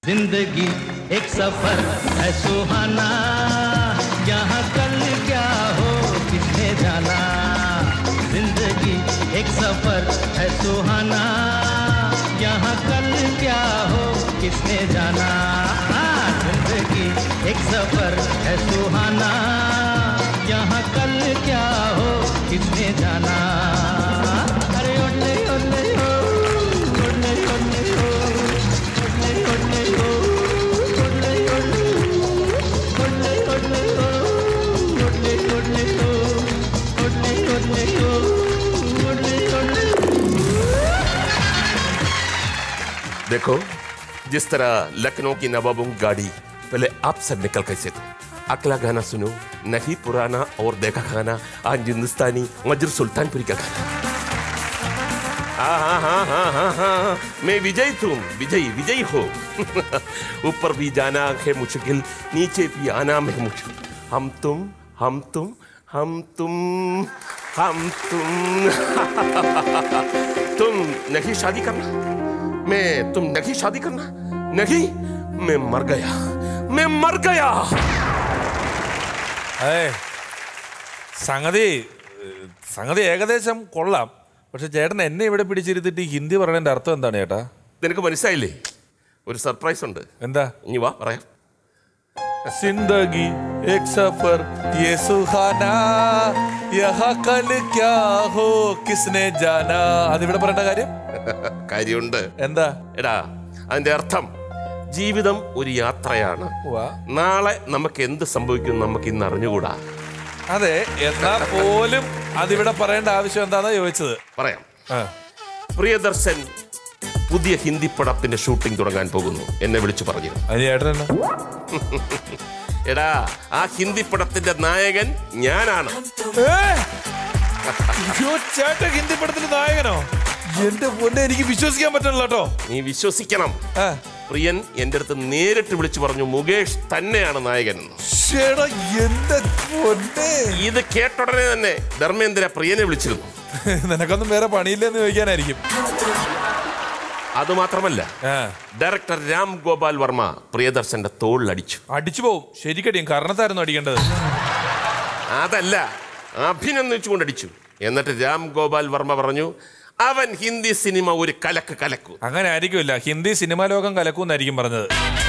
जिंदगी एक सफर है सुहाना यहाँ कल क्या हो किसने जाना जिंदगी एक सफर है सुहाना यहाँ कल क्या हो किसने जाना हाँ, जिंदगी एक सफर है सुहाना यहाँ कल क्या हो किसने जाना अरे ओले ओले ओ ओले ओले ओ ओले ओले ओ ओले ओले ओले ओले ओ ओले ओले ओ ओले ओले ओ ओले ओले देखो जिस तरह लखनऊ की नवाबों की गाड़ी पहले आप सब निकल कैसे थे अगला गाना सुनो नहीं पुराना और देखा खाना आज हिंदुस्तानी मजर सुल्तानपुरी का गाना हाँ हाँ हाँ हाँ हाँ हाँ मैं विजय तुम विजय विजय हो ऊपर भी जाना है मुश्किल नीचे भी आना है मुश्किल हम तुम हम तुम हम तुम हम तुम तुम नहीं शादी करना मैं तुम नहीं शादी करना नहीं मैं मर गया मैं मर गया ഏ സംഗതി ഏഹ്, സംഗതി ഏകദേശം കൊള്ളാം പക്ഷെ ചേട്ടൻ എന്നെ ഇവിടെ പിടിച്ചിരുത്തിട്ട് ഈ ഹിന്ദി പറയണതിന്റെ അർത്ഥം എന്താണ് ചേട്ടാ നിനക്ക് മനസ്സിലായില്ലേ ഒരു സർപ്രൈസ് ഉണ്ട് എന്താ ഇനി വാ പറയാം സിന്ദഗി എക് സഫർ യെ സുഹാനാ യഹാ കൽ ക്യാ ഹോ കിസ്നെ ജാനാ അതിവിടെ പറയേണ്ട കാര്യം കാര്യമുണ്ട് എന്താ എടാ അതിന്റെ അർത്ഥം ജീവിതം ഒരു യാത്രയാണ് വാ. നാളെ നമുക്ക് എന്ത് സംഭവിക്കും നമുക്ക് ഇന്ന് അറിഞ്ഞുകൂടാ അതെ എന്നാ പോലും അതിവിടെ പറയേണ്ട ആവശ്യം എന്താണെന്നാ ചോദിച്ചത് പറയാം ആ. പ്രിയദർശൻ പുതിയ ഹിന്ദി പടത്തിന്റെ ഷൂട്ടിംഗ് തുടങ്ങാൻ പോകുന്നു എന്നെ വിളിച്ചു പറഞ്ഞു അതിന് ചേട്ടൻ എന്നാ എടാ ആ ഹിന്ദി പടത്തിന്റെ നായകൻ ഞാനാണ് ഏ? അയ്യോ, ചേട്ടൻ ഹിന്ദി പടത്തിന്റെ നായകനോ എന്റെ പൊന്നെ എനിക്ക് വിശ്വസിക്കാൻ പറ്റണല്ലോ കേട്ടോ നീ വിശ്വസിക്കണം ആ. പ്രിയൻ എന്റെ അടുത്ത് നേരിട്ട് വിളിച്ചു പറഞ്ഞു മുകേഷ് തന്നെയാണ് നായകൻ എന്ന് ശ്ശേടാ, എന്റെ പൊന്നെ ഇത് കേട്ടുടനെ തന്നെ ധർമ്മേന്ദ്ര പ്രിയനെ വിളിച്ചിരുന്നു നിനക്കൊന്നും വേറെ പണിയില്ലെന്ന് ചോദിക്കാനായിരിക്കും അതുമാത്രമല്ല ആ. ഡയറക്ടർ രാം ഗോപാൽ വർമ്മ പ്രിയദർശന്റെ തോളിലടിച്ചു അടിച്ചു പോവും ശരിക്കടിയും കർണത്തായിരുന്നു അടിക്കേണ്ടത് അതല്ല അഭിനന്ദിച്ചുകൊണ്ട് അടിച്ചു എന്നിട്ട് രാം ഗോപാൽ വർമ്മ പറഞ്ഞു അവൻ ഹിന്ദി സിനിമ ഒരു കലക്ക് കലക്കു അങ്ങനെ ആയിരിക്കുമില്ല ഹിന്ദി സിനിമാ ലോകം കലക്കൂന്നായിരിക്കും പറഞ്ഞത്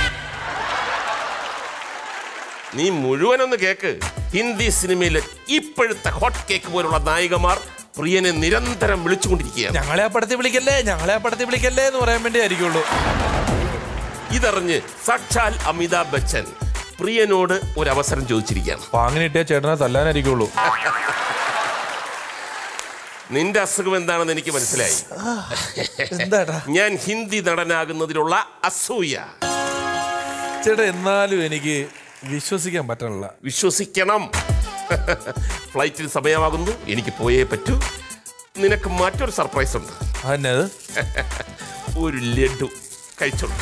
നീ മുഴുവനൊന്ന് കേക്ക് ഹിന്ദി സിനിമയിലെ ഇപ്പോഴത്തെ ഹോട്ട് കേക്ക് പോലുള്ള നായികമാർ പ്രിയനെ നിരന്തരം വിളിച്ചുകൊണ്ടിരിക്കുകയാണ് ഞങ്ങളെ ആ പടത്തിൽ വിളിക്കല്ലേ ഞങ്ങളെ ആ പടത്തിൽ വിളിക്കല്ലേ എന്ന് പറയാൻ വേണ്ടി ആയിരിക്കുള്ളൂ ഇതറിഞ്ഞ് സാക്ഷാൽ അമിതാഭ് ബച്ചൻ പ്രിയനോട് ഒരു അവസരം ചോദിച്ചിരിക്കുകയാണ് അപ്പൊ അങ്ങനെ ഇട്ടിയ ചേട്ടനെ തല്ലാനായിരിക്കുള്ളൂ നിന്റെ അസുഖം എന്താണെന്ന് എനിക്ക് മനസ്സിലായി എന്താടാ ഞാൻ ഹിന്ദി നടനാകുന്നതിലുള്ള അസൂയ ചേട്ടാ എന്നാലും എനിക്ക് വിശ്വസിക്കാൻ പറ്റണില്ല വിശ്വസിക്കണം ഫ്ലൈറ്റിൽ സമയമാകുന്നു എനിക്ക് പോയേ പറ്റൂ നിനക്ക് മറ്റൊരു സർപ്രൈസ് ഉണ്ട് അന്നത് ഒരു ലഡു കഴിച്ചോളൂ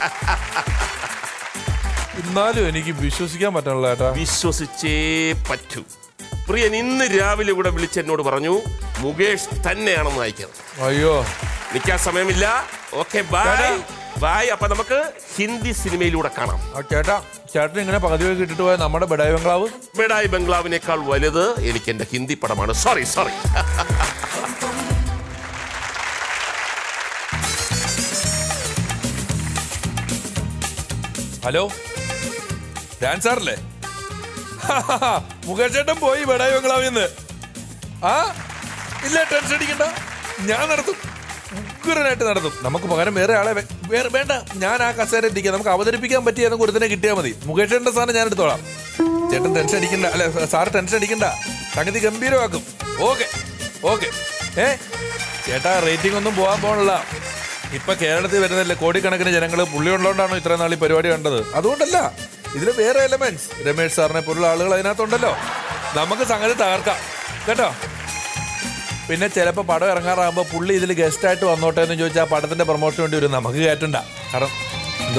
എന്നാലും എനിക്ക് വിശ്വസിക്കാൻ പറ്റണില്ല ചേട്ടാ വിശ്വസിച്ചേ പറ്റൂ പ്രിയൻ ഇന്ന് രാവിലെ ഇവിടെ വിളിച്ച് എന്നോട് പറഞ്ഞു മുകേഷ് തന്നെയാണെന്ന് അയക്കുന്നത് അയ്യോ നിൽക്കാൻ സമയമില്ല ഓക്കെ ബായ് ചേട്ടാ. ബായ് അപ്പൊ നമുക്ക് ഹിന്ദി സിനിമയിലൂടെ കാണാം ആ ചേട്ടാ ചേട്ടൻ ഇങ്ങനെ പകുതി വഴി ഇട്ടിട്ട് പോയ നമ്മുടെ ബഡായി ബംഗ്ലാവ് ബെഡായി ബംഗ്ലാവിനേക്കാൾ വലുത് എനിക്ക് എന്റെ ഹിന്ദി പടമാണ് സോറി സോറി ഹലോ ഡാൻസ് ആറല്ലേ മുകേഷ് ചേട്ടൻ പോയി ബഡായി ബംഗ്ലാവിൽ നിന്ന് ആ ഇല്ല ടെൻഷൻ അടിക്കണ്ട ഞാൻ നടത്തും ഉഗ്രനായിട്ട് നടത്തും നമുക്ക് പകരം വേറെ ആളെ വെ- വേറെ വേണ്ട ഞാൻ ആ കസേര ഇരിക്കാം നമുക്ക് അവതരിപ്പിക്കാൻ പറ്റിയ ഏതെങ്കിലും ഒരുത്തിനെ കിട്ടിയാൽ മതി മുകേഷ് ചേട്ടൻ്റെ സാധനം ഞാൻ എടുത്തോളാം ചേട്ടൻ ടെൻഷൻ അടിക്കണ്ട അല്ലെ സാറ് ടെൻഷൻ അടിക്കണ്ട സംഗതി ഗംഭീരമാക്കും ഓക്കെ ഓക്കെ ഏ ചേട്ടാ റേറ്റിംഗ് ഒന്നും പോകാൻ പോകണില്ല ഇപ്പൊ കേരളത്തിൽ വരുന്നല്ലേ കോടിക്കണക്കിന് ജനങ്ങൾ പുള്ളി ഉള്ളതുകൊണ്ടാണോ ഇത്രയും നാൾ ഈ പരിപാടി കണ്ടത് അതുകൊണ്ടല്ല ഇതിൽ വേറെ എലമെന്റ്സ് രമേഷ് സാറിനെ പോലുള്ള ആളുകൾ അതിനകത്തുണ്ടല്ലോ നമുക്ക് സംഗതി തകർക്കാം കേട്ടോ പിന്നെ ചിലപ്പോൾ പടം ഇറങ്ങാറാകുമ്പോൾ പുള്ളി ഇതിൽ ഗസ്റ്റ് ആയിട്ട് വന്നോട്ടെ എന്ന് ചോദിച്ചാൽ ആ പടത്തിന്റെ പ്രൊമോഷൻ വേണ്ടി വരും നമുക്ക് കയറ്റണ്ട കാരണം എന്തോ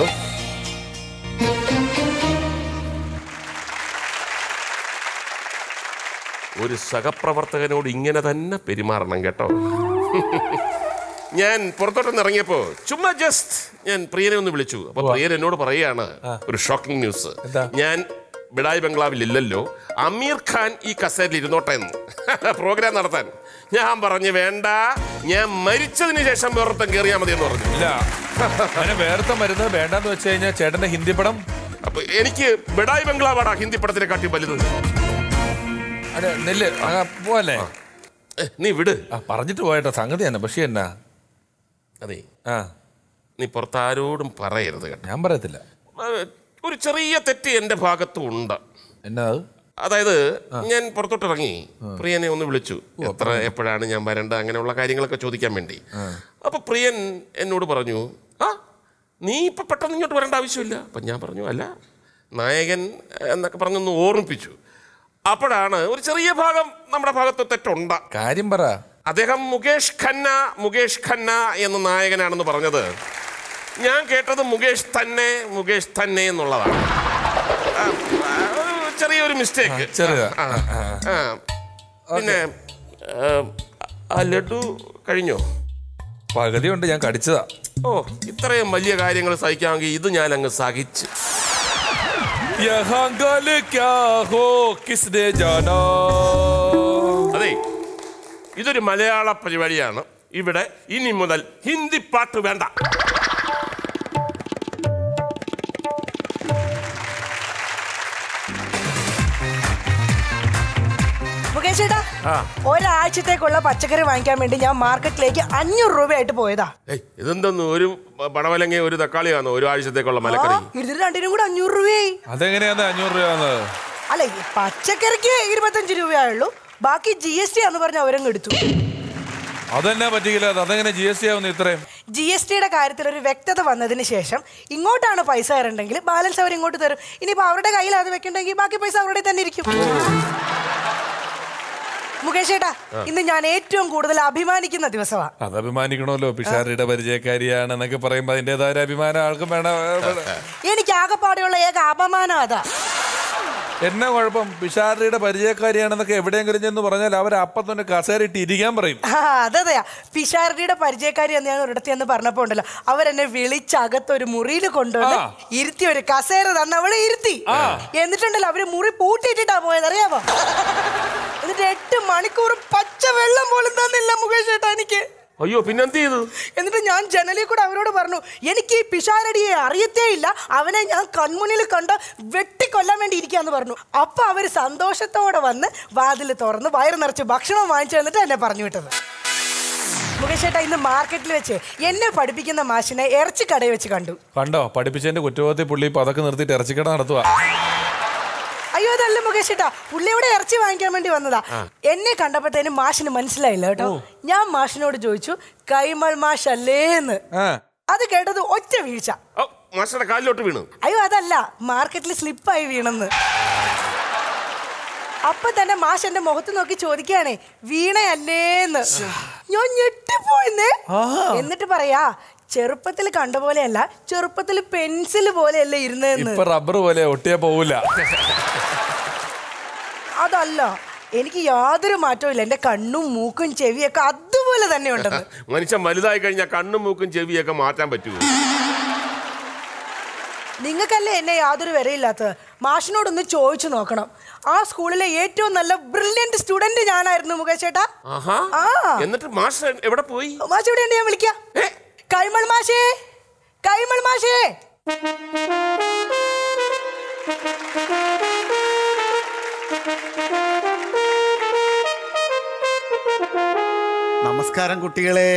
ഒരു സഹപ്രവർത്തകനോട് ഇങ്ങനെ തന്നെ പെരുമാറണം കേട്ടോ ഞാൻ പുറത്തോട്ടൊന്ന് ഇറങ്ങിയപ്പോ ചുമ്മാ ജസ്റ്റ് ഞാൻ പ്രിയനെ ഒന്ന് വിളിച്ചു അപ്പൊ പ്രിയൻ എന്നോട് പറയുകയാണ് ഒരു ഷോക്കിംഗ് ന്യൂസ് എന്താ? ഞാൻ ബിഡായി ബംഗ്ലാവിൽ ഇല്ലല്ലോ അമീർ ഖാൻ ഈ കസേരയിൽ ഇരുന്നോട്ടെ എന്ന് പ്രോഗ്രാം നടത്താൻ ഞാൻ പറഞ്ഞു വേണ്ട ഞാൻ മരിച്ചതിന് ശേഷം വേറൊരുത്തം കയറിയാൽ മതി എന്ന് പറഞ്ഞു ഇല്ല അങ്ങനെ വേർത്ത മരുന്ന് വേണ്ടെന്ന് വെച്ച് കഴിഞ്ഞാൽ ചേട്ടന്റെ ഹിന്ദി പടം അപ്പൊ എനിക്ക് ബിഡായി ബംഗ്ലാവാടാ ഹിന്ദി പടത്തിനെ കാട്ടി വലുത് അതെ നെല്ല് ആ, പോവല്ലേ ഏ, നീ വിട് ആ പറഞ്ഞിട്ട് പോയട്ടോ സംഗതി തന്നെ പക്ഷേ എന്നാ അതെ ആ നീ പുറത്താരോടും പറയരുത് കേട്ടോ ഞാൻ പറയത്തില്ല ഏ, ഒരു ചെറിയ തെറ്റ് എൻ്റെ ഭാഗത്തും ഉണ്ട് എന്നാ അത് അതായത് ഞാൻ പുറത്തോട്ട് ഇറങ്ങി പ്രിയനെ ഒന്ന് വിളിച്ചു എത്ര എപ്പോഴാണ് ഞാൻ വരേണ്ട അങ്ങനെയുള്ള കാര്യങ്ങളൊക്കെ ചോദിക്കാൻ വേണ്ടി അപ്പൊ പ്രിയൻ എന്നോട് പറഞ്ഞു ആ നീ ഇപ്പൊ പെട്ടെന്ന് ഇങ്ങോട്ട് വരേണ്ട ആവശ്യമില്ല അപ്പൊ ഞാൻ പറഞ്ഞു അല്ല നായകൻ എന്നൊക്കെ പറഞ്ഞൊന്ന് ഓർമ്മിപ്പിച്ചു അപ്പോഴാണ് ഒരു ചെറിയ ഭാഗം നമ്മുടെ ഭാഗത്ത് തെറ്റുണ്ട് കാര്യം പറ അദ്ദേഹം മുകേഷ് ഖന്ന മുകേഷ് ഖന്ന എന്ന നായകനാണെന്ന് പറഞ്ഞത് ഞാൻ കേട്ടത് മുകേഷ് തന്നെ മുകേഷ് തന്നെ എന്നുള്ളതാണ് ആ, ആ, ഒരു ചെറിയൊരു മിസ്റ്റേക്ക് ചെറിയ പിന്നെ ആ, ആ ലഡു കഴിഞ്ഞോ പകുതി കൊണ്ട് ഞാൻ കടിച്ചതാ ഓ ഇത്രയും വലിയ കാര്യങ്ങൾ സഹിക്കാമെങ്കിൽ ഇത് ഞാൻ അങ്ങ് സഹിച്ച് യഹാം ഗൽ ക്യാ ഹോ കിസ്നെ ജാനാ അതെ ഇതൊരു മലയാള പരിപാടിയാണ് ഇവിടെ ഇനി മുതൽ ഹിന്ദി പാട്ട് വേണ്ട മുകേഷ് ചേട്ടാ ഒരാഴ്ചത്തേക്കുള്ള പച്ചക്കറി വാങ്ങിക്കാൻ വേണ്ടി ഞാൻ മാർക്കറ്റിലേക്ക് അഞ്ഞൂറ് രൂപയായിട്ട് പോയതാ ഏയ് ഇതെന്തൊന്ന് ഒരു പടവലങ്ങ ഒരു തക്കാളിയാണോ ഒരു ആഴ്ചത്തേക്കുള്ള മലക്കറി ഇതിന് രണ്ടിനും കൂടെ അഞ്ഞൂറ് രൂപയായി അതെങ്ങനെയാന്ന് അഞ്ഞൂറ് രൂപ അല്ല ഈ പച്ചക്കറിക്ക് ഇരുപത്തഞ്ച് രൂപയായുള്ളൂ ബാക്കി ജി എസ് ടി എന്ന് പറഞ്ഞ് അവരങ്ങ് എടുത്തു അതെന്നാ പറ്റിയില്ല അത് അതെങ്ങനെ ജി എസ് ടി ആവുന്നു ഇത്രയും ജി എസ് ടിയുടെ കാര്യത്തിൽ ഒരു വ്യക്തത വന്നതിന് ശേഷം ഇങ്ങോട്ടാണ് പൈസ തരണ്ടെങ്കിൽ ബാലൻസ് അവർ ഇങ്ങോട്ട് തരും ഇനിയിപ്പോ അവരുടെ കയ്യിൽ അത് വെക്കണ്ടെങ്കിൽ ബാക്കി പൈസ അവരുടെ തന്നെ ഇരിക്കും മുകേഷ് ചേട്ടാ ഇന്ന് ഞാൻ ഏറ്റവും കൂടുതൽ അഭിമാനിക്കുന്ന ദിവസമാണ് അത് അഭിമാനിക്കണമല്ലോ പിഷാരിയുടെ പരിചയക്കാരിയാണ് എന്നൊക്കെ പറയുമ്പോ അതിന്റേതായ ഒരു അഭിമാനം ആൾക്കും വേണം എനിക്ക് ആകെപ്പാടെയുള്ള ഏക അപമാനം അതാ എന്നാ കുഴപ്പം പിഷാരിയുടെ പരിചയക്കാരിയാണെന്നൊക്കെ എവിടെയെങ്കിലും ചെന്ന് പറഞ്ഞാൽ അവർ അപ്പം തന്നെ കസേരയിട്ട് ഇരിക്കാൻ പറയും ആ അതെയാ പിഷാരടിയുടെ പരിചയക്കാരി എന്ന് ഞാൻ ഒരിടത്ത് എന്ന് പറഞ്ഞപ്പോ ഉണ്ടല്ലോ അവരെന്നെ വിളിച്ചകത്ത് ഒരു മുറിയിൽ കൊണ്ടുവന്ന് ആ. ഇരുത്തി ഒരു കസേര തന്ന് അവിടെ ഇരുത്തി എന്നിട്ടുണ്ടല്ലോ അവര് മുറി പൂട്ടിയിട്ടിട്ടാ പോയത് അറിയാമോ എന്നിട്ട് എട്ട് മണിക്കൂർ പച്ച വെള്ളം പോലും തന്നില്ല മുകേഷ് ചേട്ടാ എനിക്ക് അയ്യോ പിന്നെന്ത് ചെയ്തു എന്നിട്ട് ഞാൻ ജനലിൽ കൂടെ അവരോട് പറഞ്ഞു എനിക്ക് ഈ പിഷാരടിയെ അറിയത്തേ ഇല്ല അവനെ ഞാൻ കൺമുന്നിൽ കണ്ട് വെട്ടിക്കൊല്ലാൻ വേണ്ടി ഇരിക്കാന്ന് പറഞ്ഞു അപ്പൊ അവര് സന്തോഷത്തോടെ വന്ന് വാതിൽ തുറന്ന് വയറ് നിറച്ച് ഭക്ഷണം വാങ്ങിച്ചു തന്നിട്ട് എന്നെ പറഞ്ഞു വിട്ടത് മുകേഷ് ചേട്ടാ ഇന്ന് മാർക്കറ്റിൽ വെച്ച് എന്നെ പഠിപ്പിക്കുന്ന മാഷിനെ ഇറച്ചി കടയിൽ വെച്ച് കണ്ടു കണ്ടോ പഠിപ്പിച്ചതിന്റെ കുറ്റബോധത്തിൽ പുള്ളി ഇപ്പൊ അതൊക്കെ നിർത്തിയിട്ട് ഇറച്ചിക്കട നടത്തുക അയ്യോ അതല്ല മുകേഷ് ചേട്ടാ പുള്ളി ഇവിടെ ഇറച്ചി വാങ്ങിക്കാൻ വേണ്ടി വന്നതാ എന്നെ കണ്ടപ്പോഴത്തേനും മാഷിന് മനസ്സിലായില്ല കേട്ടോ ഞാൻ മാഷിനോട് ചോദിച്ചു കൈമൾ മാഷ് അല്ലേന്ന് ആ അത് കേട്ടത് ഒറ്റ വീഴ്ച ഓ മാസ്റ്ററുടെ കാലിലോട്ട് വീണു അയ്യോ അതല്ല മാർക്കറ്റിൽ സ്ലിപ്പായി വീണെന്ന് അപ്പൊ തന്നെ മാഷ് എന്റെ മുഖത്ത് നോക്കി ചോദിക്കുകയാണേ വീണയല്ലേന്ന് ഞാൻ ഞെട്ടിപ്പോയിന്നേ എന്നിട്ട് പറയാ ചെറുപ്പത്തിൽ കണ്ട പോലെയല്ല ചെറുപ്പത്തിൽ പെൻസിൽ പോലെയല്ലേ ഇരുന്നതെന്ന് ഇപ്പൊ റബ്ബർ പോലെ ഒട്ടിയാ പോവില്ല അതല്ല എനിക്ക് യാതൊരു മാറ്റവും ഇല്ല എന്റെ കണ്ണും മൂക്കും ചെവിയൊക്കെ അതുപോലെ തന്നെ ഉണ്ടെന്ന് മനുഷ്യൻ വലുതായി കഴിഞ്ഞാൽ കണ്ണും മൂക്കും ചെവിയൊക്കെ മാറ്റാൻ പറ്റുമോ നിങ്ങൾക്കല്ലേ എന്നെ യാതൊരു വിലയില്ലാത്തത് മാഷിനോടൊന്ന് ചോദിച്ചു നോക്കണം ആ സ്കൂളിലെ ഏറ്റവും നല്ല ബ്രില്യന്റ് സ്റ്റുഡന്റ് ഞാനായിരുന്നു മുകേഷ് ചേട്ടാ ആഹാ ആ. എന്നിട്ട് മാസ്റ്റർ എവിടെ പോയി മാഷ് ഇവിടെ ഉണ്ട് ഞാൻ വിളിക്കാം ഏ? കൈമൾ മാഷേ കൈമൾ മാഷേ നമസ്കാരം കുട്ടികളെ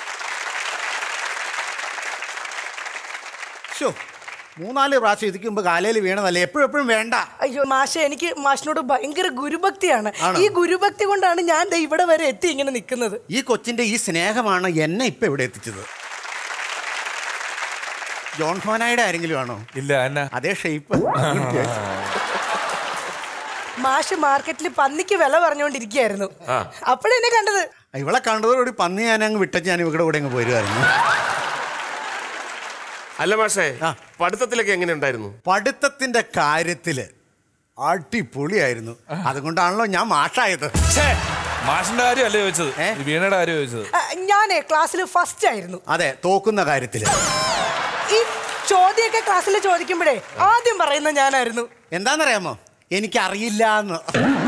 ഷോ മൂന്നാല് പ്രാവശ്യം ഇതിക്ക് മുമ്പ് കാലയിൽ വീണതല്ലേ എപ്പോഴും എപ്പോഴും വേണ്ട അയ്യോ മാഷെ എനിക്ക് മാഷിനോട് ഭയങ്കര ഗുരുഭക്തിയാണ് ആണോ? ഈ ഗുരുഭക്തി കൊണ്ടാണ് ഞാൻ ദേ ഇവിടെ വരെ എത്തി ഇങ്ങനെ നിൽക്കുന്നത് ഈ കൊച്ചിന്റെ ഈ സ്നേഹമാണ് എന്നെ ഇപ്പൊ ഇവിടെ എത്തിച്ചത് ജോൺ ഫോനായുടെ ആരെങ്കിലും ആണോ ഇല്ല എന്നാ അതേ ഷേപ്പ് മാഷ് മാർക്കറ്റിൽ പന്നിക്ക് വില പറഞ്ഞുകൊണ്ടിരിക്കുകയായിരുന്നു അപ്പോഴെന്നെ കണ്ടത് ഇവളെ കണ്ടതോടുകൂടി പന്നി ഞാൻ അങ്ങ് വിട്ടച്ച് ഞാൻ ഇവിടെ കൂടെ അങ്ങ് പോരുമായിരുന്നു അല്ല മാഷേ ആ. പഠിത്തത്തിലൊക്കെ എങ്ങനെ ഉണ്ടായിരുന്നു പഠിത്തത്തിന്റെ കാര്യത്തില് അടിപൊളിയായിരുന്നു അതുകൊണ്ടാണല്ലോ ഞാൻ മാഷായത് ഛേ, മാഷിന്റെ കാര്യം അല്ലേ ചോദിച്ചത് ഏ? ഈ വീണയുടെ കാര്യം ചോദിച്ചത് ആ, ഞാൻ ഞാനേ ക്ലാസ്സിൽ ഫസ്റ്റ് ആയിരുന്നു അതെ തോക്കുന്ന കാര്യത്തില് ഈ ചോദ്യമൊക്കെ ക്ലാസ്സിൽ ചോദിക്കുമ്പോഴേ ആദ്യം പറയുന്ന ഞാനായിരുന്നു എന്താന്നറിയാമോ എനിക്കറിയില്ല എന്ന്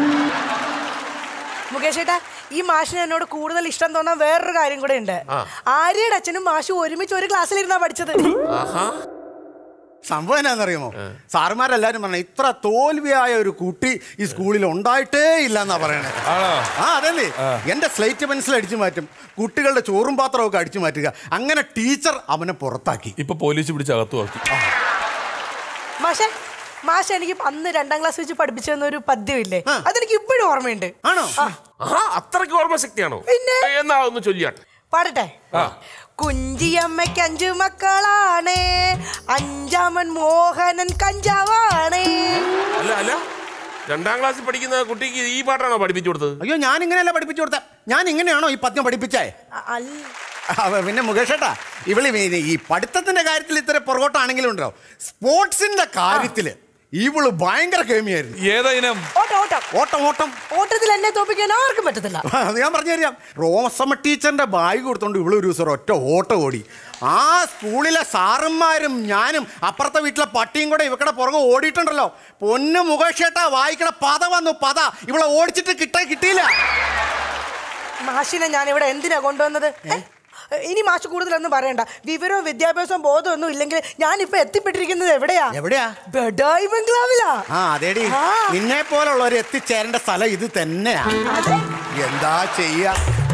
മുകേഷ് ഏട്ടാ ഈ മാഷിന് എന്നോട് കൂടുതൽ ഇഷ്ടം തോന്നാൻ വേറൊരു കാര്യം കൂടെ ഉണ്ട് ആര്യയുടെ അച്ഛനും മാഷും ഒരുമിച്ച് ഒരു ക്ലാസ്സിലിരുന്നാ പഠിച്ചത് ആഹാ സംഭവം എന്നാന്നറിയാമോ സാറുമാരെല്ലാരും പറഞ്ഞ ഇത്ര തോൽവിയായ ഒരു കുട്ടി ഈ സ്കൂളിൽ ഉണ്ടായിട്ടേ ഇല്ല എന്നാ പറയണേ ആണോ ആ അതല്ലേ എന്റെ സ്ലേറ്റ് പെൻസിൽ അടിച്ചു മാറ്റും കുട്ടികളുടെ ചോറും പാത്രവും ഒക്കെ അടിച്ചു മാറ്റുക അങ്ങനെ ടീച്ചർ അവനെ പുറത്താക്കി ഇപ്പൊ പോലീസ് പിടിച്ച് അകത്തു ആക്കി മാഷെ മാഷ് എനിക്ക് അന്ന് രണ്ടാം ക്ലാസ് വെച്ച് പഠിപ്പിച്ചു തന്ന ഒരു പദ്യമില്ലേ ആ. അതെനിക്ക് ഇപ്പോഴും ഓർമ്മയുണ്ട് ആണോ ആഹാ അത്രയ്ക്ക് ഓർമ്മശക്തിയാണോ പിന്നെ? എന്നാ ഒന്ന് ചൊല്ലിയാട്ടെ പാടട്ടെ കുഞ്ചിയമ്മയ്ക്ക് അഞ്ചു മക്കളാണേ അഞ്ചാമൻ മോഹനൻ കഞ്ചാവാണേ അല്ല അല്ല രണ്ടാം ക്ലാസ്സിൽ പഠിക്കുന്ന കുട്ടിക്ക് ഈ പാട്ടാണോ പഠിപ്പിച്ചു കൊടുത്തത് അയ്യോ ഞാൻ ഇങ്ങനെയല്ല പഠിപ്പിച്ചു കൊടുത്ത ഞാൻ ഇങ്ങനെയാണോ ഈ പദ്യം പഠിപ്പിച്ചേ അ- അല്ല അവ- പിന്നെ മുകേഷ് ഏട്ടാ ഇവള് ഈ- ഈ പഠിത്തത്തിന്റെ കാര്യത്തിൽ ഇത്ര പുറകോട്ടാണെങ്കിലും ഉണ്ടോ സ്പോർട്സിന്റെ കാര്യത്തില് ഇവള് ഭയങ്കര കേമിയായിരുന്നു ഏതാ ഇനം ഓട്ടം ഓട്ടം ഓട്ടം ഓട്ടം ഓട്ടത്തിൽ എന്നെ തോപ്പിക്കാൻ ആർക്കും പറ്റത്തില്ല അത് ഞാൻ പറഞ്ഞു തരാം റോസമ്മ ടീച്ചറിന്റെ ബാഗ് കൊടുത്തോണ്ട് ഇവള് ഒരു ദിവസം ഒറ്റ ഓട്ടം ഓടി ആ സ്കൂളിലെ സാറന്മാരും ഞാനും അപ്പുറത്തെ വീട്ടിലെ പട്ടിയും കൂടെ ഇവക്കടെ പുറകെ ഓടിയിട്ടുണ്ടല്ലോ പൊന്നു മുഖേഷേട്ടാ വായിക്കണ പത വന്നു പത ഇവളെ ഓടിച്ചിട്ട് കിട്ടാൻ കിട്ടിയില്ല മാഷിനെ ഞാൻ ഇവിടെ എന്തിനാ കൊണ്ടുവന്നത് ഏ? ഇനി മാഷ് കൂടുതലൊന്നും പറയണ്ട വിവരവും വിദ്യാഭ്യാസവും ബോധവും ഒന്നും ഇല്ലെങ്കിൽ ഞാൻ ഇപ്പൊ എത്തിപ്പെട്ടിരിക്കുന്നത് എവിടെയാ എവിടെയാ ബെഡായി ബംഗ്ലാവിലാ ആ അതേടി ആ. നിന്നെ പോലുള്ളവർ എത്തിച്ചേരേണ്ട സ്ഥലം ഇത് തന്നെയാ എന്താ ചെയ്യാ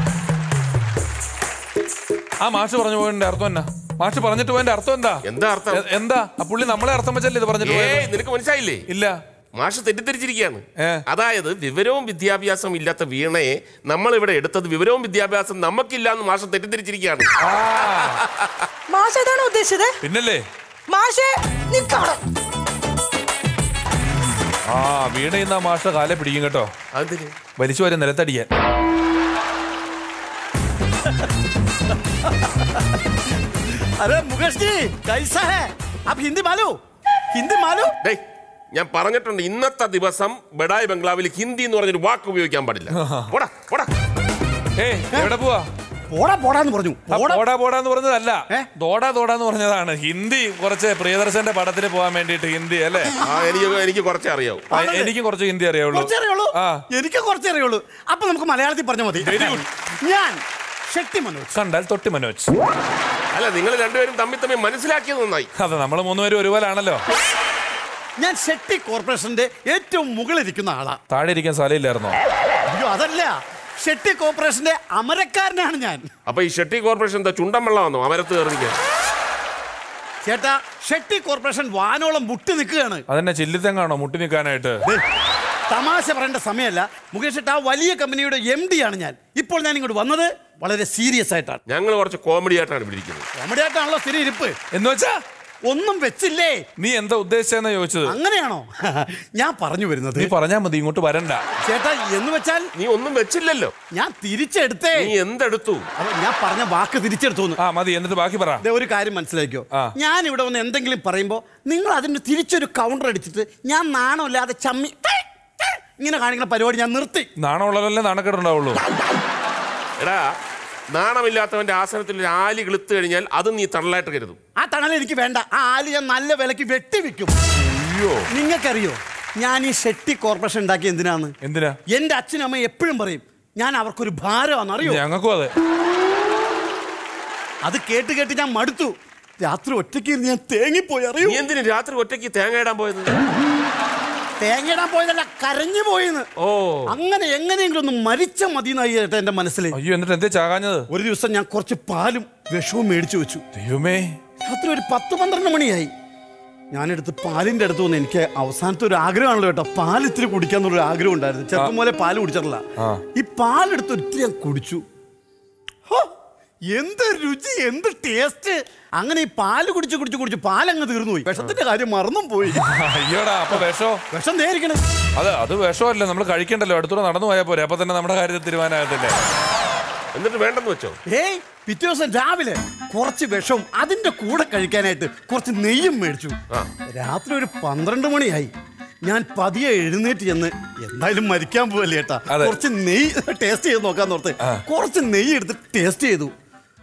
ആ മാഷ് പറഞ്ഞു പോയതിന്റെ അർത്ഥം എന്നാ മാഷ് പറഞ്ഞിട്ട് പോയതിന്റെ അർത്ഥം എന്താ എന്താ അർത്ഥം എ- എന്താ ആ പുള്ളി നമ്മളെ അർത്ഥം വെച്ചല്ലേ ഇത് പറഞ്ഞിട്ട് ഏയ് പോയത് നിനക്ക് മനസ്സിലായില്ലേ ഇല്ല മാഷ് തെറ്റിദ്ധരിച്ചിരിക്കുകയാണ് ഏ. അതായത് വിവരവും വിദ്യാഭ്യാസവും ഇല്ലാത്ത വീണയെ നമ്മൾ ഇവിടെ എടുത്തത് വിവരവും വിദ്യാഭ്യാസം നമുക്കില്ല എന്ന് മാഷ് തെറ്റിദ്ധരിച്ചിരിക്കുകയാണ് ആ മാഷ് ഏതാണോ ഉദ്ദേശിച്ചത് പിന്നല്ലേ മാഷേ നിക്കവിടെ ആ വീണ ഇന്ന് ആ മാഷ കാലെ പിടിക്കും കേട്ടോ അതിന് വലിച്ചു വരെ നിലത്തടിക്കാൻ अरे मुकेश जी कैसा है आप हिंदी मालूम हिंदी मालूम ഡേയ് ഞാൻ പറഞ്ഞിട്ടുണ്ട് ഇന്നത്തെ ദിവസം ബഡായി ബംഗ്ലാവിൽ ഹിന്ദി എന്ന് പറഞ്ഞൊരു വാക്ക് ഉപയോഗിക്കാൻ പാടില്ല പോടാ പോടാ ഏയ് എവിടെ പോവാ പോടാ പോടാന്ന് പറഞ്ഞു ആ പോടാ പോടാ പോടാന്ന് പറഞ്ഞതല്ല ഏ? ദോടാ ദോടാന്ന് പറഞ്ഞതാണ് ഹിന്ദി കുറച്ച് പ്രിയദർശന്റെ പടത്തിന് പോകാൻ വേണ്ടിയിട്ട് ഹിന്ദി അല്ലേ ആ എനിക്ക് എനിക്ക് കുറച്ചേ അറിയാവൂ ആ, എനിക്ക് കുറച്ച് ഹിന്ദി അറിയാവുള്ളൂ കുറച്ചേ അറിയുള്ളൂ ആ എനിക്ക് കുറച്ചേ അറിയുള്ളൂ അപ്പൊ നമുക്ക് മലയാളത്തിൽ പറഞ്ഞാൽ മതി Very good. ഞാൻ ഷെട്ടി മനോജ് കണ്ടാൽ തൊട്ടി മനോജ് അല്ല നിങ്ങൾ രണ്ടുപേരും തമ്മിൽ തമ്മിൽ മനസ്സിലാക്കിയത് നന്നായി അതെ നമ്മൾ മൂന്നുപേരും ഒരുപോലാണല്ലോ ഞാൻ ഷെട്ടി കോർപ്പറേഷന്റെ ഏറ്റവും മുകളിലിരിക്കുന്ന ആളാ താഴെ ഇരിക്കാൻ സ്ഥലമില്ലായിരുന്നോ അയ്യോ അതല്ല ഷെട്ടി കോർപ്പറേഷന്റെ അമരക്കാരനാണ് ഞാൻ അപ്പൊ ഈ ഷെട്ടി കോർപ്പറേഷൻ എന്താ ചുണ്ടൻ വെള്ളമാണോ അമരത്ത് കയറിക്കാൻ ചേട്ടാ ഷെട്ടി കോർപ്പറേഷൻ വാനോളം മുട്ടി നിൽക്കുകയാണ് അതെന്നെ ചില്ലിത്തെങ്ങാണോ മുട്ടി നിൽക്കാനായിട്ട് ദേ, തമാശ പറയേണ്ട സമയമല്ല മുകേഷ് ഏട്ടാ വലിയ കമ്പനിയുടെ എം ഡി ആണ് ഞാൻ ഇപ്പോൾ ഞാൻ ഇങ്ങോട്ട് വന്നത് വളരെ സീരിയസ് ആയിട്ടാണ് ഞങ്ങൾ കുറച്ച് കോമഡി ആയിട്ടാണ് ഇവിടെ ഇരിക്കുന്നത് കോമഡി ആയിട്ടാണല്ലോ സ്ഥിരം ഇരിപ്പ് എന്ന് വെച്ചാ ഒന്നും വെച്ചില്ലേ നീ എന്താ ഉദ്ദേശിച്ചെന്നാ ചോദിച്ചത് അങ്ങനെയാണോ ഞാൻ പറഞ്ഞു വരുന്നത് നീ പറഞ്ഞാ മതി ഇങ്ങോട്ട് വരണ്ട ചേട്ടാ എന്ന് വെച്ചാൽ നീ ഒന്നും വെച്ചില്ലല്ലോ ഞാൻ തിരിച്ചെടുത്തേ നീ എന്തെടുത്തു അപ്പൊ ഞാൻ പറഞ്ഞ വാക്ക് തിരിച്ചെടുത്തു എന്ന്. ആ മതി എന്നിട്ട് ബാക്കി പറ ദേ ഒരു കാര്യം മനസ്സിലാക്കിയോ ആ. ഞാൻ ഇവിടെ വന്ന് എന്തെങ്കിലും പറയുമ്പോ നിങ്ങൾ അതിന് തിരിച്ചൊരു കൗണ്ടർ അടിച്ചിട്ട് ഞാൻ നാണമില്ലാതെ ചമ്മി ഇങ്ങനെ കാണിക്കുന്ന പരിപാടി ഞാൻ നിർത്തി നാണമുള്ളതല്ലേ നാണക്കേടുണ്ടാവുള്ളൂ എടാ നാണമില്ലാത്തവന്റെ ആസനത്തിൽ ഒരു ആലി കിളുത്ത് കഴിഞ്ഞാൽ അത് നീ തള്ളലായിട്ട് കരുതും ആ തണൽ എനിക്ക് വേണ്ട ആ ആല് ഞാൻ നല്ല വിലക്ക് വെട്ടി വിൽക്കും നിങ്ങൾക്കറിയോ ഞാൻ ഈ ഷെട്ടി കോർപ്പറേഷൻ ഉണ്ടാക്കി എന്തിനാന്ന് എന്തിനാ എന്റെ അച്ഛനും അമ്മ എപ്പോഴും പറയും ഞാൻ അവർക്കൊരു ഭാരമാണെന്ന് അറിയോ ഞങ്ങൾക്കും അതെ അത് കേട്ട് കേട്ട് ഞാൻ മടുത്തു രാത്രി ഒറ്റയ്ക്ക് ഇരുന്ന് ഞാൻ തേങ്ങിപ്പോയി അറിയോ നീ എന്തിനു രാത്രി ഒറ്റയ്ക്ക് തേങ്ങ ഇടാൻ പോയത് തേങ്ങയിടാൻ പോയതല്ല കരഞ്ഞു പോയെന്ന് ഓ അങ്ങനെ എങ്ങനെയെങ്കിലും ഒന്ന് മരിച്ച മതി എന്നായി ചേട്ടാ എന്റെ മനസ്സിൽ അയ്യോ എന്നിട്ട് എന്തേ ചാകാഞ്ഞത് ഒരു ദിവസം ഞാൻ കുറച്ച് പാലും വിഷവും മേടിച്ചു വെച്ചു ദൈവമേ രാത്രി ഒരു പത്ത് പന്ത്രണ്ട് മണിയായി ഞാനെടുത്ത് പാലിന്റെ അടുത്ത് വന്ന് എനിക്ക് അവസാനത്തെ ഒരു ആഗ്രഹമാണല്ലോ കേട്ടോ പാൽ ഇത്തിരി കുടിക്കാന്നുള്ളൊരു ആഗ്രഹം ഉണ്ടായിരുന്നു ചെറുപ്പം പോലെ പാല് കുടിച്ചിട്ടില്ല ആ. ഈ പാലെടുത്ത് ഒത്തിരി ഞാൻ കുടിച്ചു ഹോ, എന്ത് രുചി എന്ത് ടേസ്റ്റ് അങ്ങനെ ഈ പാല് കുടിച്ച് കുടിച്ച് കുടിച്ച് പാലങ്ങ് തീർന്നു പോയി വിഷത്തിന്റെ കാര്യം മറന്നും പോയി അയ്യോടാ അപ്പൊ വിഷോ വിഷം നേരിക്കണേ അത് അത് വിഷമല്ലേ നമ്മൾ കഴിക്കണ്ടല്ലോ അടുത്തൂടെ നടന്നു പോയാൽ പോരെ അപ്പൊ തന്നെ നമ്മുടെ കാര്യത്തിൽ തീരുമാനമാകത്തില്ലേ എന്നിട്ട് വേണ്ടെന്ന് വെച്ചോ ഏയ് പിറ്റേ ദിവസം രാവിലെ കുറച്ച് വിഷവും അതിന്റെ കൂടെ കഴിക്കാനായിട്ട് കുറച്ച് നെയ്യും മേടിച്ചു രാത്രി ഒരു പന്ത്രണ്ട് മണിയായി ഞാൻ പതിയെ എഴുന്നേറ്റ് ചെന്ന് എന്തായാലും മരിക്കാൻ പോവല്ലേ ഏട്ടാ അതെ. കുറച്ച് നെയ്യ് ടേസ്റ്റ് ചെയ്ത് നോക്കാൻ ഓർത്ത് കുറച്ച് നെയ്യ് എടുത്ത് ടേസ്റ്റ് ചെയ്തു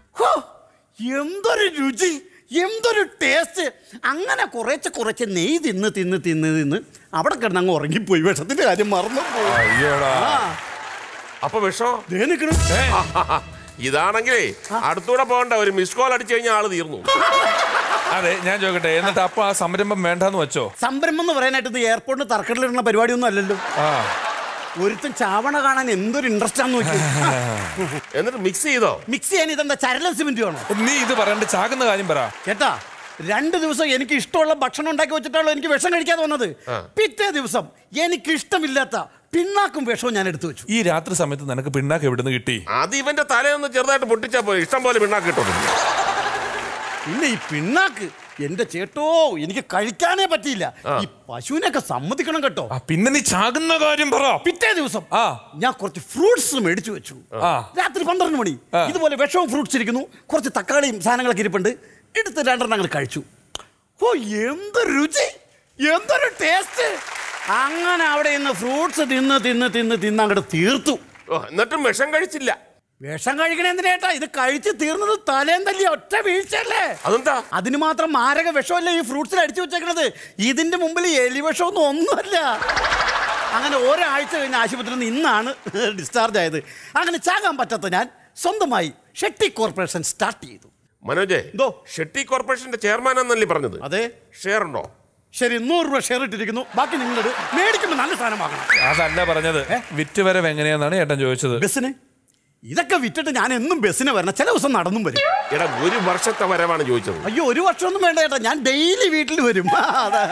ഹോ, എന്തൊരു രുചി എന്തൊരു ടേസ്റ്റ് അങ്ങനെ കുറച്ച് കുറച്ച് നെയ്യ് തിന്ന് തിന്ന് തിന്ന് തിന്ന് അവിടെ കിടന്ന് അങ്ങ് ഉറങ്ങിപ്പോയി വിഷത്തിന്റെ കാര്യം മറന്നു പോയി അയ്യോടാ ആ അപ്പൊ വിഷോ ദേ നിക്കണ്. ഏ, ഇതാണെങ്കിലേ അടുത്തൂടെ പോകണ്ട ഒരു മിസ് കോൾ അടിച്ചു കഴിഞ്ഞാൽ ആള് തീർന്നു അതെ ഞാൻ ചോദിക്കട്ടെ എന്നിട്ട് അപ്പൊ ആ സംരംഭം വേണ്ടെന്ന് വെച്ചോ സംരംഭം എന്ന് പറയാനായിട്ട് ഇത് എയർപോർട്ടിൽ തറക്കട്ടിലിടുന്ന പരിപാടിയൊന്നും അല്ലല്ലോ ആ ഒരുത്തൻ ചാവണ കാണാൻ എന്തൊരു ഇൻട്രസ്റ്റ് ആണെന്ന് നോക്കി എന്നിട്ട് മിക്സ് ചെയ്തോ മിക്സ് ചെയ്യാൻ ഇതെന്താ ചരലൻ സിമെന്റ് വേണോ നീ ഇത് പറയണ്ട ചാകുന്ന കാര്യം പറ ചേട്ടാ രണ്ട് ദിവസം എനിക്ക് ഇഷ്ടമുള്ള ഭക്ഷണം ഉണ്ടാക്കി വെച്ചിട്ടാണല്ലോ എനിക്ക് വിഷം കഴിക്കാതെ വന്നത് പിറ്റേ ദിവസം എനിക്ക് ഇഷ്ടമില്ലാത്ത പിണ്ണാക്കും വിഷവും ഞാൻ എടുത്തു വെച്ചു ഈ രാത്രി സമയത്ത് നിനക്ക് പിണ്ണാക്ക് എവിടുന്ന് കിട്ടി അത് ഇവന്റെ തലയൊന്ന് ചെറുതായിട്ട് പൊട്ടിച്ചാ പോയി ഇഷ്ടം പോലെ പിണ്ണാക്ക് കിട്ടും പിന്നെ ഈ പിണ്ണാക്ക് എന്റെ ചേട്ടോ എനിക്ക് കഴിക്കാനേ പറ്റിയില്ല ഈ പശുവിനൊക്കെ സമ്മതിക്കണം കേട്ടോ ആ പിന്നെ നീ ചാകുന്ന കാര്യം പറ പിറ്റേ ദിവസം ആ. ഞാൻ കുറച്ച് ഫ്രൂട്ട്സ് മേടിച്ചു വെച്ചു ആ. രാത്രി പന്ത്രണ്ട് മണി ആ. ഇതുപോലെ വിഷവും ഫ്രൂട്ട്സ് ഇരിക്കുന്നു കുറച്ച് തക്കാളിയും സാധനങ്ങളൊക്കെ ഇരിപ്പുണ്ട് എടുത്ത് രണ്ടെണ്ണം ഞങ്ങൾ കഴിച്ചു ഓ എന്ത് രുചി എന്തൊരു ടേസ്റ്റ് അങ്ങനെ അവിടെ ഇന്ന് ഫ്രൂട്ട്സ് തിന്ന് തിന്ന് തിന്ന് തിന്ന് അങ്ങോട്ട് തീർത്തു ഓ, എന്നിട്ടും വിഷം കഴിച്ചില്ല വിഷം കഴിക്കണ എന്തിനേട്ടാ ഇത് കഴിച്ച് തീർന്നത് തലേം തല്ലി ഒറ്റ വീഴ്ചയല്ലേ അതെന്താ അതിന് മാത്രം മാരക വിഷമല്ലേ ഈ ഫ്രൂട്ട്സിൽ അടിച്ചു വെച്ചേക്കണത് ഇതിന്റെ മുമ്പിൽ എലി വിഷമൊന്നും ഒന്നുമല്ല അങ്ങനെ ഒരാഴ്ച കഴിഞ്ഞ ആശുപത്രിയിൽ നിന്ന് ഇന്നാണ് ഡിസ്ചാർജ് ആയത് അങ്ങനെ ചാകാൻ പറ്റാത്ത ഞാൻ സ്വന്തമായി ഷെട്ടി കോർപ്പറേഷൻ സ്റ്റാർട്ട് ചെയ്തു മനോജേ എന്തോ? ഷെട്ടി കോർപ്പറേഷന്റെ ചെയർമാൻ എന്നല്ലേ പറഞ്ഞത് അതെ ഷെയർ ഉണ്ടോ ശരി നൂറ് രൂപ ഷെയർ ഇട്ടിരിക്കുന്നു ബാക്കി നിങ്ങളോട് മേടിക്കുമ്പോൾ നല്ല സാധനം വാങ്ങണം അതല്ല പറഞ്ഞത് വിറ്റുവരവ് എങ്ങനെയാന്നാണ് ഏട്ടൻ ചോദിച്ചത് ബസ്സിന് ഇതൊക്കെ വിറ്റിട്ട് ഞാൻ എന്നും ബസ്സിന് വരണം ചില ദിവസം നടന്നും വരും എടാ ഒരു വർഷത്തെ വരവാണ് ചോദിച്ചത് അയ്യോ ഒരു വർഷമൊന്നും വേണ്ട ചേട്ടാ ഞാൻ ഡെയിലി വീട്ടിൽ വരും ആ, അതാ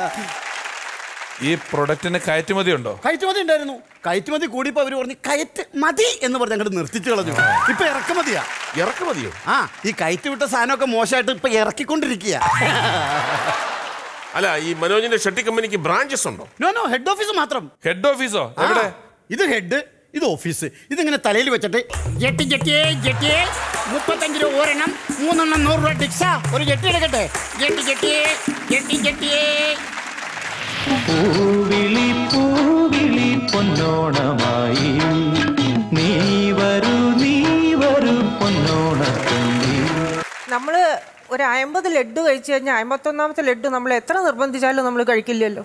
ഈ പ്രൊഡക്റ്റിന് കയറ്റുമതി ഉണ്ടോ കയറ്റുമതി ഉണ്ടായിരുന്നു കയറ്റുമതി കൂടിയപ്പോ അവര് പറഞ്ഞു കയറ്റ് മതി എന്ന് പറഞ്ഞ് അങ്ങോട്ട് നിർത്തിച്ചു കളഞ്ഞു ഇപ്പൊ ഇറക്കുമതിയാ ഇറക്കുമതിയോ ആ ഈ കയറ്റ് വിട്ട സാധനമൊക്കെ മോശമായിട്ട് ഇപ്പൊ ഇറക്കിക്കൊണ്ടിരിക്കുക അല്ല ഈ മനോജിന്റെ ഷെട്ടി കമ്പനിക്ക് ബ്രാഞ്ചസ് ഉണ്ടോ നോ നോ ഹെഡ് ഓഫീസ് മാത്രം ഹെഡ് ഓഫീസോ ആ, എവിടെ ഇത് ഹെഡ് ഇത് ഓഫീസ് ഇതിങ്ങനെ തലയിൽ വെച്ചിട്ട് ജെട്ടി ജെട്ടിയേ ജെട്ടിയേ മുപ്പത്തഞ്ച് രൂപ ഒരെണ്ണം മൂന്നെണ്ണം നൂറ് രൂപ ടിക്സ ഒരു ജെട്ടി എടുക്കട്ടെ ജെട്ടി ജെട്ടിയേ ജെട്ടി ജെട്ടിയേ പൂവിളി പൂവിളി പൊന്നോണമായി നീ വരൂ നീ വരൂ പൊന്നോണത്തുമ്പി നമ്മള് ഒരു അമ്പത് ലഡ്ഡു കഴിച്ചു കഴിഞ്ഞാൽ അമ്പത്തൊന്നാമത്തെ ലഡ്ഡു നമ്മൾ എത്ര നിർബന്ധിച്ചാലും നമ്മൾ കഴിക്കില്ലല്ലോ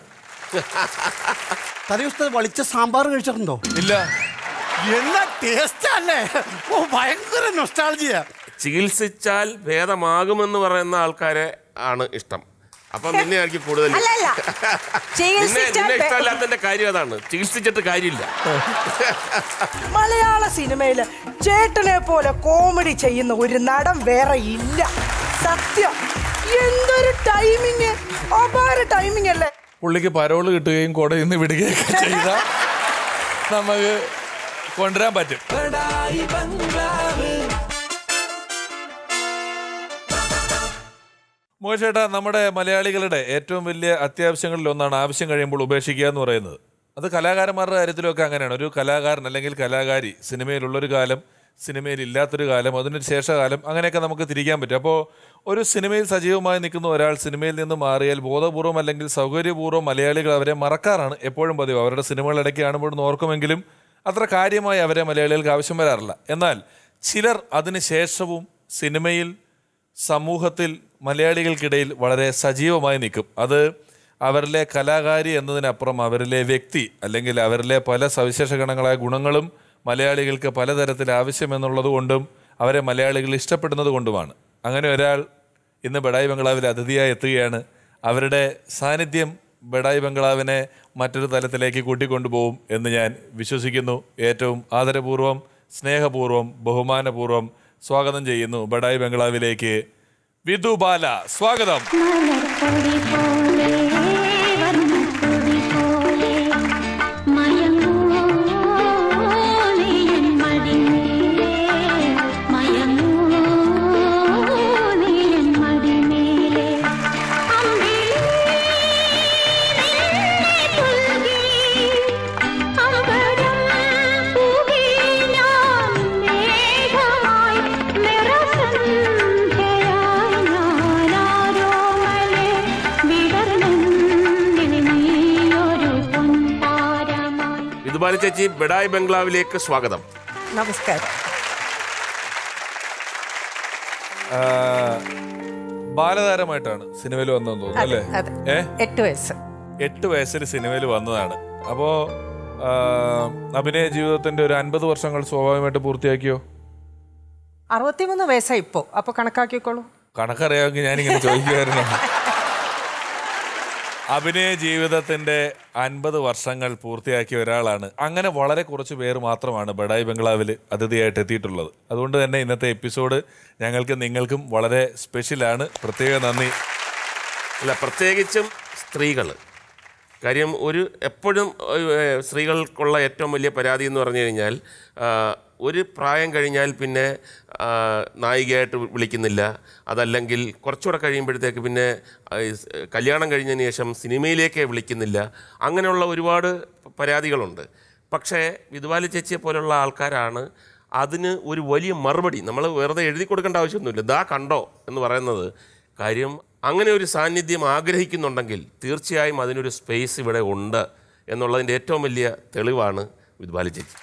തലേ വളിച്ച സാമ്പാർ കഴിച്ചിട്ടുണ്ടോ ഇല്ല എല്ലാ ടേസ്റ്റ് അല്ലേ ഓ ഭയങ്കര നൊസ്റ്റാൾജിയാ ചികിത്സിച്ചാൽ ഭേദമാകുമെന്ന് പറയുന്ന ആൾക്കാരെ ആണ് ഇഷ്ടം അപ്പൊ നിന്നെ ആയിരിക്കും കൂടുതൽ അല്ല അല്ല നിന്നെ ചികിത്സിച്ചാൽ നിന്നെ ഭേ- ഇഷ്ടമല്ലാത്തതിന്റെ കാര്യം അതാണ് ചികിത്സിച്ചിട്ട് കാര്യമില്ല മലയാള സിനിമയില് ചേട്ടനെ പോലെ കോമഡി ചെയ്യുന്ന ഒരു നടൻ വേറെ ഇല്ല സത്യം എന്തൊരു ടൈമിങ് അപാര ടൈമിംഗ് അല്ലേ പുള്ളിക്ക് പരോള് കിട്ടുകയും കോടതിയിൽ നിന്ന് വിടുകയൊക്കെ ചെയ്ത നമുക്ക് കൊണ്ടുവരാൻ പറ്റും മോശേട്ടാ നമ്മുടെ മലയാളികളുടെ ഏറ്റവും വലിയ അത്യാവശ്യങ്ങളിൽ ഒന്നാണ് ആവശ്യം കഴിയുമ്പോൾ ഉപേക്ഷിക്കുക എന്ന് പറയുന്നത് അത് കലാകാരന്മാരുടെ കാര്യത്തിലൊക്കെ അങ്ങനെയാണ് ഒരു കലാകാരൻ അല്ലെങ്കിൽ കലാകാരി സിനിമയിലുള്ളൊരു കാലം സിനിമയിൽ ഇല്ലാത്തൊരു കാലം അതിനൊരു ശേഷകാലം അങ്ങനെയൊക്കെ നമുക്ക് തിരിക്കാൻ പറ്റും അപ്പോൾ ഒരു സിനിമയിൽ സജീവമായി നിൽക്കുന്ന ഒരാൾ സിനിമയിൽ നിന്ന് മാറിയാൽ ബോധപൂർവം അല്ലെങ്കിൽ സൗകര്യപൂർവ്വം മലയാളികൾ അവരെ മറക്കാറാണ് എപ്പോഴും പതിവ് അവരുടെ സിനിമകൾ ഇടയ്ക്ക് കാണുമ്പോൾ ഓർക്കുമെങ്കിലും അത്ര കാര്യമായി അവരെ മലയാളികൾക്ക് ആവശ്യം വരാറില്ല എന്നാൽ ചിലർ അതിന് ശേഷവും സിനിമയിൽ സമൂഹത്തിൽ മലയാളികൾക്കിടയിൽ വളരെ സജീവമായി നിൽക്കും അത് അവരിലെ കലാകാരി എന്നതിനപ്പുറം അവരിലെ വ്യക്തി അല്ലെങ്കിൽ അവരിലെ പല സവിശേഷ ഗണങ്ങളായ ഗുണങ്ങളും മലയാളികൾക്ക് പലതരത്തിൽ ആവശ്യമെന്നുള്ളത് കൊണ്ടും അവരെ മലയാളികൾ ഇഷ്ടപ്പെടുന്നത് കൊണ്ടുമാണ് അങ്ങനെ ഒരാൾ ഇന്ന് ബഡായി ബംഗ്ലാവിൽ അതിഥിയായി എത്തുകയാണ് അവരുടെ സാന്നിധ്യം ബഡായി ബംഗ്ലാവിനെ മറ്റൊരു തലത്തിലേക്ക് കൂട്ടിക്കൊണ്ടുപോകും എന്ന് ഞാൻ വിശ്വസിക്കുന്നു ഏറ്റവും ആദരപൂർവ്വം സ്നേഹപൂർവ്വം ബഹുമാനപൂർവ്വം സ്വാഗതം ചെയ്യുന്നു ബഡായി ബംഗ്ലാവിലേക്ക് വിധു ബാല സ്വാഗതം മലർപ്പൊടി പോലെ വർണ്ണപ്പൊടി പോലെ മയങ്ങൂ നീ എൻ മടിമേലെ മയങ്ങൂ നീ എൻ മടിമേലെ അമ്പിളി നിന്നെ പുൽകി അമ്പരം പൂകി ഞാൻ മേഘമായി നിറസന്ധ്യയായി ഞാനാരോമലെ വിടർന്നെന്നിൽ നീയൊരു പൊൻതാരമായി ഇതുപോലെ ചേച്ചി ബെഡായ് ബംഗ്ലാവിലേക്ക് സ്വാഗതം നമസ്കാരം ആ, ബാലതാരമായിട്ടാണ് സിനിമയിൽ വന്നതെന്ന് തോന്നുന്നു അല്ലേ അതെ ഏ എട്ട് വയസ്സ് എട്ട് വയസ്സിൽ സിനിമയിൽ വന്നതാണ് അപ്പോ ആ, അഭിനയ ജീവിതത്തിന്റെ ഒരു അൻപത് വർഷങ്ങൾ സ്വാഭാവികമായിട്ട് പൂർത്തിയാക്കിയോ അറുപത്തിമൂന്ന് വയസ്സായി ഇപ്പോ അപ്പൊ കണക്കാക്കിക്കോളൂ കണക്കറിയാമെങ്കിൽ ഞാനിങ്ങനെ ചോദിക്കുമായിരുന്നു അഭിനയ ജീവിതത്തിന്റെ അൻപത് വർഷങ്ങൾ പൂർത്തിയാക്കിയ ഒരാളാണ് അങ്ങനെ വളരെ കുറച്ച് പേര് മാത്രമാണ് ബഡായി ബംഗ്ലാവിൽ അതിഥിയായിട്ട് എത്തിയിട്ടുള്ളത് അതുകൊണ്ട് തന്നെ ഇന്നത്തെ എപ്പിസോഡ് ഞങ്ങൾക്ക് നിങ്ങൾക്കും വളരെ സ്പെഷ്യലാണ് പ്രത്യേക നന്ദി അല്ല പ്രത്യേകിച്ചും സ്ത്രീകൾ കാര്യം ഒരു എപ്പോഴും ഏഹ്, സ്ത്രീകൾക്കുള്ള ഏറ്റവും വലിയ പരാതി എന്ന് പറഞ്ഞു കഴിഞ്ഞാൽ ആ, ഒരു പ്രായം കഴിഞ്ഞാൽ പിന്നെ ആ, നായികയായിട്ട് വിളിക്കുന്നില്ല അതല്ലെങ്കിൽ കുറച്ചുകൂടെ കഴിയുമ്പോഴത്തേക്ക് പിന്നെ ആ, ഈ സ് കല്യാണം കഴിഞ്ഞതിന് ശേഷം സിനിമയിലേക്ക് വിളിക്കുന്നില്ല അങ്ങനെയുള്ള ഒരുപാട് പരാതികളുണ്ട് പക്ഷേ വിധുവാലി ചേച്ചിയെ പോലുള്ള ആൾക്കാരാണ് അതിന് ഒരു വലിയ മറുപടി നമ്മൾ വെറുതെ എഴുതി കൊടുക്കേണ്ട ആവശ്യമൊന്നുമില്ല ദാ കണ്ടോ എന്ന് പറയുന്നത് കാര്യം അങ്ങനെ ഒരു സാന്നിധ്യം ആഗ്രഹിക്കുന്നുണ്ടെങ്കിൽ തീർച്ചയായും അതിനൊരു സ്പേസ് ഇവിടെ ഉണ്ട് എന്നുള്ളതിൻ്റെ ഏറ്റവും വലിയ തെളിവാണ് വിധുവാലി ചേച്ചി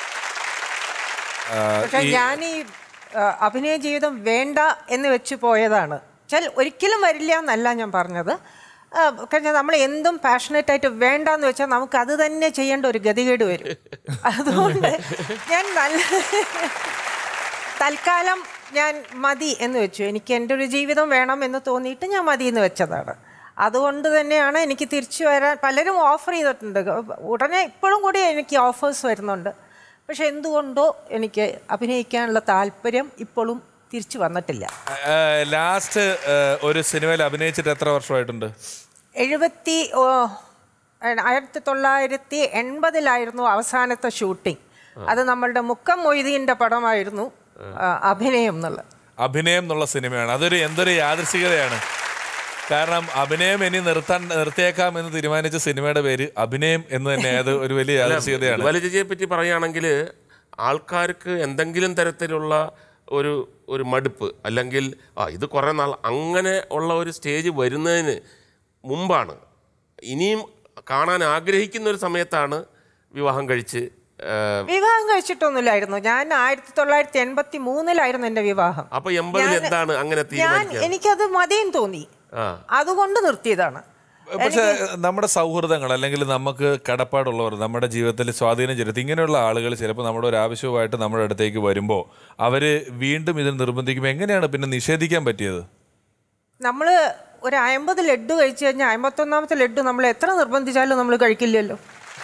പക്ഷെ ഞാൻ ഈ ആ, അഭിനയ ജീവിതം വേണ്ട എന്ന് വെച്ച് പോയതാണ് വെച്ചാൽ ഒരിക്കലും വരില്ല എന്നല്ല ഞാൻ പറഞ്ഞത് ആ, കാരണം നമ്മൾ എന്തും പാഷനറ്റ് ആയിട്ട് വേണ്ട എന്ന് വെച്ചാൽ നമുക്ക് അത് തന്നെ ചെയ്യേണ്ട ഒരു ഗതികേട് വരും അതുകൊണ്ട് ഞാൻ നല്ല തൽക്കാലം ഞാൻ മതി എന്ന് വെച്ചു എനിക്ക് എൻ്റെ ഒരു ജീവിതം വേണം എന്ന് തോന്നിയിട്ട് ഞാൻ മതി എന്ന് വെച്ചതാണ് അതുകൊണ്ട് തന്നെയാണ് എനിക്ക് തിരിച്ചു വരാൻ പലരും ഓഫർ ചെയ്തിട്ടുണ്ട് ഉടനെ ഇപ്പോഴും കൂടി എനിക്ക് ഓഫേഴ്സ് വരുന്നുണ്ട് പക്ഷെ എന്തുകൊണ്ടോ എനിക്ക് അഭിനയിക്കാനുള്ള താല്പര്യം ഇപ്പോഴും തിരിച്ചു വന്നിട്ടില്ല ലാസ്റ്റ് ഒരു സിനിമയിൽ അഭിനയിച്ചിട്ട് എത്ര വർഷമായിട്ടുണ്ട് എഴുപത്തി ഓ, ആയിരത്തി തൊള്ളായിരത്തി എൺപതിലായിരുന്നു അവസാനത്തെ ഷൂട്ടിംഗ് അത് നമ്മളുടെ മുക്കം മൊയ്തീൻ്റെ പടമായിരുന്നു ആ, അഭിനയം എന്നുള്ളത് അഭിനയം എന്നുള്ള സിനിമയാണ് അതൊരു എന്തൊരു യാദൃശികതയാണ് കാരണം അഭിനയം ഇനി നിർത്താൻ നിർത്തിയേക്കാം എന്ന് തീരുമാനിച്ച സിനിമയുടെ പേര് അഭിനയം എന്ന് തന്നെ അത് ഒരു വലിയ യാദൃശികതയാണ് വിധുവാലി ചേച്ചിയെ പറ്റി പറയുകയാണെങ്കിൽ ആൾക്കാർക്ക് എന്തെങ്കിലും തരത്തിലുള്ള ഒരു ഒരു മടുപ്പ് അല്ലെങ്കിൽ ആ ഇത് കുറേ നാൾ അങ്ങനെ ഉള്ള ഒരു സ്റ്റേജ് വരുന്നതിന് മുമ്പാണ് ഇനിയും കാണാൻ ആഗ്രഹിക്കുന്ന ഒരു സമയത്താണ് വിവാഹം കഴിച്ച് ആ, വിവാഹം കഴിച്ചിട്ടൊന്നുമില്ലായിരുന്നു ഞാൻ ആയിരത്തി തൊള്ളായിരത്തി എൺപത്തി മൂന്നിലായിരുന്നു എൻ്റെ വിവാഹം അപ്പൊ എൺപതിൽ ഞാൻ- എന്താണ് അങ്ങനെ ഞാൻ തീരുമാനിക്കാൻ എനിക്കത് മതിയും തോന്നി ആ അതുകൊണ്ട് നിർത്തിയതാണ് പക്ഷെ നമ്മുടെ സൗഹൃദങ്ങൾ അല്ലെങ്കിൽ നമുക്ക് കടപ്പാടുള്ളവർ നമ്മുടെ ജീവിതത്തിൽ സ്വാധീനം ചെലുത്തി ഇങ്ങനെയുള്ള ആളുകൾ ചിലപ്പോൾ നമ്മുടെ ഒരു ആവശ്യവുമായിട്ട് നമ്മുടെ അടുത്തേക്ക് വരുമ്പോൾ അവര് വീണ്ടും ഇതിന് നിർബന്ധിക്കുമ്പോൾ എങ്ങനെയാണ് പിന്നെ നിഷേധിക്കാൻ പറ്റിയത് നമ്മൾ ഒരു അമ്പത് ലഡ്ഡു കഴിച്ചു കഴിഞ്ഞാൽ അമ്പത്തൊന്നാമത്തെ ലഡ്ഡു നമ്മൾ എത്ര നിർബന്ധിച്ചാലും നമ്മൾ കഴിക്കില്ലല്ലോ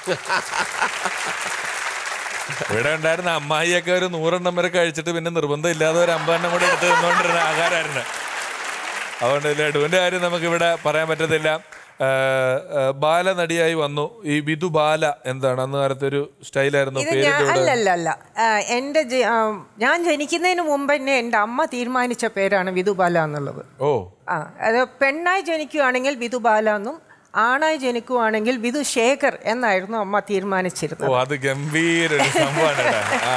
ഇവിടെ ഉണ്ടായിരുന്ന അമ്മായിയൊക്കെ ഒരു നൂറെണ്ണം വരെ കഴിച്ചിട്ട് പിന്നെ നിർബന്ധം ഇല്ലാതെ ഒരു അമ്പതെണ്ണം കൂടെ എടുത്ത് തിന്നുകൊണ്ടിരുന്ന ആഹാരമായിരുന്നു അതുകൊണ്ട് ലഡുവിന്റെ കാര്യം നമുക്ക് ഇവിടെ പറയാൻ പറ്റത്തില്ല ആ, ആ, ബാലനടിയായി വന്നു ഈ വിധു ബാല എന്താണ് അന്ന് കാലത്ത് ഒരു സ്റ്റൈലായിരുന്നു ഇത് ഞാൻ പേരിന്റെ അല്ല കൂടെ അല്ല അല്ല ആ, എൻ്റെ ജി- ആ, ഞാൻ ജനിക്കുന്നതിന് മുമ്പ് തന്നെ എൻ്റെ അമ്മ തീരുമാനിച്ച പേരാണ് വിധുബാല എന്നുള്ളത് ഓ ആ അത് പെണ്ണായി ജനിക്കുകയാണെങ്കിൽ വിധുബാല എന്നും ആണായി ജനിക്കുകയാണെങ്കിൽ വിധു ശേഖർ എന്നായിരുന്നു അമ്മ തീരുമാനിച്ചിരുന്നത് ഓ അത് ഗംഭീര ഒരു സംഭവമാണ് കേട്ടോ. ആ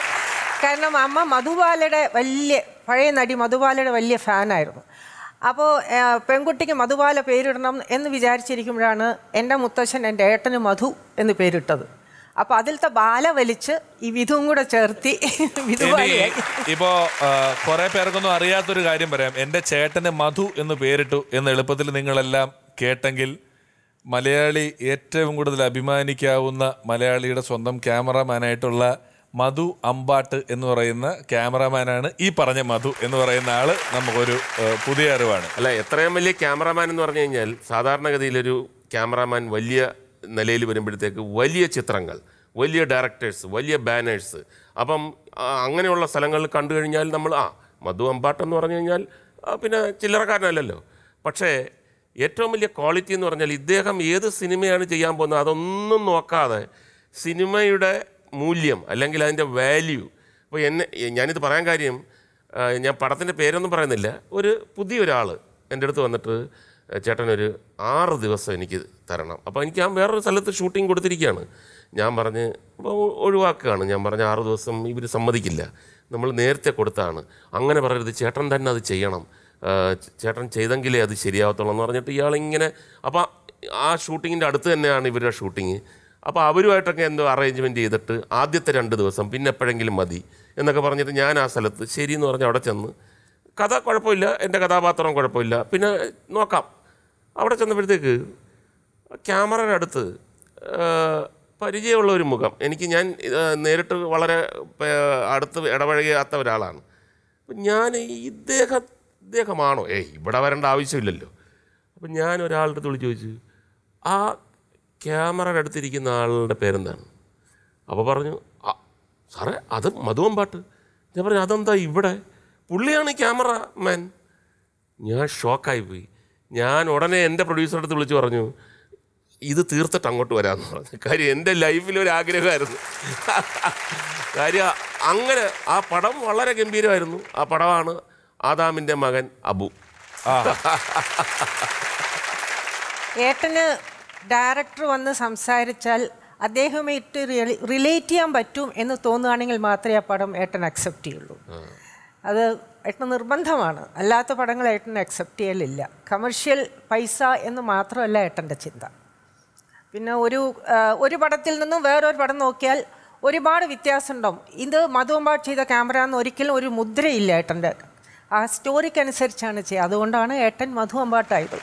കാരണം അമ്മ മധുബാലയുടെ വലിയ പഴയ നടി മധുബാലയുടെ വലിയ ഫാനായിരുന്നു അപ്പോൾ പെൺകുട്ടിക്ക് മധുബാല പേരിടണം എന്ന് വിചാരിച്ചിരിക്കുമ്പോഴാണ് എൻ്റെ മുത്തശ്ശൻ എൻ്റെ ഏട്ടന് മധു എന്ന് പേരിട്ടത് അപ്പോൾ അതിലത്തെ ബാല വലിച്ച് ഈ വിധുവും കൂടെ ചേർത്തി ഇനി വിധുബാലയായി ഇപ്പോ ആ, കുറെ പേർക്കൊന്നും അറിയാത്തൊരു കാര്യം പറയാം എന്റെ ചേട്ടന് മധു എന്ന് പേരിട്ടു എന്ന് എളുപ്പത്തിൽ നിങ്ങളെല്ലാം കേട്ടെങ്കിൽ മലയാളി ഏറ്റവും കൂടുതൽ അഭിമാനിക്കാവുന്ന മലയാളിയുടെ സ്വന്തം ക്യാമറാമാനായിട്ടുള്ള മധു അമ്പാട്ട് എന്ന് പറയുന്ന ക്യാമറാമാനാണ് ഈ പറഞ്ഞ മധു എന്ന് പറയുന്ന ആള് നമുക്കൊരു ആ, പുതിയ അറിവാണ് അല്ല എത്രയും വലിയ ക്യാമറാമാൻ എന്ന് പറഞ്ഞു കഴിഞ്ഞാൽ സാധാരണഗതിയിലൊരു ക്യാമറാമാൻ വലിയ നിലയിൽ വരുമ്പോഴത്തേക്ക് വലിയ ചിത്രങ്ങൾ വലിയ ഡയറക്ടേഴ്സ് വലിയ ബാനേഴ്സ് അപ്പം ആ, അങ്ങനെയുള്ള സ്ഥലങ്ങളിൽ കണ്ടു കഴിഞ്ഞാൽ നമ്മൾ ആ മധു അമ്പാട്ടെന്ന് പറഞ്ഞു കഴിഞ്ഞാൽ ആ, പിന്നെ ചില്ലറക്കാരനല്ലല്ലോ പക്ഷേ ഏറ്റവും വലിയ ക്വാളിറ്റി എന്ന് പറഞ്ഞാൽ ഇദ്ദേഹം ഏത് സിനിമയാണ് ചെയ്യാൻ പോകുന്നത് അതൊന്നും നോക്കാതെ സിനിമയുടെ മൂല്യം അല്ലെങ്കിൽ അതിൻ്റെ വാല്യൂ അപ്പോൾ എന്നെ ഞാനിത് പറയാൻ കാര്യം ആ, ഞാൻ പടത്തിൻ്റെ പേരൊന്നും പറയുന്നില്ല ഒരു പുതിയൊരാൾ എൻ്റെ അടുത്ത് വന്നിട്ട് ചേട്ടനൊരു ആറ് ദിവസം എനിക്ക് തരണം അപ്പോൾ എനിക്ക് ഞാൻ വേറൊരു സ്ഥലത്ത് ഷൂട്ടിംഗ് കൊടുത്തിരിക്കുകയാണ് ഞാൻ പറഞ്ഞ് അപ്പോൾ ഒഴിവാക്കുകയാണ് ഞാൻ പറഞ്ഞ ആറ് ദിവസം ഇവർ സമ്മതിക്കില്ല നമ്മൾ നേരത്തെ കൊടുത്താണ് അങ്ങനെ പറയരുത് ചേട്ടൻ തന്നെ അത് ചെയ്യണം ആ, ചേട്ടൻ ചെയ്തെങ്കിലേ അത് ശരിയാവത്തുള്ളൂ എന്ന് പറഞ്ഞിട്ട് ഇയാളിങ്ങനെ അപ്പോൾ ആ ഷൂട്ടിങ്ങിൻ്റെ അടുത്ത് തന്നെയാണ് ഇവരുടെ ഷൂട്ടിങ് അപ്പോൾ അവരുമായിട്ടൊക്കെ എന്തോ അറേഞ്ച്മെൻറ്റ് ചെയ്തിട്ട് ആദ്യത്തെ രണ്ട് ദിവസം പിന്നെ എപ്പോഴെങ്കിലും മതി എന്നൊക്കെ പറഞ്ഞിട്ട് ഞാൻ ആ സ്ഥലത്ത് ശരി എന്ന് പറഞ്ഞ് അവിടെ ചെന്ന് കഥ കുഴപ്പമില്ല എൻ്റെ കഥാപാത്രം കുഴപ്പമില്ല പിന്നെ നോക്കാം അവിടെ ചെന്നപ്പോഴത്തേക്ക് ക്യാമറയുടെ അടുത്ത് ആ, പരിചയമുള്ള ഒരു മുഖം എനിക്ക് ഞാൻ ആ, നേരിട്ട് വളരെ ആ, അടുത്ത് ഇടപഴകാത്ത ഒരാളാണ് അപ്പം ഞാൻ ഇദ്ദേഹം ഇദ്ദേഹമാണോ ഏയ് ഇവിടെ വരേണ്ട ആവശ്യമില്ലല്ലോ അപ്പം ഞാൻ ഒരാളുടെ അടുത്ത് വിളിച്ച് ചോദിച്ചു ആ ക്യാമറയുടെ അടുത്തിരിക്കുന്ന ആളുടെ പേരെന്താണ് അപ്പോൾ പറഞ്ഞു "ആ, സാറേ അത് മധുവമ്പാട്ട് ഞാൻ പറഞ്ഞു അതെന്താ ഇവിടെ പുള്ളിയാണ് ക്യാമറ മാൻ ഞാൻ ഷോക്കായി പോയി ഞാൻ ഉടനെ എൻ്റെ പ്രൊഡ്യൂസറുടെ അടുത്ത് വിളിച്ച് പറഞ്ഞു ഇത് തീർത്തിട്ട് അങ്ങോട്ട് വരാമെന്ന് പറഞ്ഞു കാര്യം എൻ്റെ ലൈഫിൽ ഒരു ആഗ്രഹമായിരുന്നു കാര്യം അങ്ങനെ ആ പടം വളരെ ഗംഭീരമായിരുന്നു ആ പടമാണ് ആദാമിൻ്റെ മകൻ അബു ഏട്ടന് ഡയറക്ടർ വന്ന് സംസാരിച്ചാൽ അദ്ദേഹമായിട്ട് റിലേറ്റ് ചെയ്യാൻ പറ്റും എന്ന് തോന്നുകയാണെങ്കിൽ മാത്രമേ ആ പടം ഏട്ടൻ അക്സെപ്റ്റ് ചെയ്യുള്ളൂ അത് ഏട്ടന് നിർബന്ധമാണ് അല്ലാത്ത പടങ്ങൾ ഏട്ടൻ അക്സെപ്റ്റ് ചെയ്യലില്ല കമേഴ്ഷ്യൽ പൈസ എന്ന് മാത്രമല്ല ഏട്ടൻ്റെ ചിന്ത പിന്നെ ഒരു ആ, ഒരു പടത്തിൽ നിന്നും വേറൊരു പടം നോക്കിയാൽ ഒരുപാട് വ്യത്യാസം ഉണ്ടാവും ഇത് മധുവമ്പാട് ചെയ്ത ക്യാമറ എന്ന് ഒരിക്കലും ഒരു മുദ്രയില്ല ഏട്ടൻ്റെ ആ സ്റ്റോറിക്കനുസരിച്ചാണ് ചെയ്യുക അതുകൊണ്ടാണ് ഏട്ടൻ മധുവമ്പാട്ടായത്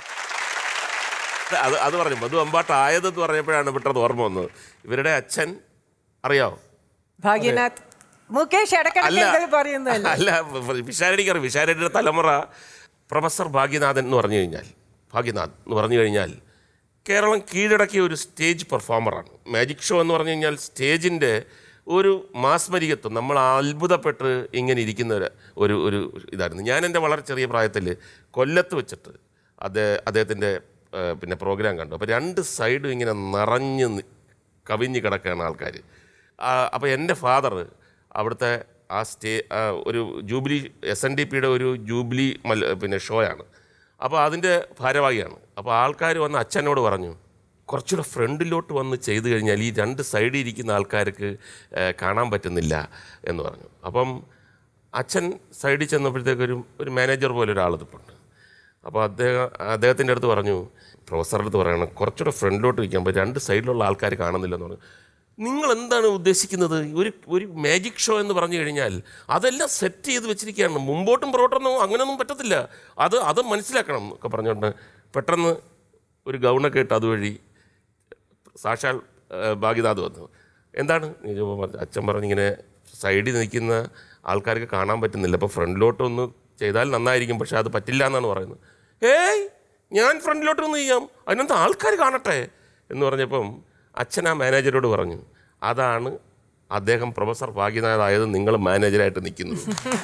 അത് അത് പറഞ്ഞു മധു അമ്പാട്ട് ആയതെന്ന് പറഞ്ഞപ്പോഴാണ് പെട്ടെന്ന് ഓർമ്മ വന്നത് ഇവരുടെ അച്ഛൻ അറിയാവോ ഭാഗ്യനാഥ് മുകേഷ് ഇടയ്ക്കിടയ്ക്ക് എന്തെങ്കിലും പറയുന്നതല്ലേ അല്ല വിശാരടിക്ക് അറിയാം വിശാരടിയുടെ തലമുറ പ്രൊഫസർ ഭാഗ്യനാഥൻ എന്ന് പറഞ്ഞു കഴിഞ്ഞാൽ ഭാഗ്യനാഥ് എന്ന് പറഞ്ഞു കഴിഞ്ഞാൽ കേരളം കീഴടക്കിയ ഒരു സ്റ്റേജ് പെർഫോമറാണ് മാജിക് ഷോ എന്ന് പറഞ്ഞു കഴിഞ്ഞാൽ സ്റ്റേജിൻ്റെ ഒരു മാസ്മരികത്വം നമ്മൾ അത്ഭുതപ്പെട്ട് ഇങ്ങനെ ഇരിക്കുന്ന ഒരു- ഒരു ഒരു ഇതായിരുന്നു ഞാൻ എൻ്റെ വളരെ ചെറിയ പ്രായത്തിൽ കൊല്ലത്ത് വെച്ചിട്ട് അദ്ദേഹ അദ്ദേഹത്തിൻ്റെ പിന്നെ പ്രോഗ്രാം കണ്ടു അപ്പോൾ രണ്ട് സൈഡും ഇങ്ങനെ നിറഞ്ഞ് നി- കവിഞ്ഞ് കിടക്കുകയാണ് ആൾക്കാർ അപ്പോൾ എൻ്റെ ഫാദർ അവിടുത്തെ ആ സ്റ്റേ ആ ഒരു ജൂബിലി എസ് എൻ ഡി പിയുടെ ഒരു ജൂബിലി മൽ പിന്നെ ഷോയാണ് അപ്പോൾ അതിൻ്റെ ഭാരവാഹിയാണ് അപ്പോൾ ആൾക്കാർ വന്ന് അച്ഛനോട് പറഞ്ഞു കുറച്ചുകൂടെ ഫ്രണ്ടിലോട്ട് വന്ന് ചെയ്തു കഴിഞ്ഞാൽ ഈ രണ്ട് സൈഡിൽ ഇരിക്കുന്ന ആൾക്കാർക്ക് ഏഹ്, കാണാൻ പറ്റുന്നില്ല എന്ന് പറഞ്ഞു അപ്പം അച്ഛൻ സൈഡിൽ ചെന്നപ്പോഴത്തേക്കൊരു ഒരു മാനേജർ പോലെ ഒരാൾ ഇതിപ്പുണ്ട് അപ്പോൾ അദ്ദേഹം അദ്ദേഹത്തിൻ്റെ അടുത്ത് പറഞ്ഞു പ്രൊഫസറുടെ അടുത്ത് പറയണം കുറച്ചുകൂടെ ഫ്രണ്ടിലോട്ട് വയ്ക്കാൻ പറ്റും രണ്ട് സൈഡിലുള്ള ആൾക്കാർ കാണുന്നില്ലെന്ന് പറഞ്ഞു നിങ്ങൾ എന്താണ് ഉദ്ദേശിക്കുന്നത് ഒരു ഒരു മാജിക് ഷോ എന്ന് പറഞ്ഞു കഴിഞ്ഞാൽ അതെല്ലാം സെറ്റ് ചെയ്ത് വെച്ചിരിക്കുകയാണ് മുമ്പോട്ടും പുറകോട്ടൊന്നും അങ്ങനെയൊന്നും പറ്റത്തില്ല അത് അത് മനസ്സിലാക്കണം എന്നൊക്കെ പറഞ്ഞുകൊണ്ട് പെട്ടെന്ന് ഒരു ഗൗണൊക്കെ ഇട്ട് അതുവഴി സാക്ഷാൽ ഏഹ്, ഭാഗ്യനാഥ് വന്നു എന്താണ് ഞാൻ ചോദിച്ചപ്പോൾ പറഞ്ഞു, അച്ഛൻ പറഞ്ഞിങ്ങനെ സൈഡിൽ നിൽക്കുന്ന ആൾക്കാർക്ക് കാണാൻ പറ്റുന്നില്ല അപ്പോൾ ഫ്രണ്ടിലോട്ടൊന്ന് ചെയ്താൽ നന്നായിരിക്കും പക്ഷെ അത് പറ്റില്ല എന്നാണ് പറയുന്നത് ഏയ് ഞാൻ ഫ്രണ്ടിലോട്ടൊന്ന് ചെയ്യാം അതിനകത്ത് ആൾക്കാർ കാണട്ടെ എന്ന് പറഞ്ഞപ്പം അച്ഛൻ ആ മാനേജരോട് പറഞ്ഞു അതാണ് അദ്ദേഹം പ്രൊഫസർ ഭാഗ്യനാഥ് ആയത് നിങ്ങൾ മാനേജരായിട്ട് നിൽക്കുന്നത്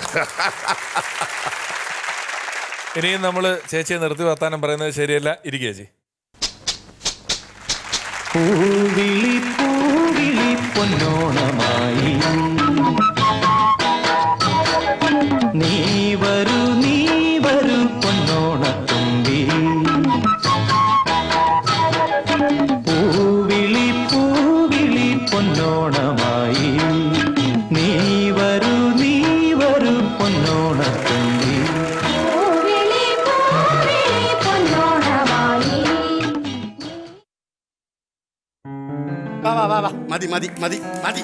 ഇനിയും നമ്മൾ ചേച്ചിയെ നിർത്തി വർത്താനം പറയുന്നത് ശരിയല്ല ഇരിക്കുക ചേച്ചി പൂവിളി പൂവിളി പൊന്നോണമായി നീ വരൂ നീ വരൂ പൊന്നോണത്തുമ്പി പൂവിളി പൂവിളി പൊന്നോണമായി നീ വരൂ നീ വരൂ പൊന്നോണത്തുമ്പി പൂവിളി പൂവിളി പൊന്നോണമായി വാ വാ വാ വാ മതി മതി മതി മതി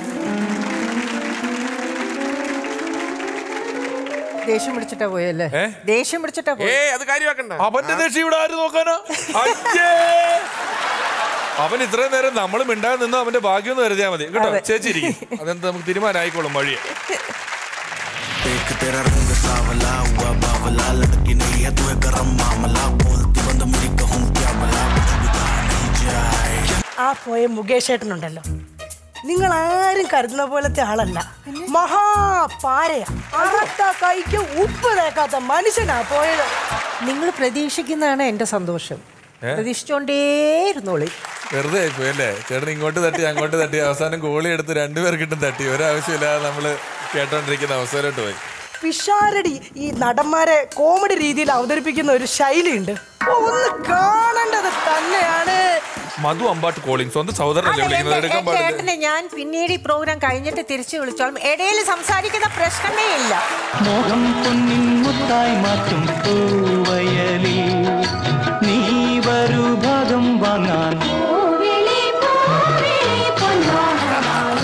ദേഷ്യം പിടിച്ചിട്ടാ പോയല്ലേ ഏ? ദേഷ്യം പിടിച്ചിട്ടാ പോയി ഏയ് അത് കാര്യമാക്കണ്ട അവന്റെ ദേഷ്യം ഇവിടെ ആര് നോക്കാനാ അയ്യേ അവൻ ഇത്രയും നേരം നമ്മൾ മിണ്ടാതെ നിന്ന് അവന്റെ ഭാഗ്യം എന്ന് കരുതിയാൽ മതി കേട്ടോ അതെ. ചേച്ചി ഇരിക്കും അതെന്താ നമുക്ക് തീരുമാനമായിക്കോളും വഴിയെ देख तेरा रंग सावला हुआ बावला लड़की नहीं है तू है गरम मामला बोलती बंद मेरी कहूँ क्या भला कुछ भी कहा नहीं जाए ആ പോയ മുകേഷ് ഏട്ടനുണ്ടല്ലോ നിങ്ങൾ ആരും കരുതുന്ന പോലത്തെ ആളല്ല മഹാപാരയാ അറുത്ത കൈക്ക് ഉപ്പ് തേക്കാത്ത മനുഷ്യനാ പോയത് നിങ്ങൾ പ്രതീക്ഷിക്കുന്നതാണ് എൻ്റെ സന്തോഷം പ്രതീക്ഷിച്ചോണ്ടേയിരുന്നോളി വെറുതെ ആയിപ്പോയി അല്ലേ ചേട്ടൻ ഇങ്ങോട്ട് തട്ടി അങ്ങോട്ട് തട്ടി അവസാനം ഗോളി എടുത്ത് രണ്ടുപേർക്കിട്ടും തട്ടി ഒരാവശ്യമില്ലാതെ നമ്മള് കേട്ടോണ്ടിരിക്കുന്ന അവസരമായിട്ട് പോയി പിഷാരടി ഈ നടന്മാരെ കോമഡി രീതിയിൽ അവതരിപ്പിക്കുന്ന ഒരു ശൈലിയുണ്ട് ഓ, ഒന്ന് കാണേണ്ടത് തന്നെയാണ് മധു അമ്പാട്ട് കോളിംഗ് സ്വന്തം സഹോദരനല്ലേ വിളിക്കുന്നത് എടുക്കാൻ പാടില്ല ചേട്ടനെ ഞാൻ പിന്നീട് ഈ പ്രോഗ്രാം കഴിഞ്ഞിട്ട് തിരിച്ചു വിളിച്ചോളും ഇടയിൽ സംസാരിക്കുന്ന പ്രശ്നമേ ഇല്ല മോഹം പൊന്നിൻ മുത്തായി മാറ്റും പൂവയലിൽ നീ വരൂ ഭാഗം വാങ്ങാൻ പൂവിളി പൂവിളി പൊന്നോണമായി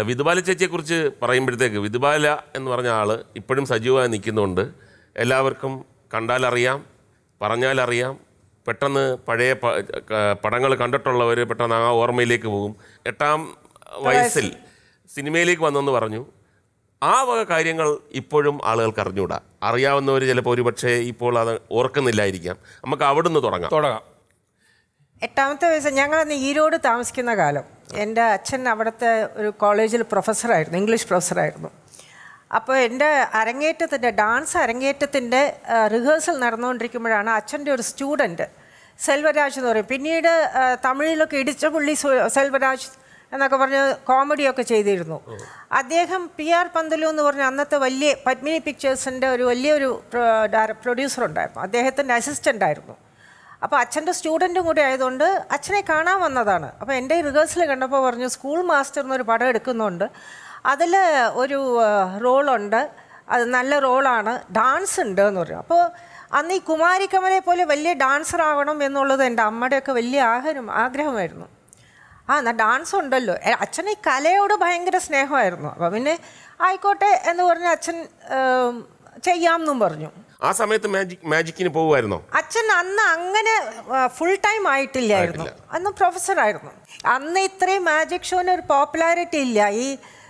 അല്ല വിധുബാല ചേച്ചിയെക്കുറിച്ച് പറയുമ്പോഴത്തേക്ക് വിധുബാല എന്ന് പറഞ്ഞ ആൾ ഇപ്പോഴും സജീവമായി നിൽക്കുന്നുണ്ട് എല്ലാവർക്കും കണ്ടാലറിയാം പറഞ്ഞാലറിയാം പെട്ടെന്ന് പഴയ പടങ്ങൾ കണ്ടിട്ടുള്ളവർ പെട്ടെന്ന് ആ ഓർമ്മയിലേക്ക് പോകും എട്ടാം വയസ്സിൽ സിനിമയിലേക്ക് വന്നെന്ന് പറഞ്ഞു ആ വക കാര്യങ്ങൾ ഇപ്പോഴും ആളുകൾക്ക് അറിഞ്ഞുകൂടാ അറിയാവുന്നവർ ചിലപ്പോൾ ഒരുപക്ഷെ ഇപ്പോൾ അത് ഓർക്കുന്നില്ലായിരിക്കാം നമുക്ക് അവിടുന്ന് തുടങ്ങാം തുടങ്ങാം എട്ടാമത്തെ വയസ്സ് ഞങ്ങളന്ന് ഈരോട് താമസിക്കുന്ന കാലം എൻ്റെ അച്ഛൻ അവിടുത്തെ ഒരു കോളേജിൽ പ്രൊഫസറായിരുന്നു ഇംഗ്ലീഷ് പ്രൊഫസറായിരുന്നു അപ്പോൾ എൻ്റെ അരങ്ങേറ്റത്തിൻ്റെ ഡാൻസ് അരങ്ങേറ്റത്തിൻ്റെ റിഹേഴ്സൽ നടന്നുകൊണ്ടിരിക്കുമ്പോഴാണ് അച്ഛൻ്റെ ഒരു സ്റ്റുഡൻറ്റ് സെൽവരാജ് എന്ന് പറയും പിന്നീട് ആ, തമിഴിലൊക്കെ ഇടിച്ച പുള്ളി സു- സെൽവരാജ് എന്നൊക്കെ പറഞ്ഞ് കോമഡിയൊക്കെ ചെയ്തിരുന്നു അദ്ദേഹം പി ആർ പന്തലു എന്ന് പറഞ്ഞ അന്നത്തെ വലിയ പത്മിനി പിക്ചേഴ്സിൻ്റെ ഒരു വലിയൊരു പ്രൊഡ്യൂസർ ഉണ്ടായിരുന്നു അദ്ദേഹത്തിൻ്റെ അസിസ്റ്റൻ്റ് ആയിരുന്നു അപ്പോൾ അച്ഛൻ്റെ സ്റ്റുഡൻറ്റും കൂടി ആയതുകൊണ്ട് അച്ഛനെ കാണാൻ വന്നതാണ് അപ്പോൾ എൻ്റെ റിഹേഴ്സൽ കണ്ടപ്പോൾ പറഞ്ഞു സ്കൂൾ മാസ്റ്റർ എന്നൊരു പടം എടുക്കുന്നുണ്ട് അതിൽ ഒരു റോളുണ്ട് അത് നല്ല റോളാണ് ഡാൻസ് ഉണ്ട് എന്ന് പറഞ്ഞു അപ്പോൾ അന്ന് ഈ കുമാരിക്കമലെ പോലെ വലിയ ഡാൻസർ ആവണം എന്നുള്ളത് എൻ്റെ അമ്മയുടെയൊക്കെ വലിയ ആഗ്രഹം ആഗ്രഹമായിരുന്നു ആ എന്നാൽ ഡാൻസ് ഉണ്ടല്ലോ എ, അച്ഛന് ഈ കലയോട് ഭയങ്കര സ്നേഹമായിരുന്നു അപ്പോൾ പിന്നെ ആയിക്കോട്ടെ എന്ന് പറഞ്ഞ് അച്ഛൻ ഏം, ചെയ്യാമെന്നും പറഞ്ഞു ആ സമയത്ത് മാജിക് മാജിക്കിന് പോകുമായിരുന്നോ അച്ഛൻ അന്ന് അങ്ങനെ ഫുൾ ടൈം ആയിട്ടില്ലായിരുന്നു അന്ന് പ്രൊഫസറായിരുന്നു അന്ന് ഇത്രയും മാജിക് ഷോന് ഒരു പോപ്പുലാരിറ്റി ഇല്ല ഈ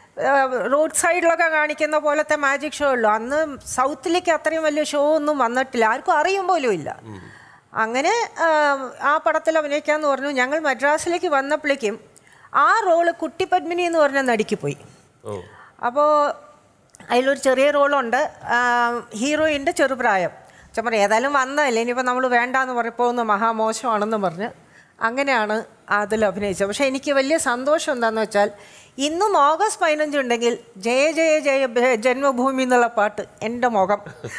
റോഡ് സൈഡിലൊക്കെ കാണിക്കുന്ന പോലത്തെ മാജിക് ഷോ ഉള്ളൂ അന്ന് സൗത്തിലേക്ക് അത്രയും വലിയ ഷോ ഒന്നും വന്നിട്ടില്ല ആർക്കും അറിയും പോലും ഇല്ല അങ്ങനെ ആ, ആ പടത്തിൽ അഭിനയിക്കാമെന്ന് പറഞ്ഞു ഞങ്ങൾ മദ്രാസിലേക്ക് വന്നപ്പോഴേക്കും ആ റോള് കുട്ടി പത്മിനി എന്ന് പറഞ്ഞ നടിക്ക് പോയി ഓ അപ്പോൾ അതിലൊരു ചെറിയ റോളുണ്ട് ഹീറോയിൻ്റെ ചെറുപ്രായം അച്ഛൻ പറയും ഏതായാലും വന്നതല്ലേ ഇനിയിപ്പോൾ നമ്മൾ വേണ്ടാന്ന് പറഞ്ഞപ്പോൾ ഒന്ന് മഹാമോശമാണെന്ന് പറഞ്ഞ് അങ്ങനെയാണ് അതിൽ അഭിനയിച്ചത് പക്ഷേ എനിക്ക് വലിയ സന്തോഷം എന്താണെന്ന് വെച്ചാൽ ഇന്നും ഓഗസ്റ്റ് പതിനഞ്ച് ഉണ്ടെങ്കിൽ ജയ ജയ ജയ ഭ- ജന്മഭൂമി എന്നുള്ള പാട്ട് എൻ്റെ മുഖം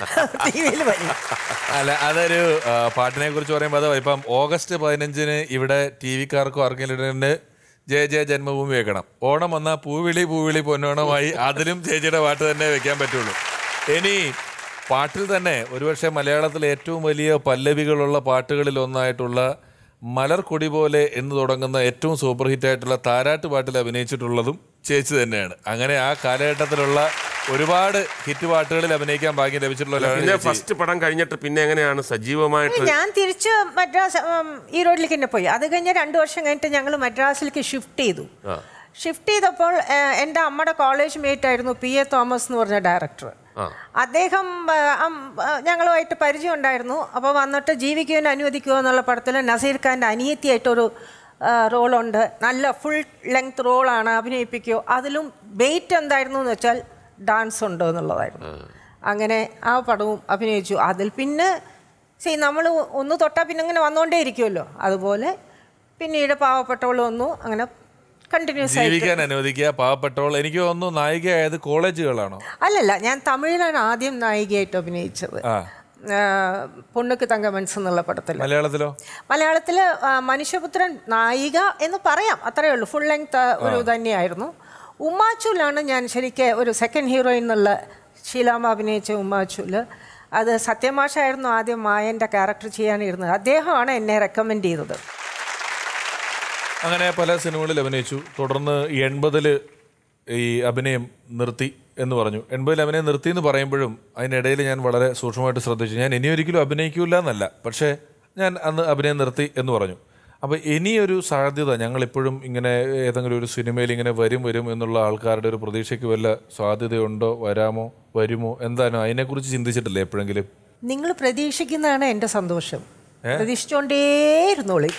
ടി വിയിൽ വരും അല്ല അതൊരു ആ, പാട്ടിനെ കുറിച്ച് പറയുമ്പോൾ അത് ഇപ്പം ഓഗസ്റ്റ് പതിനഞ്ചിന് ഇവിടെ ടി വിക്കാർക്കും ആർക്കെങ്കിലും ജയ ജയ ജന്മഭൂമി വെക്കണം ഓണം വന്നാൽ പൂവിളി പൂവിളി പൊന്നോണമായി അതിലും ചേച്ചിയുടെ പാട്ട് തന്നെ വെക്കാൻ പറ്റുള്ളൂ ഇനി പാട്ടിൽ തന്നെ ഒരുപക്ഷെ മലയാളത്തിലെ ഏറ്റവും വലിയ പല്ലവികളുള്ള പാട്ടുകളിൽ ഒന്നായിട്ടുള്ള മലർക്കൊടി പോലെ എന്ന് തുടങ്ങുന്ന ഏറ്റവും സൂപ്പർ ഹിറ്റ് ആയിട്ടുള്ള താരാട്ട് പാട്ടിൽ അഭിനയിച്ചിട്ടുള്ളതും ചേച്ചി തന്നെയാണ് അങ്ങനെ ആ കാലഘട്ടത്തിലുള്ള ഒരുപാട് ഹിറ്റ് പാട്ടുകളിൽ അഭിനയിക്കാൻ ഭാഗ്യം ലഭിച്ചിട്ടുള്ള ഒരാളാണ് പിന്നെ ചേച്ചി. ഫസ്റ്റ് പടം കഴിഞ്ഞിട്ട് പിന്നെ എങ്ങനെയാണ് സജീവമായിട്ട് ഞാൻ തിരിച്ച് മദ്രാസ് ഉം, ഈറോഡിലേക്ക് തന്നെ പോയി അത് കഴിഞ്ഞ് രണ്ട് വർഷം കഴിഞ്ഞിട്ട് ഞങ്ങൾ മദ്രാസിലേക്ക് ഷിഫ്റ്റ് ചെയ്തു ആ. ഷിഫ്റ്റ് ചെയ്തപ്പോൾ ഏഹ്, എൻ്റെ അമ്മയുടെ കോളേജ് മേറ്റ് ആയിരുന്നു പി എ തോമസ് എന്ന് പറഞ്ഞ ഡയറക്ടർ ആ. അദ്ദേഹം ഏഹ്, അം, ഏഹ്, ഞങ്ങളുമായിട്ട് പരിചയം ഉണ്ടായിരുന്നു അപ്പോൾ വന്നിട്ട് ജീവിക്കുവാൻ അനുവദിക്കുമോ എന്നുള്ള പടത്തിൽ നസീർ ഖാൻ്റെ അനിയത്തിയായിട്ടൊരു ഏഹ്, റോളുണ്ട് നല്ല ഫുൾ ലെങ്ത് റോളാണ് അഭിനയിപ്പിക്കുമോ അതിലും വെയിറ്റ് എന്തായിരുന്നു എന്ന് വെച്ചാൽ ഡാൻസ് ഉണ്ട് എന്നുള്ളതായിരുന്നു അങ്ങനെ ആ പടവും അഭിനയിച്ചു അതിൽ പിന്നെ സി നമ്മൾ ഒന്ന് തൊട്ടാൽ പിന്നെ ഇങ്ങനെ വന്നുകൊണ്ടേ ഇരിക്കുമല്ലോ അതുപോലെ പിന്നീട് പാവപ്പെട്ടവൾ വന്നു അങ്ങനെ കണ്ടിന്യൂസ് ആയിട്ട് ജീവിക്കാൻ അനുവദിക്കുക പാവപ്പെട്ടവൾ എനിക്ക് തോന്നുന്നു നായികയായത് കോളേജുകളാണോ അല്ലല്ല ഞാൻ തമിഴിലാണ് ആദ്യം നായികയായിട്ട് അഭിനയിച്ചത് ആ ആ, പൊണ്ണുക്ക് തങ്ക മനസ്സ് എന്നുള്ള പടത്തിൽ മലയാളത്തിലോ മലയാളത്തിൽ മനുഷ്യപുത്രൻ നായിക എന്ന് പറയാം അത്രയേ ഉള്ളൂ ഫുൾ ലെങ്ത് ഒരു തന്നെയായിരുന്നു ഉമ്മാച്ചൂലാണ് ഞാൻ ശരിക്ക് ഒരു സെക്കൻഡ് ഹീറോയിൻ എന്നുള്ള ശീലാമ അഭിനയിച്ച ഉമ്മാച്ചൂല് അത് സത്യമാഷായിരുന്നു ആദ്യം മായൻ്റെ ക്യാരക്ടർ ചെയ്യാനിരുന്നത് അദ്ദേഹമാണ് എന്നെ റെക്കമെൻഡ് ചെയ്തത് അങ്ങനെ പല സിനിമകളിൽ അഭിനയിച്ചു തുടർന്ന് എൺപതിൽ ഈ അഭിനയം നിർത്തി എന്ന് പറഞ്ഞു എൺപതിൽ അഭിനയം നിർത്തി എന്ന് പറയുമ്പോഴും അതിനിടയിൽ ഞാൻ വളരെ സൂക്ഷ്മമായിട്ട് ശ്രദ്ധിച്ചു ഞാൻ ഇനി ഒരിക്കലും അഭിനയിക്കില്ല എന്നല്ല പക്ഷേ ഞാൻ അന്ന് അഭിനയം നിർത്തി എന്ന് പറഞ്ഞു അപ്പോൾ ഇനിയൊരു സാധ്യത ഞങ്ങളിപ്പോഴും ഇങ്ങനെ ഏതെങ്കിലും ഒരു സിനിമയിൽ ഇങ്ങനെ വരും വരും എന്നുള്ള ആൾക്കാരുടെ ഒരു പ്രതീക്ഷയ്ക്ക് വല്ല സാധ്യതയുണ്ടോ വരാമോ വരുമോ എന്താണോ അതിനെക്കുറിച്ച് ചിന്തിച്ചിട്ടില്ലേ എപ്പോഴെങ്കിലും നിങ്ങൾ പ്രതീക്ഷിക്കുന്നതാണ് എൻ്റെ സന്തോഷം പ്രതീക്ഷിച്ചുകൊണ്ടേയിരുന്നോളി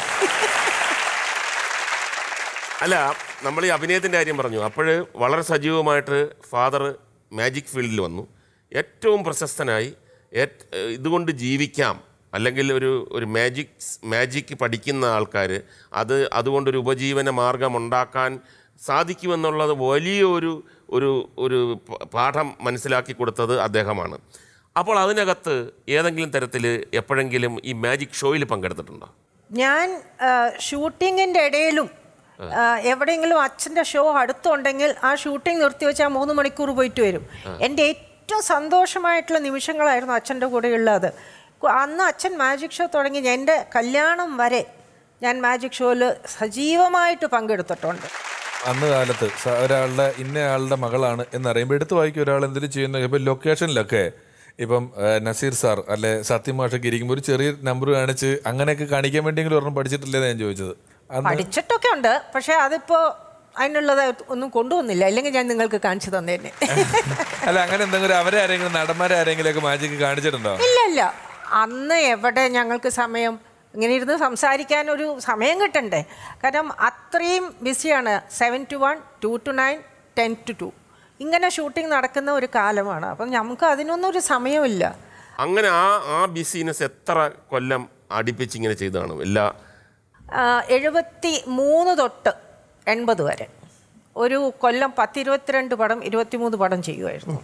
അല്ല നമ്മൾ ഈ അഭിനയത്തിൻ്റെ കാര്യം പറഞ്ഞു അപ്പോൾ വളരെ സജീവമായിട്ട് ഫാദർ മാജിക് ഫീൽഡിൽ വന്നു ഏറ്റവും പ്രശസ്തനായി ഏറ്റ്- ഇതുകൊണ്ട് ജീവിക്കാം അല്ലെങ്കിൽ ഒരു ഒരു മാജിക് മാജിക് പഠിക്കുന്ന ആൾക്കാർ അത് അതുകൊണ്ടൊരു ഉപജീവന മാർഗം ഉണ്ടാക്കാൻ സാധിക്കുമെന്നുള്ളത് വലിയൊരു ഒരു ഒരു പ- പാഠം മനസ്സിലാക്കി കൊടുത്തത് അദ്ദേഹമാണ് അപ്പോൾ അതിനകത്ത് ഏതെങ്കിലും തരത്തിൽ എപ്പോഴെങ്കിലും ഈ മാജിക് ഷോയിൽ പങ്കെടുത്തിട്ടുണ്ടോ ഞാൻ ഷൂട്ടിങ്ങിൻ്റെ ഇടയിലും ആ, എവിടെയെങ്കിലും അച്ഛൻ്റെ ഷോ അടുത്തുണ്ടെങ്കിൽ ആ ഷൂട്ടിംഗ് നിർത്തിവെച്ച് ആ മൂന്ന് മണിക്കൂർ പോയിട്ട് വരും എൻ്റെ ഏറ്റവും സന്തോഷമായിട്ടുള്ള നിമിഷങ്ങളായിരുന്നു അച്ഛൻ്റെ കൂടെ ഉള്ളത് കു- അന്ന് അച്ഛൻ മാജിക് ഷോ തുടങ്ങി എൻ്റെ കല്യാണം വരെ ഞാൻ മാജിക് ഷോയിൽ സജീവമായിട്ട് പങ്കെടുത്തിട്ടുണ്ട് അന്ന് കാലത്ത് സ- ഒരാളുടെ ഇന്ന ആളുടെ മകളാണ് എന്നറിയുമ്പോൾ എടുത്ത് വായിക്കും ഒരാൾ എന്തെങ്കിലും ചെയ്യുന്ന ഇപ്പം ലൊക്കേഷനിലൊക്കെ ഇപ്പം ആ, നസീർ സാർ അല്ലെ സത്യമാഷൊക്കെ ഇരിക്കുമ്പോൾ ഒരു ചെറിയ നമ്പർ കാണിച്ച് അങ്ങനെയൊക്കെ കാണിക്കാൻ വേണ്ടിയെങ്കിലും ഒരെണ്ണം പഠിച്ചിട്ടില്ലെന്ന് ഞാൻ ചോദിച്ചത് അന്ന് പഠിച്ചിട്ടൊക്കെ ഉണ്ട് പക്ഷെ അതിപ്പോ അതിനുള്ളത് ഒന്നും കൊണ്ടുവന്നില്ല ഇല്ലെങ്കിൽ ഞാൻ നിങ്ങൾക്ക് കാണിച്ചു തന്നേനെ അല്ല അങ്ങനെ എന്തെങ്കിലും അവരെ ആരെങ്കിലും നടന്മാരെ ആരെങ്കിലും ഒക്കെ മാജിക്ക് കാണിച്ചിട്ടുണ്ടോ ഇല്ല ഇല്ല അന്ന് എവിടെ ഞങ്ങൾക്ക് സമയം ഇങ്ങനെ ഇരുന്ന് സംസാരിക്കാൻ ഒരു സമയം കിട്ടണ്ടേ കാരണം അത്രയും ബിസിയാണ് seven to one two to nine ten to two ഇങ്ങനെ ഷൂട്ടിംഗ് നടക്കുന്ന ഒരു കാലമാണ് അപ്പം നമുക്ക് അതിനൊന്നും ഒരു സമയമില്ല അങ്ങനെ ആ ആ ബിസിനസ് എത്ര കൊല്ലം അടുപ്പിച്ച് ഇങ്ങനെ ചെയ്തതാണ് എല്ലാ ആ, എഴുപത്തി മൂന്ന് തൊട്ട് എൺപത് വരെ ഒരു കൊല്ലം പത്തിരുപത്തിരണ്ട് പടം ഇരുപത്തിമൂന്ന് പടം ചെയ്യുമായിരുന്നു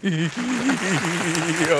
അയ്യോ.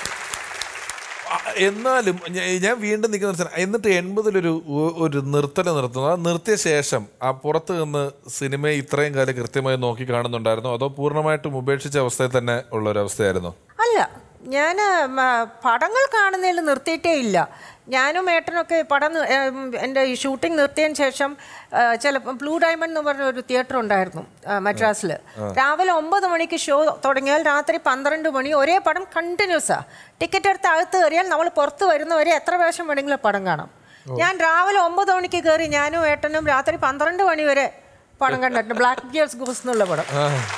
ആ, എന്നാലും ഞ- ഞാൻ വീണ്ടും നിൽക്കുന്ന ഒരു സാധനം. എന്നിട്ട് എൺപതിലൊരു ഒ- ഒരു നിർത്തല നിർത്തുന്നു ആ നിർത്തിയ ശേഷം ആ പുറത്ത് നിന്ന് സിനിമയെ ഇത്രയും കാലം കൃത്യമായി നോക്കി കാണുന്നുണ്ടായിരുന്നോ അതോ പൂർണ്ണമായിട്ടും ഉപേക്ഷിച്ച അവസ്ഥയിൽ തന്നെ ഉള്ള ഒരു അവസ്ഥയായിരുന്നോ അല്ല ഞാൻ പടങ്ങൾ കാണുന്നതിൽ നിർത്തിയിട്ടേ ഇല്ല ഞാനും ഏട്ടനൊക്കെ പടം നി- ഏം, എൻ്റെ ഈ ഷൂട്ടിംഗ് നിർത്തിയതിന് ശേഷം ചിലപ്പോൾ ബ്ലൂ ഡയമണ്ട് എന്ന് പറഞ്ഞ ഒരു തിയേറ്റർ ഉണ്ടായിരുന്നു മദ്രാസിൽ രാവിലെ ഒമ്പത് മണിക്ക് ഷോ തുടങ്ങിയാൽ രാത്രി പന്ത്രണ്ട് മണി ഒരേ പടം കണ്ടിന്യൂസാണ് ടിക്കറ്റ് എടുത്ത് അകത്ത് കയറിയാൽ നമ്മൾ പുറത്ത് വരുന്നവരെ എത്ര പ്രാവശ്യം വേണമെങ്കിലും പടം കാണാം ഞാൻ രാവിലെ ഒമ്പത് മണിക്ക് കയറി ഞാനും ഏട്ടനും രാത്രി പന്ത്രണ്ട് മണി വരെ പടം കണ്ടിട്ടുണ്ട് ബ്ലാക്ക് ഗിയേഴ്സ് ഗൂസ് എന്നുള്ള പടം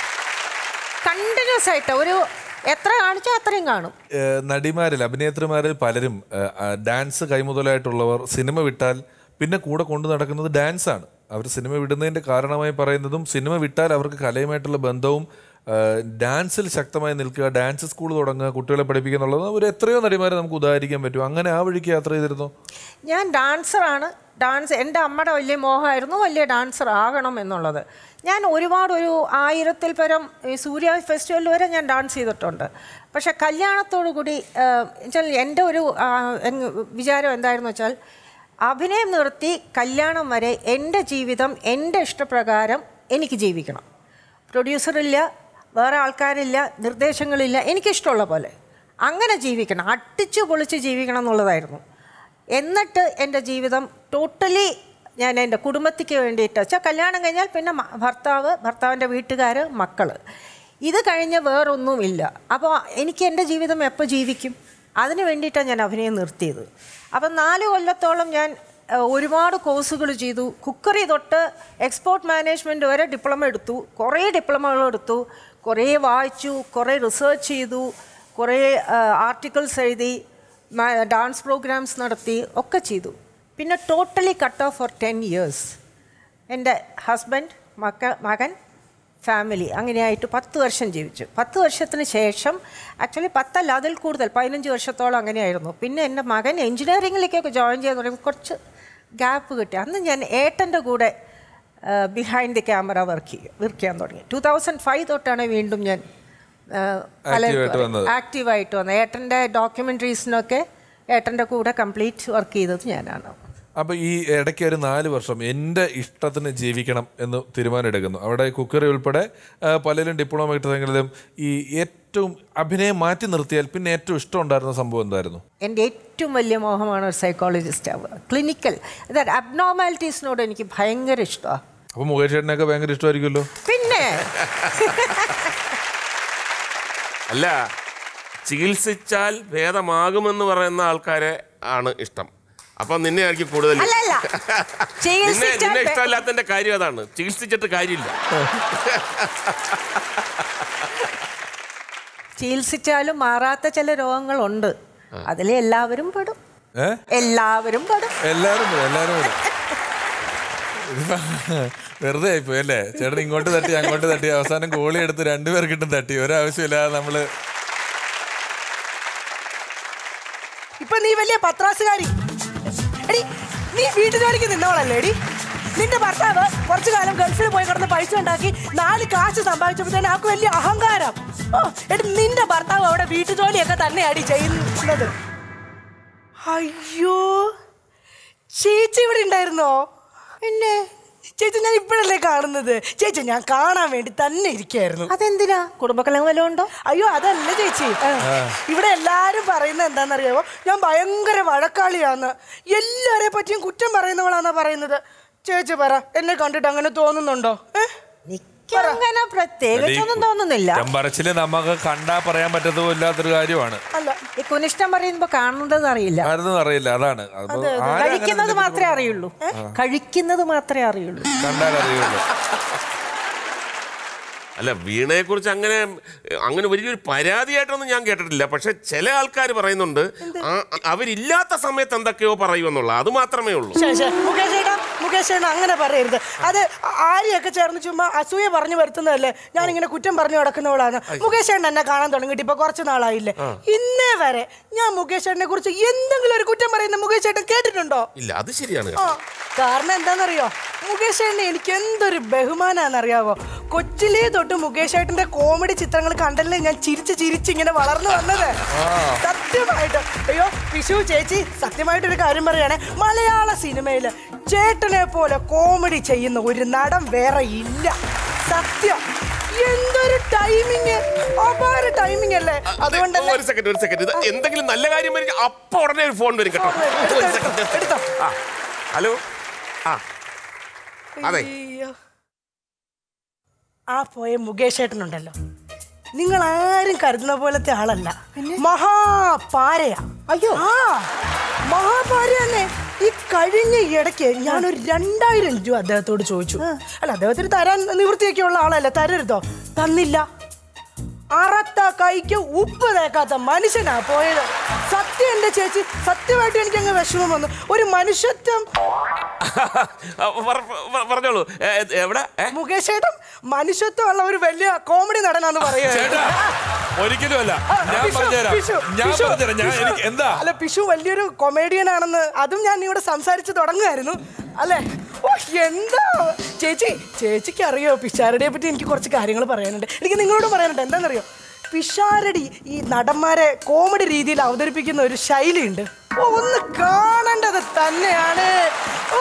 കണ്ടിന്യൂസ് ആയിട്ട് ഒരു എത്ര കാണിച്ചോ അത്രയും കാണും ഏഹ് നടിമാരിൽ അഭിനേത്രിമാരിൽ പലരും ഏഹ്, ആ, ഡാൻസ് കൈമുതലായിട്ടുള്ളവർ സിനിമ വിട്ടാൽ പിന്നെ കൂടെ കൊണ്ടു നടക്കുന്നത് ഡാൻസ് ആണ് അവർ സിനിമ വിടുന്നതിന്റെ കാരണമായി പറയുന്നതും സിനിമ വിട്ടാൽ അവർക്ക് കലയുമായിട്ടുള്ള ബന്ധവും ഏഹ്, ഡാൻസിൽ ശക്തമായി നിൽക്കുക ഡാൻസ് സ്കൂൾ തുടങ്ങുക കുട്ടികളെ പഠിപ്പിക്കുക എന്നുള്ളത് ഒരു എത്രയോ നടിമാരെ നമുക്ക് ഉദാഹരിക്കാൻ പറ്റും അങ്ങനെ ആ വഴിക്ക് യാത്ര ചെയ്തിരുന്നു ഞാൻ ഡാൻസറാണ് ഡാൻസ് എൻ്റെ അമ്മയുടെ വലിയ മോഹമായിരുന്നു വലിയ ഡാൻസർ ആകണം എന്നുള്ളത് ഞാൻ ഒരുപാട് ഒരു ആയിരത്തിൽ പരം ഈ സൂര്യ ഫെസ്റ്റിവൽ വരെ ഞാൻ ഡാൻസ് ചെയ്തിട്ടുണ്ട് പക്ഷെ കല്യാണത്തോടു കൂടി ആഹ്, വെച്ചാൽ എൻ്റെ ഒരു ആഹ്, എങ് വിചാരം എന്തായിരുന്നു വെച്ചാൽ അഭിനയം നിർത്തി കല്യാണം വരെ എൻ്റെ ജീവിതം എൻ്റെ ഇഷ്ടപ്രകാരം എനിക്ക് ജീവിക്കണം പ്രൊഡ്യൂസറില്ല വേറെ ആൾക്കാരില്ല നിർദ്ദേശങ്ങളില്ല എനിക്കിഷ്ടമുള്ള പോലെ അങ്ങനെ ജീവിക്കണം അട്ടിച്ചു പൊളിച്ച് ജീവിക്കണം എന്നുള്ളതായിരുന്നു എന്നിട്ട് എൻ്റെ ജീവിതം ടോട്ടലി ഞാൻ എൻ്റെ കുടുംബത്തിക്ക് വേണ്ടിയിട്ട് വെച്ചാൽ കല്യാണം കഴിഞ്ഞാൽ പിന്നെ മ- ഭർത്താവ് ഭർത്താവിൻ്റെ വീട്ടുകാർ മക്കൾ ഇത് കഴിഞ്ഞ് വേറൊന്നുമില്ല അപ്പോൾ എനിക്ക് എൻ്റെ ജീവിതം എപ്പോൾ ജീവിക്കും അതിന് വേണ്ടിയിട്ടാണ് ഞാൻ അഭിനയം നിർത്തിയത് അപ്പം നാല് കൊല്ലത്തോളം ഞാൻ ഏഹ്, ഒരുപാട് കോഴ്സുകൾ ചെയ്തു കുക്കറി തൊട്ട് എക്സ്പോർട്ട് മാനേജ്മെൻറ്റ് വരെ ഡിപ്ലോമ എടുത്തു കുറേ ഡിപ്ലോമകൾ എടുത്തു കുറേ വായിച്ചു കുറേ റിസർച്ച് ചെയ്തു കുറേ ആർട്ടിക്കിൾസ് എഴുതി ഡാൻസ് പ്രോഗ്രാംസ് നടത്തി ഒക്കെ ചെയ്തു പിന്നെ totally cut off for ten years എൻ്റെ ഹസ്ബൻഡ് മക്ക മകൻ ഫാമിലി അങ്ങനെയായിട്ട് പത്ത് വർഷം ജീവിച്ചു പത്ത് വർഷത്തിന് ശേഷം ആക്ച്വലി പത്തല്ല അതിൽ കൂടുതൽ പതിനഞ്ച് വർഷത്തോളം അങ്ങനെയായിരുന്നു പിന്നെ എൻ്റെ മകൻ എൻജിനീയറിങ്ങിലേക്കൊക്കെ ജോയിൻ ചെയ്ത് തുടങ്ങി കുറച്ച് ഗ്യാപ്പ് കിട്ടി അന്ന് ഞാൻ ഏട്ടൻ്റെ കൂടെ ബിഹൈൻഡ് ദി ക്യാമറ വർക്ക് ചെയ്യും വർക്ക് ചെയ്യാൻ തുടങ്ങി ടൂ തൗസൻഡ് ഫൈവ് തൊട്ടാണ് വീണ്ടും ഞാൻ Active ആയിട്ട് വന്നത്. ആക്റ്റീവായിട്ട് വന്നത് ഏട്ടൻ്റെ ഡോക്യുമെൻ്ററീസിനൊക്കെ ഏട്ടൻ്റെ കൂടെ കംപ്ലീറ്റ് വർക്ക് ചെയ്തത് ഞാനാണ് അപ്പൊ ഈ ഇടയ്ക്ക് ഒരു നാല് വർഷം എൻ്റെ ഇഷ്ടത്തിന് ജീവിക്കണം എന്ന് തീരുമാനം എടുക്കുന്നു അവിടെ കുക്കറി ഉൾപ്പെടെ ആ, പലരും ഡിപ്ലോമ കിട്ടുന്നെങ്കിലും ഈ ഏറ്റവും അഭിനയം മാറ്റി നിർത്തിയാൽ പിന്നെ ഏറ്റവും ഇഷ്ടം ഉണ്ടായിരുന്ന സംഭവം എന്തായിരുന്നു എൻ്റെ ഏറ്റവും വലിയ മോഹമാണ് ഒരു സൈക്കോളജിസ്റ്റ് ആവുക ക്ലിനിക്കൽ അതായത് അബ്നോർമാലിറ്റീസിനോട് എനിക്ക് ഭയങ്കര ഇഷ്ടമാണ് അപ്പൊ മുകേഷ് ചേട്ടനൊക്കെ ഭയങ്കര ഇഷ്ടമായിരിക്കുമല്ലോ പിന്നെ അല്ല ചികിത്സിച്ചാൽ ഭേദമാകുമെന്ന് പറയുന്ന ആൾക്കാരെ ആണ് ഇഷ്ടം അപ്പൊ നിന്നെ ആയിരിക്കും കൂടുതൽ അല്ല അല്ല നിന്നെ ചികിത്സിച്ചാൽ നിന്നെ ഭേ- ഇഷ്ടമല്ലാത്തതിന്റെ കാര്യം അതാണ് ചികിത്സിച്ചിട്ട് കാര്യമില്ല ചികിത്സിച്ചാലും മാറാത്ത ചില രോഗങ്ങളുണ്ട് അതിൽ എല്ലാവരും പെടും ഏ എല്ലാവരും പെടും എല്ലാവരും വരും, എല്ലാവരും വരും. ഇതിപ്പോ വെറുതെ ആയിപ്പോയി അല്ലേ ചേട്ടൻ ഇങ്ങോട്ട് തട്ടി അങ്ങോട്ട് തട്ടി അവസാനം കോളി എടുത്ത് രണ്ടുപേർക്കിട്ടും തട്ടി ഒരാവശ്യമില്ലാതെ നമ്മള് ഇപ്പൊ നീ വലിയ പത്രാസുകാരി എടി നീ വീട്ടു ജോലിക്ക് നിന്നവളല്ലേ എടി നിന്റെ ഭർത്താവ് കുറച്ചു കാലം ഗൾഫിൽ പോയി കിടന്ന് പൈസ ഉണ്ടാക്കി നാല് കാശ് സമ്പാദിച്ചപ്പോഴത്തേന് ആൾക്ക് വലിയ അഹങ്കാരം ഓ എടി നിന്റെ ഭർത്താവ് അവിടെ വീട്ടു ജോലിയൊക്കെ തന്നെയാടി ചെയ്യുന്നത് അയ്യോ ചേച്ചി ഇവിടെ ഉണ്ടായിരുന്നോ പിന്നെ ചേച്ചി ഞാൻ ഇപ്പോഴല്ലേ കാണുന്നത് ചേച്ചി ഞാൻ കാണാൻ വേണ്ടി തന്നെ ഇരിക്കായിരുന്നു അതെന്തിനാ കുടുംബക്കലം വല്ലതും ഉണ്ടോ അയ്യോ അതല്ല ചേച്ചി ഇവിടെ എല്ലാരും പറയുന്നത് എന്താണെന്നറിയാമോ ഞാൻ ഭയങ്കര വഴക്കാളിയാന്ന് എല്ലാരെ പറ്റിയും കുറ്റം പറയുന്നവളാന്നാ പറയുന്നത് ചേച്ചി പറ എന്നെ കണ്ടിട്ട് അങ്ങനെ തോന്നുന്നുണ്ടോ ഏ എനിക്ക് അങ്ങനെ പ്രത്യേകിച്ചൊന്നും തോന്നുന്നില്ല ചെമ്പറച്ചില് നമുക്ക് കണ്ടാ പറയാൻ പറ്റത്തതും ഇല്ലാത്തൊരു കാര്യമാണ് അല്ല ഈ കുനിഷ്ടം പറയുമ്പോ കാണുന്നത് അറിയില്ല ആരെന്നും അറിയില്ല അതാണ് അപ്പൊ ആരാ അങ്ങനെ കഴിക്കുന്നത് എന്തെങ്കിലും മാത്രമേ അറിയുള്ളൂ കഴിക്കുന്നത് മാത്രമേ അറിയുള്ളൂ കണ്ടാൽ അറിയുള്ളൂ അല്ല വീണയെ കുറിച്ച് അങ്ങനെ അങ്ങനെ വലിയൊരു പരാതിയായിട്ടൊന്നും ഞാൻ കേട്ടിട്ടില്ല പക്ഷെ ചില ആൾക്കാർ പറയുന്നുണ്ട് ആ- അവരില്ലാത്ത സമയത്ത് എന്തൊക്കെയോ പറയുമെന്നുള്ള അത് മാത്രമേ ഉള്ളൂ ശ്ശെ, ശ്ശെ, മുകേഷ് ചേട്ടാ മുകേഷ് ചേട്ടാ അങ്ങനെ പറയരുത് അത് ആരെയൊക്കെ ചേർന്ന് ചുമ്മാ അസൂയ പറഞ്ഞു വരുത്തുന്നതല്ലേ ഞാൻ ഇങ്ങനെ കുറ്റം പറഞ്ഞു നടക്കുന്നവളാണ് മുകേഷ് ചേട്ടൻ എന്നെ കാണാൻ തുടങ്ങിയിട്ട് ഇപ്പൊ കുറച്ച് നാളായില്ലേ ഇന്നേ വരെ ഞാൻ മുകേഷ് ചേട്ടനെ കുറിച്ച് എന്തെങ്കിലും ഒരു കുറ്റം പറയുന്ന മുകേഷ് ചേട്ടൻ കേട്ടിട്ടുണ്ടോ ഇല്ല അത് ശരിയാണ് ആ കാരണം എന്താണെന്നറിയോ മുകേഷ് ചേട്ടനെ എനിക്ക് എന്തൊരു ബഹുമാനാന്നറിയാവോ കൊച്ചിലേ തൊട്ട് മുകേഷ് ചേട്ടന്റെ കോമഡി ചിത്രങ്ങൾ കണ്ടല്ലേ ഞാൻ ചിരിച്ച് ചിരിച്ച് ഇങ്ങനെ വളർന്നു വന്നത് സത്യമായിട്ട് അയ്യോ വിഷു ചേച്ചി സത്യമായിട്ടൊരു കാര്യം പറയുകയാണെ മലയാള സിനിമയില് ചേട്ടനെ പോലെ കോമഡി ചെയ്യുന്ന ഒരു നടൻ വേറെ ഇല്ല സത്യം എന്തൊരു ടൈമിങ് അപാര ടൈമിംഗ് അല്ലേ അതുകൊണ്ടല്ലേ ഒരു സെക്കൻഡ് ഒരു സെക്കൻഡ് ഇത് എന്തെങ്കിലും നല്ല കാര്യം വരും അപ്പൊ ഉടനെ ഒരു ഫോൺ വരും കേട്ടോ എടുത്തോ, ഒരു second. എടുത്തോ. ആ ഹലോ ആ അതെ അയ്യോ. ആ പോയ മുകേഷ് ഏട്ടനുണ്ടല്ലോ നിങ്ങൾ ആരും കരുതുന്ന പോലത്തെ ആളല്ല മഹാപാരയാ അയ്യോ ആ മഹാപാര തന്നെ ഈ കഴിഞ്ഞ ഇടയ്ക്ക് ഞാനൊരു രണ്ടായിരം രൂപ അദ്ദേഹത്തോട് ചോദിച്ചു അല്ല അദ്ദേഹത്തിന് തരാൻ നിവൃത്തിയൊക്കെ ഉള്ള ആളല്ലേ തരരുതോ തന്നില്ല അറത്ത കൈക്ക് ഉപ്പ് തേക്കാത്ത മനുഷ്യനാ പോയത് സത്യം എന്റെ ചേച്ചി സത്യമായിട്ട് എനിക്ക് അങ്ങ് വിഷമം വന്നു ഒരു മനുഷ്യത്വം പറ- പറ- പറഞ്ഞോളൂ എ, എ, എവിടെ ഏ? മുകേഷ് ഏട്ടൻ മനുഷ്യത്വം ഉള്ള ഒരു വലിയ കോമഡി നടനാന്ന് ചേട്ടാ ഒരിക്കലും അല്ല ഞാൻ പറഞ്ഞുതരാം ഞാൻ പറഞ്ഞുതരാം ഞാൻ എനിക്ക് എന്താ അല്ല പിഷു വലിയൊരു കൊമേഡിയൻ ആണെന്ന് അതും ഞാൻ ഇവിടെ സംസാരിച്ച് തുടങ്ങുമായിരുന്നു അല്ലേ ഓ എന്താ ചേച്ചി ചേച്ചിക്ക് അറിയോ പിഷാരടിയെ പറ്റി എനിക്ക് കുറച്ച് കാര്യങ്ങൾ പറയാനുണ്ട് എനിക്ക് നിങ്ങളോട് പറയാനുണ്ട് എന്താണെന്നറിയോ പിഷാരടി ഈ നടന്മാരെ കോമഡി രീതിയിൽ അവതരിപ്പിക്കുന്ന ഒരു ശൈലിയുണ്ട് ഓ ഒന്ന് കാണേണ്ടത് തന്നെയാണ് ഓ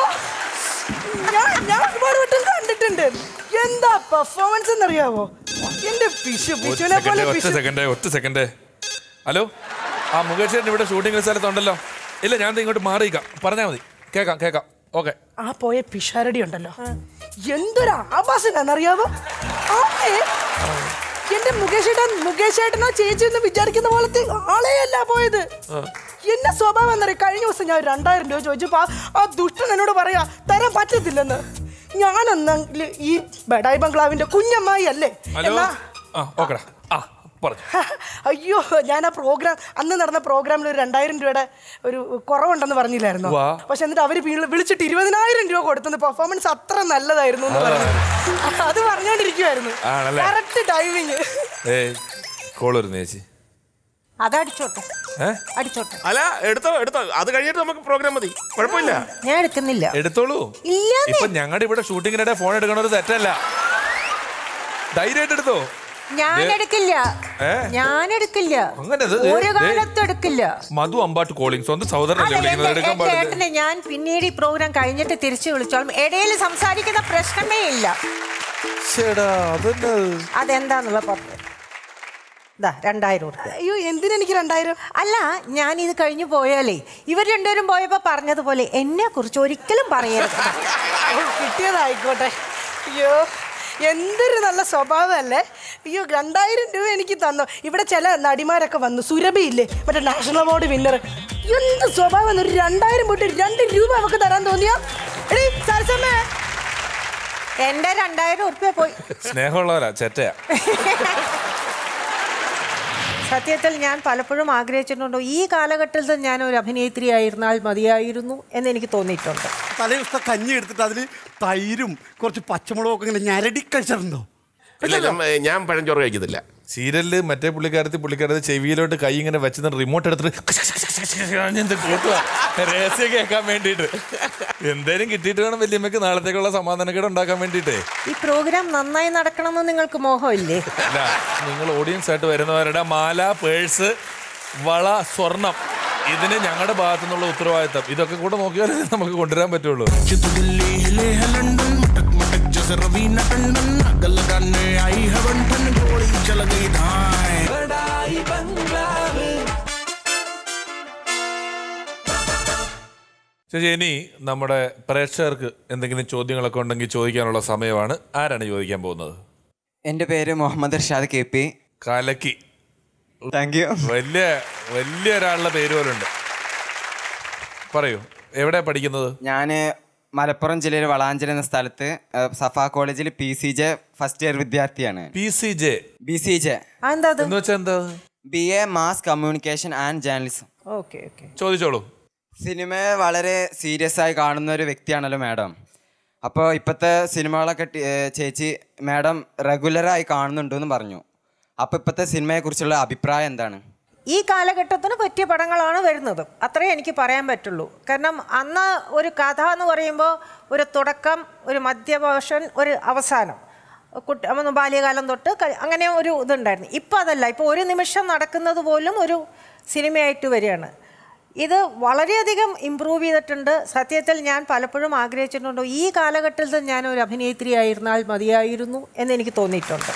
ഞാൻ ഞാൻ ഒരുപാട് വട്ടം കണ്ടിട്ടുണ്ട് എന്താ പെർഫോമൻസ് എന്നറിയാവോ എന്റെ പിഷു ഒരു പിഷുവിനെ സെക്കൻഡ് പോലെ ഒറ്റ പിഷു സെക്കൻഡ് ഒറ്റ സെക്കൻഡ് ഹലോ ആ മുകേഷ് ചേട്ടൻ ഇവിടെ ഷൂട്ടിംഗ് സ്ഥലത്തുണ്ടല്ലോ ഇല്ല ഞാൻ ദേ ഇങ്ങോട്ട് മാറിയിക്കാം പറഞ്ഞാൽ മതി കേക്കാം കേക്കാം ഓക്കെ ആ പോയ പിഷാരടി ഉണ്ടല്ലോ എന്തൊരു ആഭാസനാന്നറിയാവോ ആളെ എന്റെ മുകേഷ് ഏട്ടൻ മുകേഷ് ഏട്ടനോ ചേച്ചി എന്ന് വിചാരിക്കുന്ന പോലത്തെ ആളെയല്ല പോയത് എന്നെ സ്വഭാവം എന്നറിയാം കഴിഞ്ഞ ദിവസം ഞാൻ ഒരു രണ്ടായിരം രൂപ ചോദിച്ചപ്പോ ആ- ആ ദുഷ്ടൻ എന്നോട് പറയാ തരാൻ പറ്റത്തില്ലെന്ന് ഞാനെന്നെങ്കിൽ ഈ ബഡായി ബംഗ്ലാവിന്റെ കുഞ്ഞമ്മായി അല്ലേ ഹലോ എന്നാ ആ ഓക്കെടാ ആ പറഞ്ഞു അയ്യോ ഞാൻ ആ പ്രോഗ്രാം അന്ന് നടന്ന പ്രോഗ്രാമിൽ ഒരു രണ്ടായിരം രൂപയുടെ ഒരു കുറവുണ്ടെന്ന് പറഞ്ഞില്ലായിരുന്നു വാ. പക്ഷെ എന്നിട്ട് അവര് വീ- വിളിച്ചിട്ട് ഇരുപതിനായിരം രൂപ കൊടുത്തു പെർഫോമൻസ് അത്ര നല്ലതായിരുന്നു എന്ന് പറഞ്ഞു അത് പറഞ്ഞോണ്ടിരിക്കുവായിരുന്നു ആണല്ലേ? കറക്റ്റ് ടൈമിങ് ഏ കോൾ വരുന്നു ചേച്ചി അതടിച്ചോട്ടെ ഏ അടിച്ചോട്ടെ അല്ല എടുത്തോ എടുത്തോ അത് കഴിഞ്ഞിട്ട് നമുക്ക് പ്രോഗ്രാം മതി കുഴപ്പമില്ല ഞാൻ എടുക്കുന്നില്ല എടുത്തോളൂ ഇല്ലാന്നേ. ഇപ്പൊ ഞങ്ങളുടെ ഇവിടെ ഷൂട്ടിങ്ങിനിടെ ഫോൺ എടുക്കണ ഒരു തെറ്റല്ല ധൈര്യമായിട്ട് എടുത്തോ ഞാൻ ദേ- എടുക്കില്ല ഏ? ഞാൻ എടുക്കില്ല അങ്ങനെ ഇത് ദേ- ഒരു ദേ- കാലത്തും എടുക്കില്ല മധു അമ്പാട്ട് കോളിംഗ് സ്വന്തം സഹോദരനല്ലേ അതെ, വിളിക്കുന്നത് എന്റെ- എടുക്കാൻ എന്റെ പാടില്ല ഏട്ടനെ ഞാൻ പിന്നീട് ഈ പ്രോഗ്രാം കഴിഞ്ഞിട്ട് തിരിച്ചു വിളിച്ചോളും ഇടയിൽ സംസാരിക്കുന്ന പ്രശ്നമേ ഇല്ല ചേടാ അതെന്താ അതെന്താന്നുള്ള പറഞ്ഞു ഇതാ രണ്ടായിരം ഉറുപ്പ്യ അയ്യോ എന്തിനെനിക്ക് രണ്ടായിരം അല്ല ഞാൻ ഇത് കഴിഞ്ഞു പോയാലേ ഇവർ രണ്ടുപേരും പോയപ്പോ പറഞ്ഞതുപോലെ എന്നെ കുറിച്ച് ഒരിക്കലും പറയരുത് ഓ, കിട്ടിയതായിക്കോട്ടെ അയ്യോ എന്തൊരു നല്ല സ്വഭാവമല്ലേ അയ്യോ രണ്ടായിരം രൂപ എനിക്ക് തന്നു ഇവിടെ ചില നടിമാരൊക്കെ വന്നു സുരഭി ഇല്ലേ മറ്റേ നാഷണൽ അവാർഡ് വിന്നർ എന്ത് സ്വഭാവം ഒരു രണ്ടായിരം പോയിട്ട് രണ്ട് രൂപ അവക്ക് തരാൻ തോന്നിയാ എടീ സരസമ്മേ എന്റെ രണ്ടായിരം ഉറുപ്പ്യ പോയി സ്നേഹമുള്ളവരാ ചേട്ടയാ സത്യത്തിൽ ഞാൻ പലപ്പോഴും ആഗ്രഹിച്ചിട്ടുണ്ടോ ഈ കാലഘട്ടത്തിൽ ഞാൻ ഒരു അഭിനേത്രി ആയിരുന്നാൽ മതിയായിരുന്നു എന്ന് എനിക്ക് തോന്നിയിട്ടുണ്ട് തലേദിവസത്തെ കഞ്ഞി എടുത്തിട്ട് അതിൽ തൈരും കുറച്ച് പച്ചമുളകും ഒക്കെ ഇങ്ങനെ ഞരടി കഴിച്ചിട്ടുണ്ടോ ഇല്ല ഞാൻ- ഞാൻ പഴഞ്ചോറ് കഴിക്കത്തില്ല സീരിയലില് മറ്റേ പുള്ളിക്കാരത്തി പുള്ളിക്കാരത്തി ചെവിയിലോട്ട് കൈ ഇങ്ങനെ വെച്ചിട്ട് റിമോട്ട് എടുത്തിട്ട് എന്ത് കൂട്ടുക രഹസ്യം കേൾക്കാൻ വേണ്ടിയിട്ട് എന്തേലും കിട്ടിയിട്ട് വേണം വല്യമ്മക്ക് നാളത്തേക്കുള്ള സമാധാനക്കേട് ഉണ്ടാക്കാൻ വേണ്ടിയിട്ടേ ഈ പ്രോഗ്രാം നന്നായി നടക്കണമെന്ന് നിങ്ങൾക്ക് മോഹമില്ലേ അല്ല നിങ്ങൾ ഓഡിയൻസ് ആയിട്ട് വരുന്നവരുടെ മാല പേഴ്സ് വള സ്വർണം ഇതിന് ഞങ്ങളുടെ ഭാഗത്തു നിന്നുള്ള ഉത്തരവാദിത്തം ഇതൊക്കെ കൂടെ നോക്കിയാലേ നമുക്ക് കൊണ്ടുവരാൻ പറ്റുള്ളൂ चित दिल्ली हिले है लंदन मटक मटक जैसे रवीना टंडन आग लगाने आई है बंधन गोली चल गई धाए ചേച്ചി ഇനി നമ്മുടെ പ്രേക്ഷകർക്ക് എന്തെങ്കിലും ചോദ്യങ്ങളൊക്കെ ഉണ്ടെങ്കിൽ ചോദിക്കാനുള്ള സമയമാണ് ആരാണ് ചോദിക്കാൻ പോകുന്നത് എൻ്റെ പേര് മുഹമ്മദ് ഇർഷാദ് കെ പി കലക്കി താങ്ക് യു വലിയ വലിയ ഒരാളുടെ പേര് പോലെ ഉണ്ട് പറയൂ എവിടെ പഠിക്കുന്നത് ഞാൻ മലപ്പുറം ജില്ലയിൽ വളാഞ്ചേരി എന്ന സ്ഥലത്ത് ഏഹ്, സഫ കോളേജിൽ P C J first year വിദ്യാർത്ഥിയാണ് P C J B C J എന്താ അത് എന്ന് വെച്ചാൽ എന്താ B A mass communication and journalism okay okay ചോദിച്ചോളൂ സിനിമയെ വളരെ സീരിയസ് ആയി കാണുന്ന ഒരു വ്യക്തിയാണല്ലോ മാഡം അപ്പോൾ ഇപ്പോഴത്തെ സിനിമകളൊക്കെ ടി- ഏഹ്, ചേച്ചി മാഡം റെഗുലറായി കാണുന്നുണ്ടെന്ന് പറഞ്ഞു അപ്പോൾ ഇപ്പോഴത്തെ സിനിമയെക്കുറിച്ചുള്ള അഭിപ്രായം എന്താണ് ഈ കാലഘട്ടത്തിന് പറ്റിയ പടങ്ങളാണ് വരുന്നത് അത്രേ എനിക്ക് പറയാൻ പറ്റുള്ളൂ കാരണം അന്ന് ഒരു കഥ എന്ന് പറയുമ്പോൾ ഒരു തുടക്കം ഒരു മധ്യപോഷൻ ഒരു അവസാനം കുട്ടി അന്ന് ബാല്യകാലം തൊട്ട് ക- അങ്ങനെ ഒരു ഇതുണ്ടായിരുന്നു ഇപ്പം അതല്ല ഇപ്പോൾ ഒരു നിമിഷം നടക്കുന്നത് പോലും ഒരു സിനിമയായിട്ട് വരികയാണ് ഇത് വളരെയധികം ഇമ്പ്രൂവ് ചെയ്തിട്ടുണ്ട് സത്യത്തിൽ ഞാൻ പലപ്പോഴും ആഗ്രഹിച്ചിട്ടുണ്ട് ഈ കാലഘട്ടത്തിൽ ഞാൻ ഒരു അഭിനേത്രി ആയിരുന്നാൽ മതിയായിരുന്നു എന്ന് എനിക്ക് തോന്നിയിട്ടുണ്ട്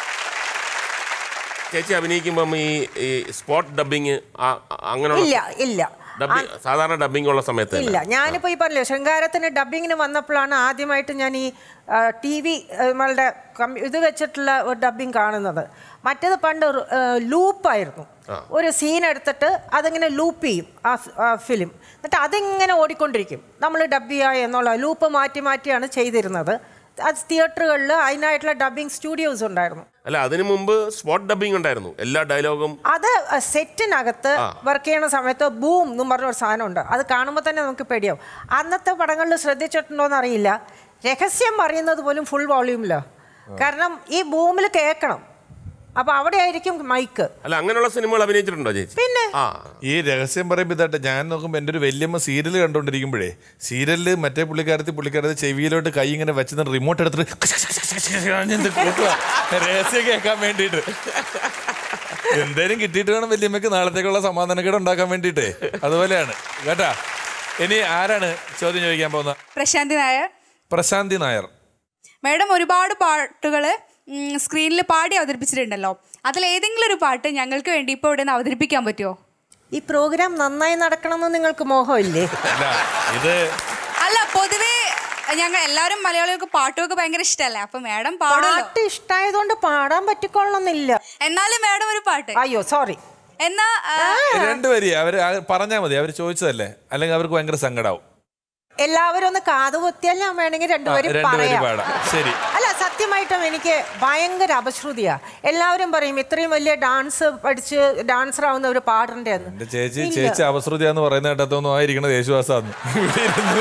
ചേച്ചി അഭിനയിക്കുമ്പം ഈ ഈ സ്പോട്ട് ഡബിങ് അങ്ങനെയുള്ള ഇല്ല ഇല്ല ഡബിങ് സാധാരണ ഡബിങ് ഉള്ള സമയത്ത് ഇല്ല ഞാനിപ്പോൾ ഈ പറഞ്ഞില്ലേ ശൃംഗാരത്തിന് ഡബിങ്ങിന് വന്നപ്പോഴാണ് ആദ്യമായിട്ട് ഞാൻ ഈ ടി വി നമ്മളുടെ കം- ഇത് വെച്ചിട്ടുള്ള ഒരു ഡബിങ് കാണുന്നത് മറ്റേത് പണ്ട് ലൂപ്പായിരുന്നു ഒരു സീൻ എടുത്തിട്ട് അതിങ്ങനെ ലൂപ്പ് ചെയ്യും ആ ഫ്- ആ ഫിലിം എന്നിട്ട് അതിങ്ങനെ ഓടിക്കൊണ്ടിരിക്കും നമ്മൾ ഡബ് ചെയ്യുക എന്നുള്ള ലൂപ്പ് മാറ്റി മാറ്റിയാണ് ചെയ്തിരുന്നത് അത് തിയേറ്ററുകളിൽ അതിനായിട്ടുള്ള ഡബിങ് സ്റ്റുഡിയോസ് ഉണ്ടായിരുന്നു അല്ല അതിനു മുമ്പ് സ്പോട്ട് ഡബിങ് ഉണ്ടായിരുന്നു എല്ലാ ഡയലോഗും അത് സെറ്റിനകത്ത് വർക്ക് ചെയ്യണ സമയത്ത് ബൂം എന്നും പറഞ്ഞ ഒരു സാധനമുണ്ട് അത് കാണുമ്പോൾ തന്നെ നമുക്ക് പേടിയാവും അന്നത്തെ പടങ്ങളിൽ ശ്രദ്ധിച്ചിട്ടുണ്ടോ എന്ന് അറിയില്ല രഹസ്യം പറയുന്നത് പോലും ഫുൾ വോള്യൂമിലോ കാരണം ഈ ബൂമിൽ കേൾക്കണം അപ്പൊ അവിടെ ആയിരിക്കും മൈക്ക് അല്ല അങ്ങനെയുള്ള സിനിമകൾ അഭിനയിച്ചിട്ടുണ്ടോ ചേച്ചി പിന്നെ ആ ഈ രഹസ്യം പറയുമ്പോൾ ഇതാട്ടെ ഞാൻ നോക്കുമ്പോൾ എൻ്റെ ഒരു വല്യമ്മ സീരിയൽ കണ്ടുകൊണ്ടിരിക്കുമ്പോഴേ സീരിയലിൽ മറ്റേ പുള്ളിക്കാരത്തി പുള്ളിക്കാരത്തി ചെവിയിലോട്ട് കൈ ഇങ്ങനെ വെച്ച് റിമോട്ട് എടുത്തിട്ട് ഇത് കൂട്ടുക. രഹസ്യം കേൾക്കാൻ വേണ്ടിയിട്ട് എന്തേലും കിട്ടിയിട്ട് വേണം വല്യമ്മക്ക് നാളത്തേക്കുള്ള സമാധാനക്കേട് ഉണ്ടാക്കാൻ വേണ്ടിയിട്ടേ അതുപോലെയാണ് കേട്ടാ ഇനി ആരാണ് ചോദ്യം ചോദിക്കാൻ പോകുന്ന പ്രശാന്തി നായർ പ്രശാന്തി നായർ മാഡം ഒരുപാട് പാട്ടുകൾ സ്ക്രീനിൽ പാടി അവതരിപ്പിച്ചിട്ടുണ്ടല്ലോ അതിൽ ഏതെങ്കിലും ഒരു പാട്ട് ഞങ്ങൾക്ക് വേണ്ടി ഇപ്പോൾ ഇവിടെ നിന്ന് അവതരിപ്പിക്കാൻ പറ്റുമോ ഈ പ്രോഗ്രാം നന്നായി നടക്കണമെന്ന് നിങ്ങൾക്ക് മോഹമില്ലേ അല്ല ഇത് അല്ല പൊതുവേ ഞങ്ങൾ എല്ലാവരും മലയാളികൾക്ക് പാട്ടുമൊക്കെ ഭയങ്കര ഇഷ്ടമല്ലേ അപ്പൊ മാഡം പാടുമല്ലോ പാട്ട് ഇഷ്ടമായതുകൊണ്ട് പാടാൻ പറ്റിക്കൊള്ളണമെന്നില്ല എന്നാലും മാഡം ഒരു പാട്ട് അയ്യോ സോറി എന്നാ ആ, രണ്ടുപേരി അവര് പറഞ്ഞാൽ മതി അവർ ചോദിച്ചതല്ലേ അല്ലെങ്കിൽ അവർക്ക് ഭയങ്കര സങ്കടാവും എല്ലാവരും ഒന്ന് കാതുകുത്തിയാൽ ഞാൻ വേണമെങ്കിൽ രണ്ടുപേരും രണ്ടുപേരും പറയാം പാടാം ശരി അല്ല സത്യമായിട്ടും എനിക്ക് ഭയങ്കര അപശ്രുതിയാ എല്ലാവരും പറയും ഇത്രയും വലിയ ഡാൻസ് പഠിച്ച് ഡാൻസർ ആവുന്നവർ പാടണ്ടേന്ന് എന്റെ ചേച്ചി ഇല്ല. ചേച്ചി അപശ്രുതി എന്ന് പറയുന്ന കേട്ടത്തൊന്നും ആയിരിക്കണത് യേശുദാസാന്ന് ഇവിടെ ഇരുന്ന്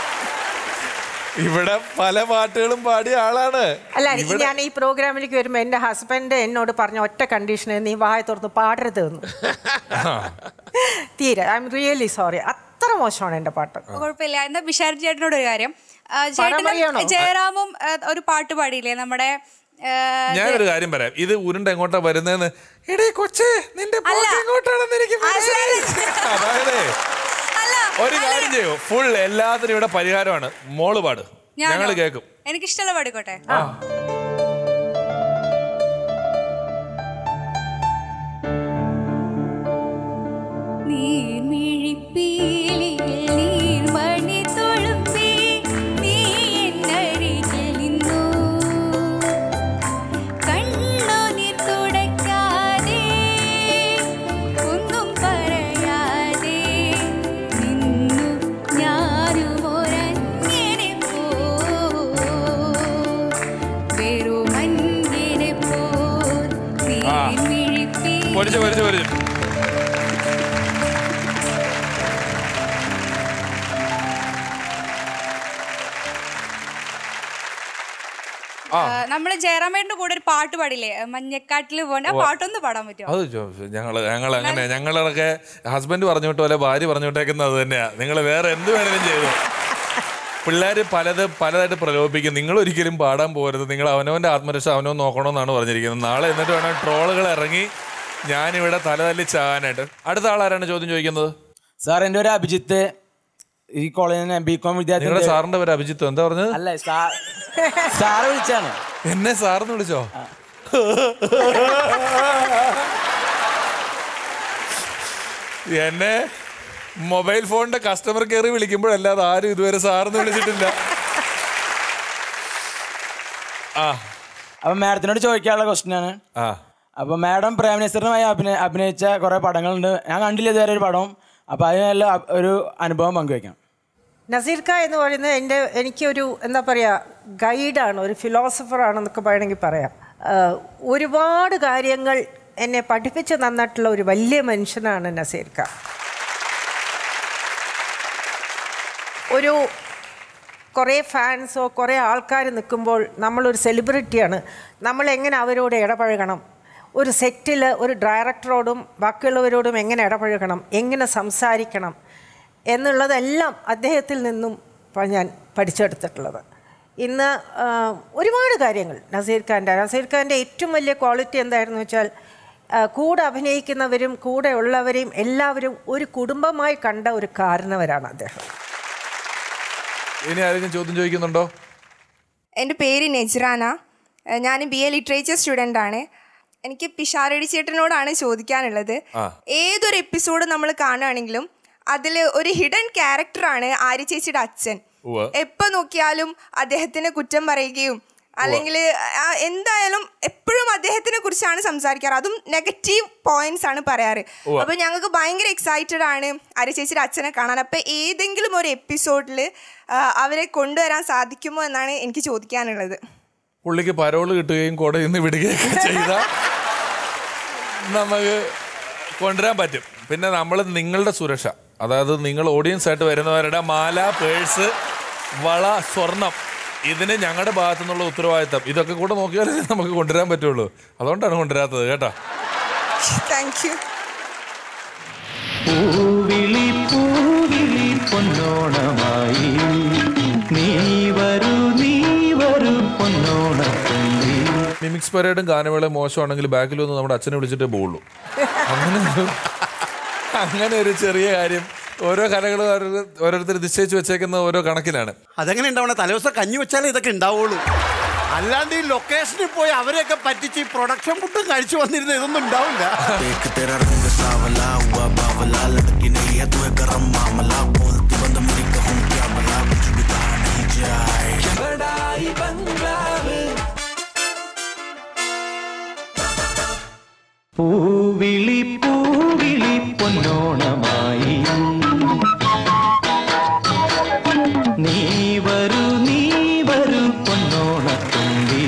ഇവിടെ പല പാട്ടുകളും പാടിയ ആളാണ് അല്ല ഇവിടെ ഞാൻ ഈ പ്രോഗ്രാമിലേക്ക് വരുമ്പോൾ എൻ്റെ ഹസ്ബൻഡ് എന്നോട് പറഞ്ഞ ഒറ്റ കണ്ടീഷന് നീ വായ തുറന്ന് പാടരുത് എന്ന് തീരെ ഐ എം റിയലി സോറി അത്ര മോശമാണ് എൻ്റെ പാട്ട് കുഴപ്പമില്ല എന്നാ ബിഷാർ ചേട്ടനോട് ഒരു കാര്യം ആ, പാടാൻ പറയാണോ? ചേട്ടനും ജയറാമും ആ, ഒരു പാട്ട് പാടിയില്ലേ നമ്മുടെ ആ, ഞാനൊരു കാര്യം പറയാം ഇത് ഉരുണ്ട എങ്ങോട്ടാ വരുന്നതെന്ന് എടേ കൊച്ചേ നിന്റെ അല്ല. പോക്ക് എങ്ങോട്ടാണെന്ന് എനിക്ക് മനസ്സിലായി അതായത് അല്ല ഒരു കാര്യം ചെയ്യോ ഫുൾ എല്ലാത്തിനും ഇവിടെ പരിഹാരമാണ് മോള് പാട് ഞാനോ? ഞങ്ങൾ കേൾക്കും എനിക്കിഷ്ടമുള്ള പാടിക്കോട്ടെ നീർമിഴിപ്പീലിയിൽ നീർമണി തുളുമ്പി നീ എന്നരികിൽ നിന്നു. കണ്ണുനീർ തുടയ്ക്കാതെ, ഒന്നും പറയാതെ നിന്നു ഞാനും ഒരന്യനെ പോൽ. വെറുമന്യനെ പോൽ ആ. നീർമിഴിപ്പീലി പൊരിച്ചു പൊരിച്ചു പൊരിച്ചു നമ്മൾ ജയറാമേട്ടന്റെ കൂടെ ഒരു പാട്ട് പാടില്ലേ മഞ്ഞക്കാട്ടിൽ പോകണ്ട ആ പാട്ടൊന്ന് പാടാൻ പറ്റുമോ അത് ചോ- ഞങ്ങള് ഞങ്ങൾ അങ്ങനെ ഞങ്ങളൊക്കെ ഹസ്ബൻഡ് പറഞ്ഞു വിട്ട പോലെ ഭാര്യ പറഞ്ഞു വിട്ടേക്കുന്നത് അത് തന്നെയാ നിങ്ങൾ വേറെ എന്ത് വേണേലും ചെയ്തു പിള്ളേർ പലത് പലതായിട്ട് പ്രലോഭിപ്പിക്കും നിങ്ങൾ ഒരിക്കലും പാടാൻ പോകരുത് നിങ്ങൾ അവനവന്റെ ആത്മരക്ഷ അവനവൻ നോക്കണമെന്നാണ് പറഞ്ഞിരിക്കുന്നത് നാളെ എന്നിട്ട് വേണം ട്രോളുകൾ ഇറങ്ങി ഞാനിവിടെ തലതല്ലി ചാകാനായിട്ട് അടുത്ത ആളാരാണ് ചോദ്യം ചോദിക്കുന്നത് സാർ എൻ്റെ ഒരു അഭിജിത്ത് ഈ കോളേജിൽ ബി കോം വിദ്യാർത്ഥി നിങ്ങളുടെ സാറിന്റെ പേര് അഭിജിത്ത് എന്താ പറഞ്ഞത് അല്ല സാ- സാറ് വിളിച്ചാണ് എന്നെ സാറിന്ന് വിളിച്ചോ എന്നെ മൊബൈൽ ഫോണിന്റെ കസ്റ്റമർ കെയർ വിളിക്കുമ്പോഴല്ലാതെ ആരും ഇതുവരെ സാറിന്ന് വിളിച്ചിട്ടില്ല ആ അപ്പൊ മാഡത്തിനോട് ചോദിക്കാനുള്ള ക്വസ്റ്റ്യൻ ആണ് ആ അപ്പൊ മാഡം പ്രേമനസറിനുമായി അഭിനയ അഭിനയിച്ച കുറെ പടങ്ങളുണ്ട് ഞാൻ കണ്ടില്ല ഇതുവരെ ഒരു പടവും അപ്പൊ അതിനുള്ള അ- ഒരു അനുഭവം പങ്കുവെക്കാം നസീർ ഖാ എന്ന് പറയുന്നത് എൻ്റെ എനിക്കൊരു എന്താ പറയുക ഗൈഡാണ് ഒരു ഫിലോസഫറാണെന്നൊക്കെ വേണമെങ്കിൽ പറയാം ആഹ് ഒരുപാട് കാര്യങ്ങൾ എന്നെ പഠിപ്പിച്ച് തന്നിട്ടുള്ള ഒരു വലിയ മനുഷ്യനാണ് നസീർ ഖാ ഒരു കുറേ ഫാൻസോ കുറേ ആൾക്കാർ നിൽക്കുമ്പോൾ നമ്മളൊരു സെലിബ്രിറ്റിയാണ് നമ്മൾ എങ്ങനെ അവരോട് ഇടപഴകണം ഒരു സെറ്റിൽ ഒരു ഡയറക്ടറോടും ബാക്കിയുള്ളവരോടും എങ്ങനെ ഇടപഴകണം എങ്ങനെ സംസാരിക്കണം എന്നുള്ളതെല്ലാം അദ്ദേഹത്തിൽ നിന്നും പ- ഞാൻ പഠിച്ചെടുത്തിട്ടുള്ളത് ഇന്ന് ആ, ഒരുപാട് കാര്യങ്ങൾ നസീർ ഖാൻ്റെ നസീർ ഖാൻ്റെ ഏറ്റവും വലിയ ക്വാളിറ്റി എന്തായിരുന്നു വെച്ചാൽ ആ, കൂടെ അഭിനയിക്കുന്നവരും കൂടെ ഉള്ളവരെയും എല്ലാവരും ഒരു കുടുംബമായി കണ്ട ഒരു കാരണവരാണ് അദ്ദേഹം ഇനി ആരെങ്കിലും ചോദ്യം ചോദിക്കുന്നുണ്ടോ എൻ്റെ പേര് നെജ്റാന ഏഹ് ഞാൻ ബി എ ലിറ്ററേച്ചർ സ്റ്റുഡൻ്റ് ആണ് എനിക്ക് പിഷാരടി ചേട്ടനോടാണ് ചോദിക്കാനുള്ളത് ആ. ഏതൊരു എപ്പിസോഡ് നമ്മൾ കാണുകയാണെങ്കിലും അതിൽ ഒരു ഹിഡൻ ക്യാരക്ടറാണ് ആര്യ ചേച്ചിയുടെ അച്ഛൻ ഉവ്വ്. എപ്പോൾ നോക്കിയാലും അദ്ദേഹത്തിനെ കുറ്റം പറയുകയും അല്ലെങ്കിൽ എന്തായാലും എപ്പോഴും അദ്ദേഹത്തിനെ കുറിച്ചാണ് സംസാരിക്കാറ് അതും നെഗറ്റീവ് പോയിന്റ്സ് ആണ് പറയാറ് ഉവ്വ്. അപ്പൊ ഞങ്ങൾക്ക് ഭയങ്കര എക്സൈറ്റഡ് ആണ് ആര്യ ചേച്ചിയുടെ അച്ഛനെ കാണാൻ അപ്പൊ ഏതെങ്കിലും ഒരു എപ്പിസോഡിൽ അവരെ കൊണ്ടുവരാൻ സാധിക്കുമോ എന്നാണ് എനിക്ക് ചോദിക്കാനുള്ളത് പുള്ളിക്ക് പരോള് കിട്ടുകയും കോടതിയിൽ നിന്ന് വിടുകയൊക്കെ ചെയ്ത നമുക്ക് കൊണ്ടുവരാൻ പറ്റും പിന്നെ നമ്മൾ നിങ്ങളുടെ സുരക്ഷ അതായത് നിങ്ങൾ ഓഡിയൻസ് ആയിട്ട് വരുന്നവരുടെ മാല പേഴ്സ് വള സ്വർണം ഇതിന് ഞങ്ങളുടെ ഭാഗത്തു നിന്നുള്ള ഉത്തരവാദിത്തം ഇതൊക്കെ കൂടെ നോക്കിയാലേ നമുക്ക് കൊണ്ടുവരാൻ പറ്റുള്ളൂ അതുകൊണ്ടാണ് കൊണ്ടുവരാത്തത് കേട്ടോ താങ്ക് യു പൂവിളി പൂവിളി പൊന്നോണമായി നീ വരൂ നീ വരൂ പൊന്നോണത്തുമ്പി മിമിക്സ് പരേഡും ഗാനമേളയും മോശമാണെങ്കിൽ ബാക്കിൽ വന്ന് നമ്മുടെ അച്ഛനെ വിളിച്ചിട്ടേ പോവുള്ളൂ അങ്ങനെ ഒരു അങ്ങനെ ഒരു ചെറിയ കാര്യം ഓരോ കലകൾ ഓരോരുത്തർ നിശ്ചയിച്ച് വെച്ചേക്കുന്ന ഓരോ കണക്കിലാണ് അതെങ്ങനെ ഉണ്ടാവണേ തലേദിവസം കഞ്ഞി വെച്ചാലേ ഇതൊക്കെ ഉണ്ടാവുള്ളൂ അല്ലാണ്ട് ഈ ലൊക്കേഷനിൽ പോയി അവരെയൊക്കെ പറ്റിച്ച് ഈ പ്രൊഡക്ഷൻ ഫുഡും കഴിച്ചു വന്നിരുന്ന ഇതൊന്നും ഉണ്ടാവില്ല देख तेरा रंग सावला हुआ बावला लड़की नहीं है तू है गरम मामला बोलती बंद मेरी कहूँ क्या भला कुछ भी कहा नहीं जाए പൂവിളി പൂവിളി പൊന്നോണമായി നീ വരൂ നീ വരൂ പൊന്നോണത്തുമ്പി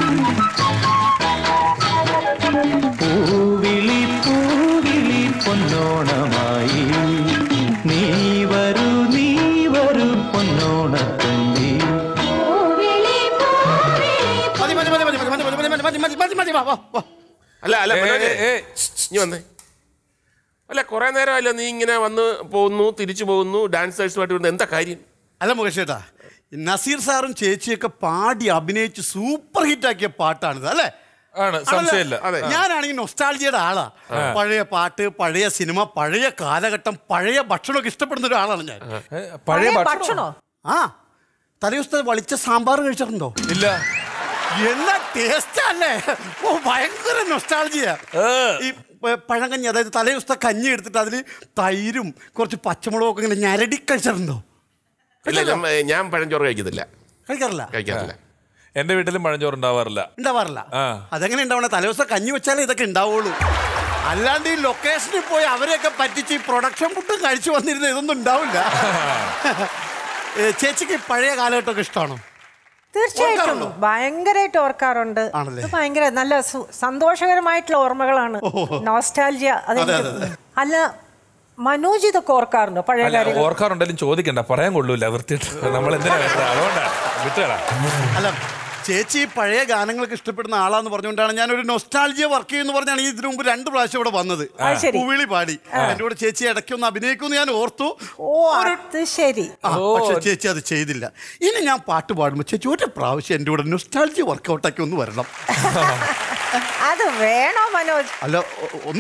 പൂവിളി പൂവിളി പൊന്നോണമായി നീ വരൂ നീ വരൂ പൊന്നോണത്തുമ്പി പൂവിളി പൂവിളി മതി മതി മതി മതി മതി മതി മതി മതി മതി മതി മതി വാ വാ വാ അല്ല അല്ല ഏയ്, മനോജേ, ഏയ്, ഏയ്. നീ വന്നേ അല്ല കുറെ നേരമല്ല നീ ഇങ്ങനെ വന്ന് പോകുന്നു തിരിച്ചു പോകുന്നു ഡാൻസേഴ്സുമായിട്ട് വരുന്നു എന്താ കാര്യം അല്ല മുകേഷ് ചേട്ടാ നസീർ സാറും ചേച്ചിയൊക്കെ പാടി അഭിനയിച്ച് സൂപ്പർ ഹിറ്റ് ആക്കിയ പാട്ടാണിത് അല്ലേ ആണ് സംശയമില്ല അതെ. ഞാനാണെങ്കിൽ നൊസ്റ്റാൾജിയുടെ ആളാ പഴയ പാട്ട് പഴയ സിനിമ പഴയ കാലഘട്ടം പഴയ ഭക്ഷണമൊക്കെ ഇഷ്ടപ്പെടുന്ന ഒരാളാണ് ഞാൻ ഏ, പഴയ ഭക്ഷണം ഭക്ഷണോ ആ തലേദിവസത്തെ വളിച്ച സാമ്പാർ കഴിച്ചിട്ടുണ്ടോ ഇല്ല എന്നാ ടേസ്റ്റ് അല്ലേ ഓ ഭയങ്കര നൊസ്റ്റാൾജിയാ ഈ പ- പഴങ്കഞ്ഞി അതായത് തലേദിവസത്തെ കഞ്ഞി എടുത്തിട്ട് അതിൽ തൈരും കുറച്ച് പച്ചമുളകും ഒക്കെ ഇങ്ങനെ ഞരടി കഴിച്ചിട്ടുണ്ടോ ഇല്ല ഞാൻ ഞാൻ പഴഞ്ചോറ് കഴിക്കത്തില്ല കഴിക്കാറില്ല കഴിക്കാറില്ല എന്റെ വീട്ടിലും പഴഞ്ചോറ് ഉണ്ടാവാറില്ല ഉണ്ടാവാറില്ല ആ. അതെങ്ങനെ ഉണ്ടാവണേ തലേദിവസം കഞ്ഞി വെച്ചാലേ ഇതൊക്കെ ഉണ്ടാവുള്ളൂ അല്ലാണ്ട് ഈ ലൊക്കേഷനിൽ പോയി അവരെയൊക്കെ പറ്റിച്ച് ഈ പ്രൊഡക്ഷൻ ഫുഡും കഴിച്ചു വന്നിരുന്ന ഇതൊന്നും ഉണ്ടാവില്ല ഏ, ചേച്ചിക്ക് ഈ പഴയ കാലഘട്ടമൊക്കെ ഇഷ്ടമാണോ തീർച്ചയായിട്ടും ഓർക്കാറുണ്ടോ? ഭയങ്കരമായിട്ട് ഓർക്കാറുണ്ട് ആണല്ലേ? ഇത് ഭയങ്കര നല്ല സു- സന്തോഷകരമായിട്ടുള്ള ഓർമ്മകളാണ് നോസ്റ്റാൽജിയ അതെ, അതെനിക്ക് അതെ, അല്ല മനോജ് ഇതൊക്കെ ഓർക്കാറുണ്ടോ പഴയ അല്ല കാര്യങ്ങൾ ഓർക്കാറുണ്ടെങ്കിലും ചോദിക്കണ്ട പറയാൻ കൊള്ളൂല വൃത്തിയിട്ട് നമ്മൾ എന്തിനാ കേട്ടോ അതുകൊണ്ടാണ് വിട്ടുകളാ അല്ല ചേച്ചി ഈ പഴയ ഗാനങ്ങളൊക്കെ ഇഷ്ടപ്പെടുന്ന ആളാന്ന് പറഞ്ഞുകൊണ്ടാണ് ഞാൻ ഒരു നൊസ്റ്റാൾജിയ വർക്ക് ചെയ്യുന്ന പറഞ്ഞാണ് ഈ ഇതിനു മുമ്പ് രണ്ട് പ്രാവശ്യം ഇവിടെ വന്നത് അത് ശരി. കുവിളി പാടി എന്റെ കൂടെ ചേച്ചി ഇടയ്ക്കൊന്ന് അഭിനയിക്കുമെന്ന് ഞാൻ ഓർത്തു ഓ അത് ശരി ആ, പക്ഷെ ചേച്ചി അത് ചെയ്തില്ല ഇനി ഞാൻ പാട്ട് പാടുമ്പോൾ ചേച്ചി ഒരു പ്രാവശ്യം എൻ്റെ കൂടെ നൊസ്റ്റാൾജി വർക്കൗട്ടാക്കി ഒന്ന് വരണം അത് വേണോ മനോജ് അല്ല ഒ- ഒന്ന്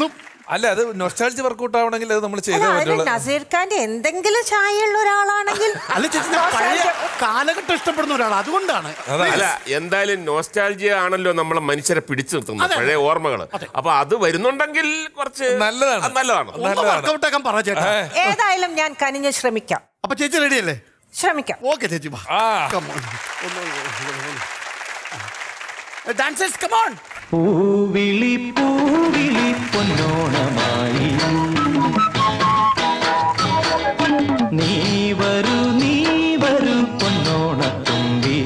അല്ല അത് നൊസ്റ്റാൾജി വർക്കൗട്ട് ആവണമെങ്കിൽ അത് നമ്മൾ ചെയ്തേ അല്ല, അതിന് പറ്റുള്ളൂ നസീർ ഖാന്റെ എന്തെങ്കിലും ചായയുള്ള ഒരാളാണെങ്കിൽ അല്ല ചേച്ചി ഞാൻ പഴയ കാലഘട്ടം ഇഷ്ടപ്പെടുന്ന ഒരാൾ അതുകൊണ്ടാണ് അല്ല എന്തായാലും നോസ്റ്റാൾജിയ ആണല്ലോ നമ്മളെ മനുഷ്യരെ പിടിച്ചു നിർത്തുന്നത് അതെ. പഴയ ഓർമ്മകൾ അപ്പൊ അത് വരുന്നുണ്ടെങ്കിൽ കുറച്ച് നല്ലതാണ് അത് നല്ലതാണ് ഒന്ന് വർക്കൗട്ട് ആക്കാൻ പറ ചേട്ടാ ഏതായാലും ഞാൻ കനിഞ്ഞ് ശ്രമിക്കാം അപ്പൊ ചേച്ചി റെഡി അല്ലേ ശ്രമിക്കാം ഓക്കെ ചേച്ചി വാ ആ ഡാൻസേഴ്സ് കമോൺ പൂവിളി പൂവിളി പൊന്നോണമായി നീ വരൂ നീ വരൂ പൊന്നോണത്തുമ്പി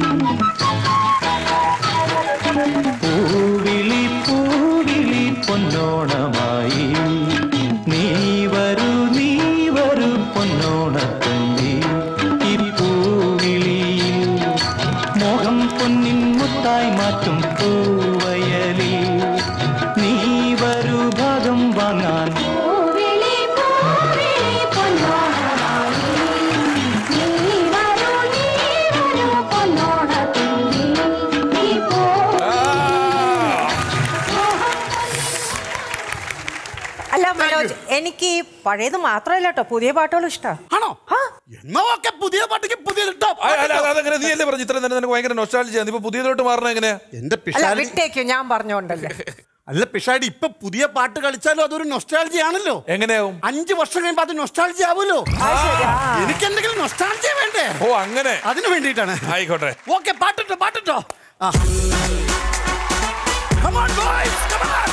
പൂവിളി പൂവിളി പൊന്നോണമായി നീ വരൂ നീ വരൂ പൊന്നോണത്തുമ്പി ഈ പൂവിളിയിൽ മോഹം പൊന്നിൻ മുത്തായി മാറ്റും പൂവയലിൽ നീ വരൂ ഭാഗം വാങ്ങാൻ പൂവിളി പൂവിളി പൊന്നോണമായി നീ വരൂ നീ വരൂ പൊന്നോണത്തുമ്പി നീ പോ അല്ല മനോജ് എനിക്ക് ഈ പഴയത് മാത്രമല്ല കേട്ടോ പുതിയ പാട്ടുകളും ഇഷ്ടമാണ് ആണോ എന്നാ ഓക്കെ പുതിയ പാട്ടിക്ക് പുതിയ ഇട്ടോ. ആ, അല്ല അല്ല, അതങ്ങനെ നീ അല്ലേ പറഞ്ഞു ഇത്രയും നേരം നിനക്ക് ഭയങ്കര നൊസ്റ്റാൾജി ആണ് ഇപ്പൊ പുതിയതോട്ട് മാറണ എങ്ങനെയാ എന്റെ അല്ല പിഷാരി വിട്ടേക്കോ ഞാൻ പറഞ്ഞോണ്ടല്ലോ അല്ല പിഷാടി ഇപ്പൊ പുതിയ പാട്ട് കളിച്ചാലും അതൊരു നൊസ്റ്റാൾജി ആണല്ലോ എങ്ങനെയാവും അഞ്ചു വർഷം കഴിയുമ്പോ അത് നൊസ്റ്റാൾജി ആവുമല്ലോ എനിക്ക് എന്തെങ്കിലും നൊസ്റ്റാൾജി വേണ്ടേ ഓ അങ്ങനെ അതിനു വേണ്ടിയിട്ടാണ് ആയിക്കോട്ടെ ഓക്കെ പാട്ടിട്ടോ പാട്ടിട്ടോ ആ Come on, boys, come on.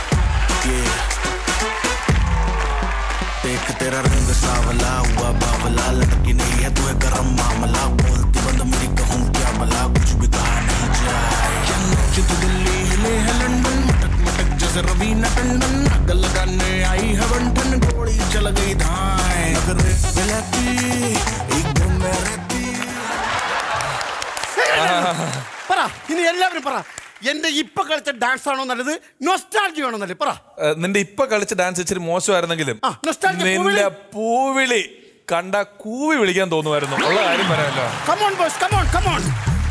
देख तेरा रंग सावला हुआ बावला लड़की नहीं है तू है गरम मामला बोलती बंद मेरी कहूँ क्या भला कुछ भी कहा नहीं जाए क्या नच तू दिल्ली हिले है लंदन मटक मटक जैसे रवीना टंडन आग लगाने आई है बंठन गोली चल गई धाए अगर मिलती एक दिन में रहती പറ ഇനി എല്ലാവരും പറ എന്റെ ഇപ്പൊ കളിച്ച ഡാൻസ് ആണോ നല്ലത് നൊസ്റ്റാൾജി ആണോ നല്ലത് പറ ഏ, നിന്റെ ഇപ്പൊ കളിച്ച ഡാൻസ് ഇച്ചിരി മോശമായിരുന്നെങ്കിലും ആ, nostalgia നിന്റെ പൂവിളി കണ്ട കൂവി വിളിക്കാൻ തോന്നുമായിരുന്നു ഉള്ള കാര്യം പറയാമല്ലോ കമോൺ ബോയ്സ് കമോൺ കമോൺ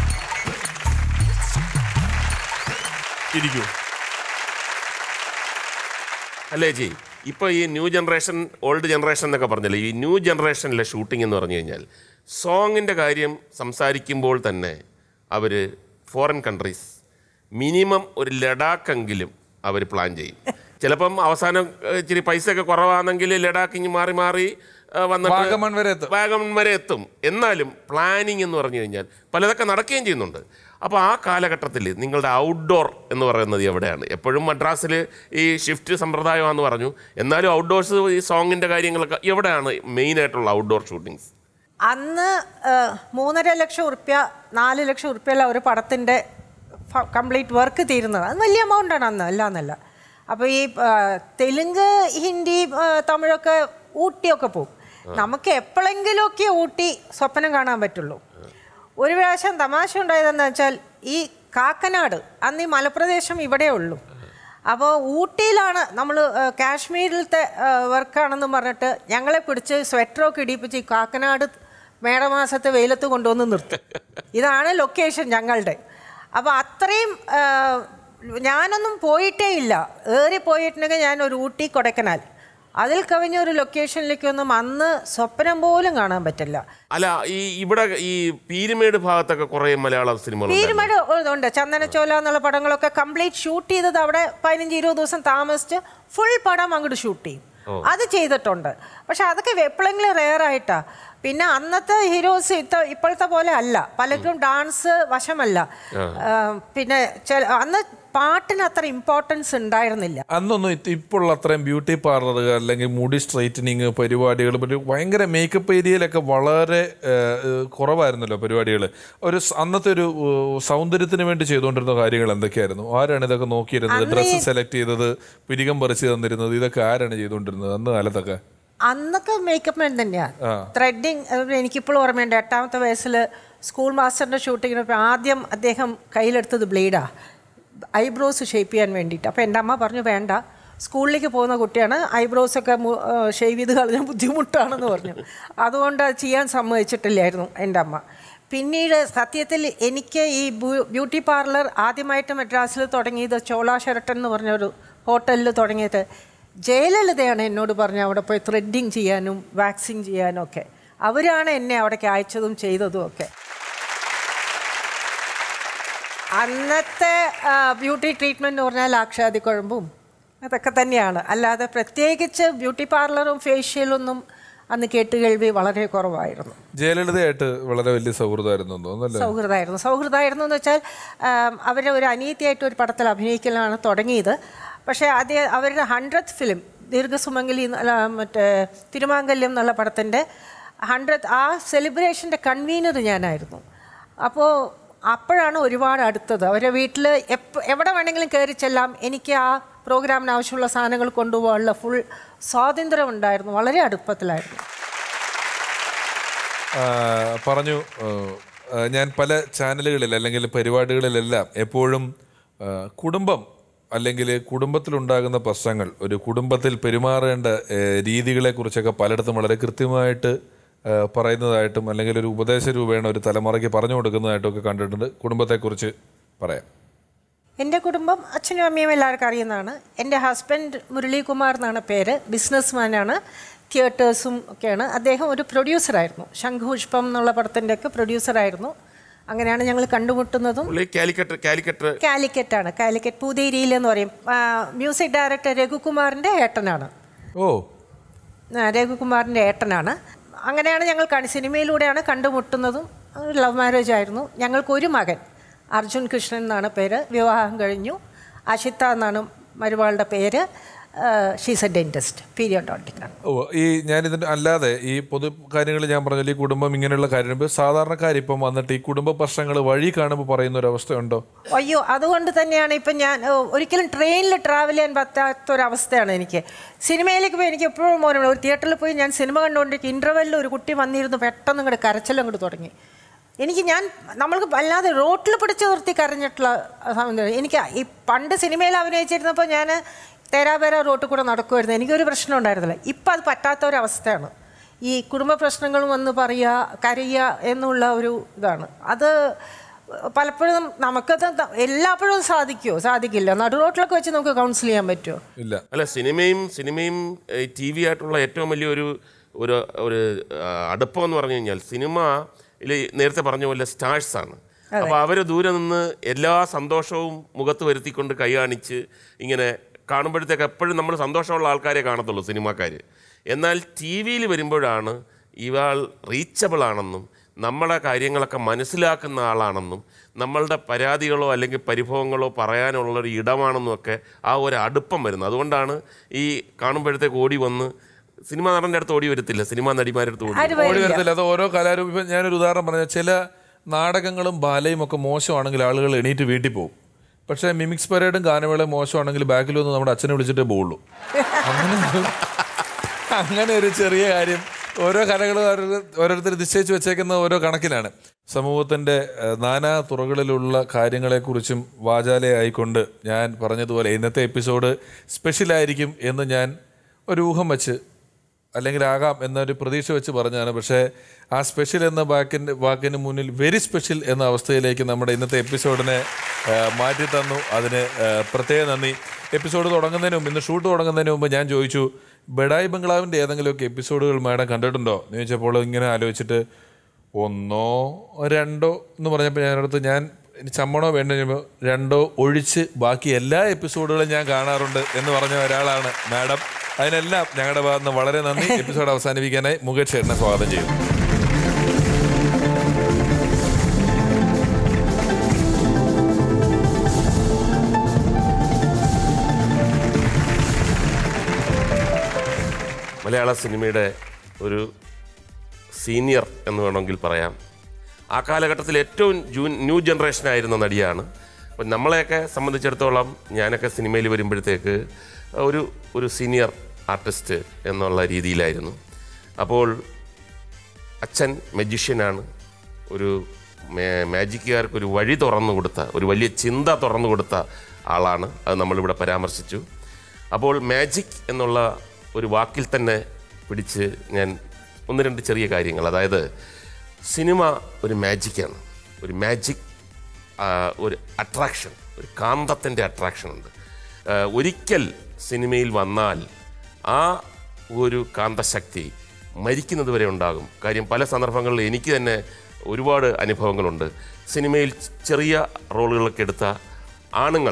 ഇരിക്കൂ അല്ലേ ജി ഇപ്പൊ ഈ ന്യൂ ജനറേഷൻ ഓൾഡ് ജനറേഷൻ എന്നൊക്കെ പറഞ്ഞില്ലേ ഈ ന്യൂ ജനറേഷനിലെ ഷൂട്ടിംഗ് എന്ന് പറഞ്ഞു കഴിഞ്ഞാൽ സോങ്ങിൻ്റെ കാര്യം സംസാരിക്കുമ്പോൾ തന്നെ അവർ ഫോറിൻ കൺട്രീസ് മിനിമം ഒരു ലഡാക്കെങ്കിലും അവർ പ്ലാൻ ചെയ്യും ചിലപ്പം അവസാനം ഏഹ്, ഇച്ചിരി പൈസ ഒക്കെ കുറവാണെങ്കിൽ ലഡാക്ക് ഇങ്ങ് മാറി മാറി ഏഹ്, വന്നിട്ട് വാഗമൺ വരെ എത്തും. വാഗമൺ വരെ എത്തും എന്നാലും പ്ലാനിങ് എന്ന് പറഞ്ഞു കഴിഞ്ഞാൽ പലതൊക്കെ നടക്കുകയും ചെയ്യുന്നുണ്ട് അപ്പോൾ ആ കാലഘട്ടത്തിൽ നിങ്ങളുടെ ഔട്ട്ഡോർ എന്ന് പറയുന്നത് എവിടെയാണ് എപ്പോഴും മദ്രാസിൽ ഈ ഷിഫ്റ്റ് സമ്പ്രദായമാണെന്ന് പറഞ്ഞു എന്നാലും ഔട്ട്ഡോർസ് ഈ സോങ്ങിൻ്റെ കാര്യങ്ങളൊക്കെ എവിടെയാണ് മെയിനായിട്ടുള്ള ഔട്ട്ഡോർ ഷൂട്ടിങ്സ് അന്ന് ആ, മൂന്നര ലക്ഷം ഉറുപ്യ നാല് ലക്ഷം ഉറുപ്യല്ല ഒരു പടത്തിൻ്റെ കംപ്ലീറ്റ് വർക്ക് തീരുന്നത് അത് വലിയ എമൗണ്ടാണ് അന്ന് അല്ല എന്നല്ല അപ്പോൾ ഈ ആ, തെലുങ്ക് ഹിന്ദി ആ, തമിഴൊക്കെ ഊട്ടിയൊക്കെ പോകും നമുക്ക് എപ്പോഴെങ്കിലുമൊക്കെ ഊട്ടി സ്വപ്നം കാണാൻ പറ്റുള്ളൂ ഒരു പ്രാവശ്യം തമാശ ഉണ്ടായതെന്ന് വെച്ചാൽ ഈ കാക്കനാട് അന്ന് ഈ മലപ്രദേശം ഇവിടെ ഉള്ളൂ അപ്പോൾ ഊട്ടിയിലാണ് നമ്മൾ കാശ്മീരിലത്തെ വർക്കാണെന്ന് പറഞ്ഞിട്ട് ഞങ്ങളെ പിടിച്ച് സ്വെറ്ററൊക്കെ ഇടിപ്പിച്ച് ഈ കാക്കനാട് മേടമാസത്തെ വെയിലത്ത് കൊണ്ടുവന്ന് നിർത്തും ഇതാണ് ലൊക്കേഷൻ ഞങ്ങളുടെ അപ്പോൾ അത്രയും ആ, ഞാനൊന്നും പോയിട്ടേ ഇല്ല ഏറി പോയിട്ടുണ്ടെങ്കിൽ ഞാൻ ഒരു ഊട്ടി കൊടൈക്കനാൽ അതിൽ കവിഞ്ഞ ഒരു ലൊക്കേഷനിലേക്കൊന്നും അന്ന് സ്വപ്നം പോലും കാണാൻ പറ്റില്ല അല്ല ഈ ഇവിടെ ഈ പീരുമേട് ഭാഗത്തൊക്കെ കുറേ മലയാളം സിനിമകൾ പീരുമേട് ഉണ്ട് ചന്ദനച്ചോല എന്നുള്ള പടങ്ങളൊക്കെ കംപ്ലീറ്റ് ഷൂട്ട് ചെയ്തത് അവിടെ പതിനഞ്ച് ഇരുപത് ദിവസം താമസിച്ച് ഫുൾ പടം അങ്ങോട്ട് ഷൂട്ട് ചെയ്യും അത് ചെയ്തിട്ടുണ്ട് പക്ഷെ അതൊക്കെ എപ്പോഴെങ്കിലും റെയർ ആയിട്ടാ പിന്നെ അന്നത്തെ ഹീറോസ് ഇത്ത ഇപ്പോഴത്തെ പോലെ അല്ല പലർക്കും ഡാൻസ് വശമല്ല ആ, പിന്നെ ചില അന്ന് പാട്ടിന് അത്ര ഇമ്പോർട്ടൻസ് ഉണ്ടായിരുന്നില്ല അന്നൊന്നും ഇത് ഇപ്പോഴുള്ള അത്രയും ബ്യൂട്ടി പാർലർ അല്ലെങ്കിൽ മുടി സ്ട്രൈറ്റനിങ് പരിപാടികൾ ഒരു ഭയങ്കര മേക്കപ്പ് ഏരിയയിലൊക്കെ വളരെ ഏഹ്, ഏഹ്, കുറവായിരുന്നല്ലോ പരിപാടികൾ ഒരു സ- അന്നത്തെ ഒരു ഏഹ്, സൗന്ദര്യത്തിന് വേണ്ടി ചെയ്തുകൊണ്ടിരുന്ന കാര്യങ്ങൾ എന്തൊക്കെയായിരുന്നു ആരാണ് ഇതൊക്കെ നോക്കിയിരുന്നത് അന്ന് ഡ്രസ്സ് ഈ- സെലക്ട് ചെയ്തത് പിരികം പറിച്ചു തന്നിരുന്നത് ഇതൊക്കെ ആരാണ് ചെയ്തുകൊണ്ടിരുന്നത് അന്ന് കാലത്തൊക്കെ അന്നൊക്കെ മേക്കപ്പ് മാൻ തന്നെയാണ് ആ. ത്രെഡിങ് എനിക്കിപ്പോഴും ഓർമ്മയുണ്ട് എട്ടാമത്തെ വയസ്സിൽ സ്കൂൾ മാസ്റ്ററിൻ്റെ ഷൂട്ടിങ്ങിനപ്പോൾ ആദ്യം അദ്ദേഹം കയ്യിലെടുത്തത് ബ്ലേഡാ ഐബ്രോസ് ഷേപ്പ് ചെയ്യാൻ വേണ്ടിയിട്ട് അപ്പോൾ എൻ്റെ അമ്മ പറഞ്ഞു വേണ്ട സ്കൂളിലേക്ക് പോകുന്ന കുട്ടിയാണ് ഐബ്രോസ് ഒക്കെ ഷേവ് ചെയ്ത് കളഞ്ഞാൽ ബുദ്ധിമുട്ടാണെന്ന് പറഞ്ഞു അതുകൊണ്ട് അത് ചെയ്യാൻ സമ്മതിച്ചിട്ടില്ലായിരുന്നു എൻ്റെ അമ്മ പിന്നീട് സത്യത്തിൽ എനിക്ക് ഈ ബ്യൂ- ബ്യൂട്ടി പാർലർ ആദ്യമായിട്ട് മദ്രാസിൽ തുടങ്ങിയത് ചോള ഷെറട്ടൻ എന്ന് പറഞ്ഞൊരു ഹോട്ടലിൽ തുടങ്ങിയത് ജയലളിതയാണ് എന്നോട് പറഞ്ഞ അവിടെ പോയി ത്രെഡിങ് ചെയ്യാനും വാക്സിങ് ചെയ്യാനും ഒക്കെ അവരാണ് എന്നെ അവിടേക്ക് അയച്ചതും ചെയ്തതും ഒക്കെ അന്നത്തെ ബ്യൂട്ടി ട്രീറ്റ്മെൻറ്റ് എന്ന് പറഞ്ഞാൽ ആക്ഷാദി കുഴമ്പും അതൊക്കെ തന്നെയാണ് അല്ലാതെ പ്രത്യേകിച്ച് ബ്യൂട്ടി പാർലറും ഫേഷ്യലൊന്നും അന്ന് കേട്ടുകേൾവി വളരെ കുറവായിരുന്നു ജയലളിതയായിട്ട് വളരെ വലിയ സൗഹൃദമായിരുന്നു എന്ന് തോന്നുന്നല്ലേ സൗഹൃദമായിരുന്നു സൗഹൃദമായിരുന്നു എന്ന് വെച്ചാൽ അവർ ഒരു അനിയത്തിയായിട്ട് ഒരു പടത്തിൽ അഭിനയിക്കലാണ് തുടങ്ങിയത് പക്ഷേ അത് അവരുടെ ഹൺഡ്രഡ് ഫിലിം ദീർഘസുമംഗലി അല്ല, മറ്റേ തിരുമാംഗല്യം എന്നുള്ള പടത്തിൻ്റെ ഹൺഡ്രഡ് ആ സെലിബ്രേഷൻ്റെ കൺവീനർ ഞാനായിരുന്നു അപ്പോൾ അപ്പോഴാണ് ഒരുപാട് അടുത്തത് അവരുടെ വീട്ടിൽ എപ്പോൾ എവിടെ വേണമെങ്കിലും കയറി ചെല്ലാം എനിക്ക് ആ പ്രോഗ്രാമിന് ആവശ്യമുള്ള സാധനങ്ങൾ കൊണ്ടുപോകാനുള്ള ഫുൾ സ്വാതന്ത്ര്യം ഉണ്ടായിരുന്നു വളരെ അടുപ്പത്തിലായിരുന്നു ആ, പറഞ്ഞു ആ, ആ, ഞാൻ പല ചാനലുകളിൽ അല്ലെങ്കിൽ പരിപാടികളിലെല്ലാം എപ്പോഴും ആ, കുടുംബം അല്ലെങ്കിൽ കുടുംബത്തിലുണ്ടാകുന്ന പ്രശ്നങ്ങൾ ഒരു കുടുംബത്തിൽ പെരുമാറേണ്ട ഏ, രീതികളെക്കുറിച്ചൊക്കെ പലയിടത്തും വളരെ കൃത്യമായിട്ട് ആ, പറയുന്നതായിട്ടും അല്ലെങ്കിൽ ഒരു ഉപദേശ രൂപേണ ഒരു തലമുറയ്ക്ക് പറഞ്ഞു കൊടുക്കുന്നതായിട്ടും ഒക്കെ കണ്ടിട്ടുണ്ട് കുടുംബത്തെക്കുറിച്ച് പറയാം എൻ്റെ കുടുംബം അച്ഛനും അമ്മയും എല്ലാവർക്കും അറിയുന്നതാണ് എൻ്റെ ഹസ്ബൻഡ് മുരളീകുമാർ എന്നാണ് പേര് ബിസിനസ്മാനാണ് തിയേറ്റേഴ്സും ഒക്കെയാണ് അദ്ദേഹം ഒരു പ്രൊഡ്യൂസറായിരുന്നു ശംഖുപുഷ്പം എന്നുള്ള പടത്തിൻ്റെയൊക്കെ പ്രൊഡ്യൂസറായിരുന്നു അങ്ങനെയാണ് ഞങ്ങൾ കണ്ടുമുട്ടുന്നതും പുള്ളി കാലിക്കറ്റ് കാലിക്കറ്റ് കാലിക്കറ്റാണ് കാലിക്കറ്റ് പൂതേരിയിൽ എന്ന് പറയും ആ, മ്യൂസിക് ഡയറക്ടർ രഘുകുമാറിൻ്റെ ഏട്ടനാണ് ഓ ആ, രഘുകുമാറിൻ്റെ ഏട്ടനാണ് അങ്ങനെയാണ് ഞങ്ങൾ കണ്ട് സിനിമയിലൂടെയാണ് കണ്ടുമുട്ടുന്നതും ലവ് മാരേജ് ആയിരുന്നു ഞങ്ങൾക്ക് ഒരു മകൻ അർജുൻ കൃഷ്ണൻ എന്നാണ് പേര് വിവാഹം കഴിഞ്ഞു അഷിത എന്നാണ് മരുവാളുടെ പേര് ഷീസ് എ ഡെൻറ്റിസ്റ്റ് പീരിയോഡോട്ടിക്കാണ് ഓ ഈ ഞാനിതിൻ്റെ അല്ലാതെ ഈ പൊതു കാര്യങ്ങൾ ഞാൻ പറഞ്ഞാൽ ഈ കുടുംബം ഇങ്ങനെയുള്ള കാര്യം സാധാരണക്കാർ ഇപ്പം വന്നിട്ട് ഈ കുടുംബ പ്രശ്നങ്ങൾ വഴി കാണുമ്പോൾ പറയുന്ന ഒരു അവസ്ഥയുണ്ടോ അയ്യോ അതുകൊണ്ട് തന്നെയാണ് ഇപ്പം ഞാൻ ഓ, ഒരിക്കലും ട്രെയിനിൽ ട്രാവൽ ചെയ്യാൻ പറ്റാത്തൊരവസ്ഥയാണ് എനിക്ക് സിനിമയിലേക്ക് പോയി എനിക്ക് എപ്പോഴും ഓർമ്മ ഒരു തിയേറ്ററിൽ പോയി ഞാൻ സിനിമ കണ്ടുകൊണ്ടിരിക്കും ഇൻ്റർവെല്ലിൽ ഒരു കുട്ടി വന്നിരുന്നു പെട്ടെന്ന് ഇങ്ങോട്ട് കരച്ചിലും അങ്ങോട്ട് തുടങ്ങി എനിക്ക് ഞാൻ നമ്മൾക്ക് വല്ലാതെ റോട്ടിൽ പിടിച്ച് നിർത്തി കരഞ്ഞിട്ടുള്ള സമയം എനിക്ക് ഈ പണ്ട് സിനിമയിൽ അഭിനയിച്ചിരുന്നപ്പോൾ ഞാൻ തേരാപേര റോട്ടിൽ കൂടെ നടക്കുമായിരുന്നു എനിക്കൊരു പ്രശ്നം ഉണ്ടായിരുന്നില്ല ഇപ്പം അത് പറ്റാത്ത ഒരവസ്ഥയാണ് ഈ കുടുംബ പ്രശ്നങ്ങൾ വന്ന് പറയുക കരയുക എന്നുള്ള ഒരു ഇതാണ് അത് പലപ്പോഴും നമുക്കത് ത- എല്ലാപ്പോഴും സാധിക്കുമോ സാധിക്കില്ല നടു റോട്ടിലൊക്കെ വെച്ച് നമുക്ക് കൗൺസിൽ ചെയ്യാൻ പറ്റുമോ ഇല്ല അല്ല സിനിമയും സിനിമയും ടി വി ആയിട്ടുള്ള ഏറ്റവും വലിയൊരു ഒരു ഒരു ആ, അടുപ്പം എന്ന് പറഞ്ഞു കഴിഞ്ഞാൽ സിനിമ നേരത്തെ പറഞ്ഞ പോലെ സ്റ്റാഴ്സ് ആണ് അപ്പോൾ അവർ ദൂരെ നിന്ന് എല്ലാ സന്തോഷവും മുഖത്ത് വരുത്തിക്കൊണ്ട് കൈ കാണിച്ച് ഇങ്ങനെ കാണുമ്പോഴത്തേക്ക് എപ്പോഴും നമ്മൾ സന്തോഷമുള്ള ആൾക്കാരെ കാണത്തുള്ളൂ സിനിമാക്കാർ എന്നാൽ ടി വിയിൽ വരുമ്പോഴാണ് ഇയാൾ റീച്ചബിൾ ആണെന്നും നമ്മളെ കാര്യങ്ങളൊക്കെ മനസ്സിലാക്കുന്ന ആളാണെന്നും നമ്മളുടെ പരാതികളോ അല്ലെങ്കിൽ പരിഭവങ്ങളോ പറയാനുള്ള ഒരു ഇടമാണെന്നും ഒക്കെ ആ ഒരു അടുപ്പം വരുന്നത് അതുകൊണ്ടാണ് ഈ കാണുമ്പോഴത്തേക്ക് ഓടി വന്ന് സിനിമാ നടൻ്റെ അടുത്ത് ഓടി വരത്തില്ല സിനിമാ നടിമാരുടെ അടുത്ത് ഓടി വരും. ആര് ഓടി വരില്ല വരത്തില്ല അത് ഓരോ കലാരൂപം ഇപ്പം ഞാനൊരു ഉദാഹരണം പറഞ്ഞ ചില നാടകങ്ങളും ബാലയും ഒക്കെ മോശമാണെങ്കിൽ ആളുകൾ എണീറ്റ് വീട്ടിൽ പോകും പക്ഷേ മിമിക്സ് പരേഡും ഗാനമേളയും മോശമാണെങ്കിൽ ബാക്കിൽ വന്ന് നമ്മുടെ അച്ഛനെ വിളിച്ചിട്ടേ പോവുള്ളൂ അങ്ങനെ ഒരു- അങ്ങനെ ഒരു ചെറിയ കാര്യം ഓരോ കലകളും ഓരോരുത്തർ നിശ്ചയിച്ച് വെച്ചേക്കുന്ന ഓരോ കണക്കിലാണ് സമൂഹത്തിൻ്റെ ഏഹ്, നാനാ തുറകളിലുള്ള കാര്യങ്ങളെക്കുറിച്ചും വാചാലയായിക്കൊണ്ട് ഞാൻ പറഞ്ഞതുപോലെ ഇന്നത്തെ എപ്പിസോഡ് സ്പെഷ്യലായിരിക്കും എന്ന് ഞാൻ ഒരു ഊഹം വെച്ച് അല്ലെങ്കിൽ ആകാം എന്നൊരു പ്രതീക്ഷ വെച്ച് പറഞ്ഞാണ് പക്ഷേ ആ സ്പെഷ്യൽ എന്ന വാക്കിൻ്റെ വാക്കിന് മുന്നിൽ വെരി സ്പെഷ്യൽ എന്ന അവസ്ഥയിലേക്ക് നമ്മുടെ ഇന്നത്തെ എപ്പിസോഡിനെ ആ, മാറ്റി തന്നു അതിന് ആ, പ്രത്യേക നന്ദി എപ്പിസോഡ് തുടങ്ങുന്നതിന് മുമ്പ് ഇന്ന് ഷൂട്ട് തുടങ്ങുന്നതിന് മുമ്പ് ഞാൻ ചോദിച്ചു ബഡായി ബംഗ്ലാവിൻ്റെ ഏതെങ്കിലുമൊക്കെ എപ്പിസോഡുകൾ മാഡം കണ്ടിട്ടുണ്ടോ എന്ന് ചോദിച്ചപ്പോൾ ഇങ്ങനെ ആലോചിച്ചിട്ട് ഒന്നോ രണ്ടോ എന്ന് പറഞ്ഞപ്പോൾ ഞാനടുത്ത് ഞാൻ ഇനി ചമ്മണോ വേണ്ട കഴിയുമ്പോൾ രണ്ടോ ഒഴിച്ച് ബാക്കി എല്ലാ എപ്പിസോഡുകളും ഞാൻ കാണാറുണ്ട് എന്ന് പറഞ്ഞ ഒരാളാണ് മാഡം അതിനെല്ലാം ഞങ്ങളുടെ ഭാഗത്ത് നിന്ന് വളരെ നന്ദി എപ്പിസോഡ് അവസാനിപ്പിക്കാനായി മുകേഷ് ചേട്ടനെ സ്വാഗതം ചെയ്യുന്നു മലയാള സിനിമയുടെ ഒരു സീനിയർ എന്ന് വേണമെങ്കിൽ പറയാം ആ കാലഘട്ടത്തിൽ ഏറ്റവും ജൂ ന്യൂ ജനറേഷനായിരുന്ന നടിയാണ് അപ്പം നമ്മളെയൊക്കെ സംബന്ധിച്ചിടത്തോളം ഞാനൊക്കെ സിനിമയിൽ വരുമ്പോഴത്തേക്ക് ഒരു ഒരു സീനിയർ ആർട്ടിസ്റ്റ് എന്നുള്ള രീതിയിലായിരുന്നു അപ്പോൾ അച്ഛൻ മജീഷ്യനാണ് ഒരു മേ- മാജിക്കുകാർക്ക് ഒരു വഴി തുറന്നു കൊടുത്ത ഒരു വലിയ ചിന്ത തുറന്നു കൊടുത്ത ആളാണ് അത് നമ്മളിവിടെ പരാമർശിച്ചു അപ്പോൾ മാജിക് എന്നുള്ള ഒരു വാക്കിൽ തന്നെ പിടിച്ച് ഞാൻ ഒന്ന് രണ്ട് ചെറിയ കാര്യങ്ങൾ അതായത് സിനിമ ഒരു മാജിക്കാണ് ഒരു മാജിക് ഒരു അട്രാക്ഷൻ ഒരു കാന്തത്തിൻ്റെ അട്രാക്ഷൻ ഉണ്ട് ആ, ഒരിക്കൽ സിനിമയിൽ വന്നാൽ ആ ഒരു കാന്തശക്തി മരിക്കുന്നത് വരെ ഉണ്ടാകും കാര്യം പല സന്ദർഭങ്ങളിൽ എനിക്ക് തന്നെ ഒരുപാട് അനുഭവങ്ങളുണ്ട് സിനിമയിൽ ചെറിയ റോളുകളൊക്കെ എടുത്ത ആണുങ്ങൾ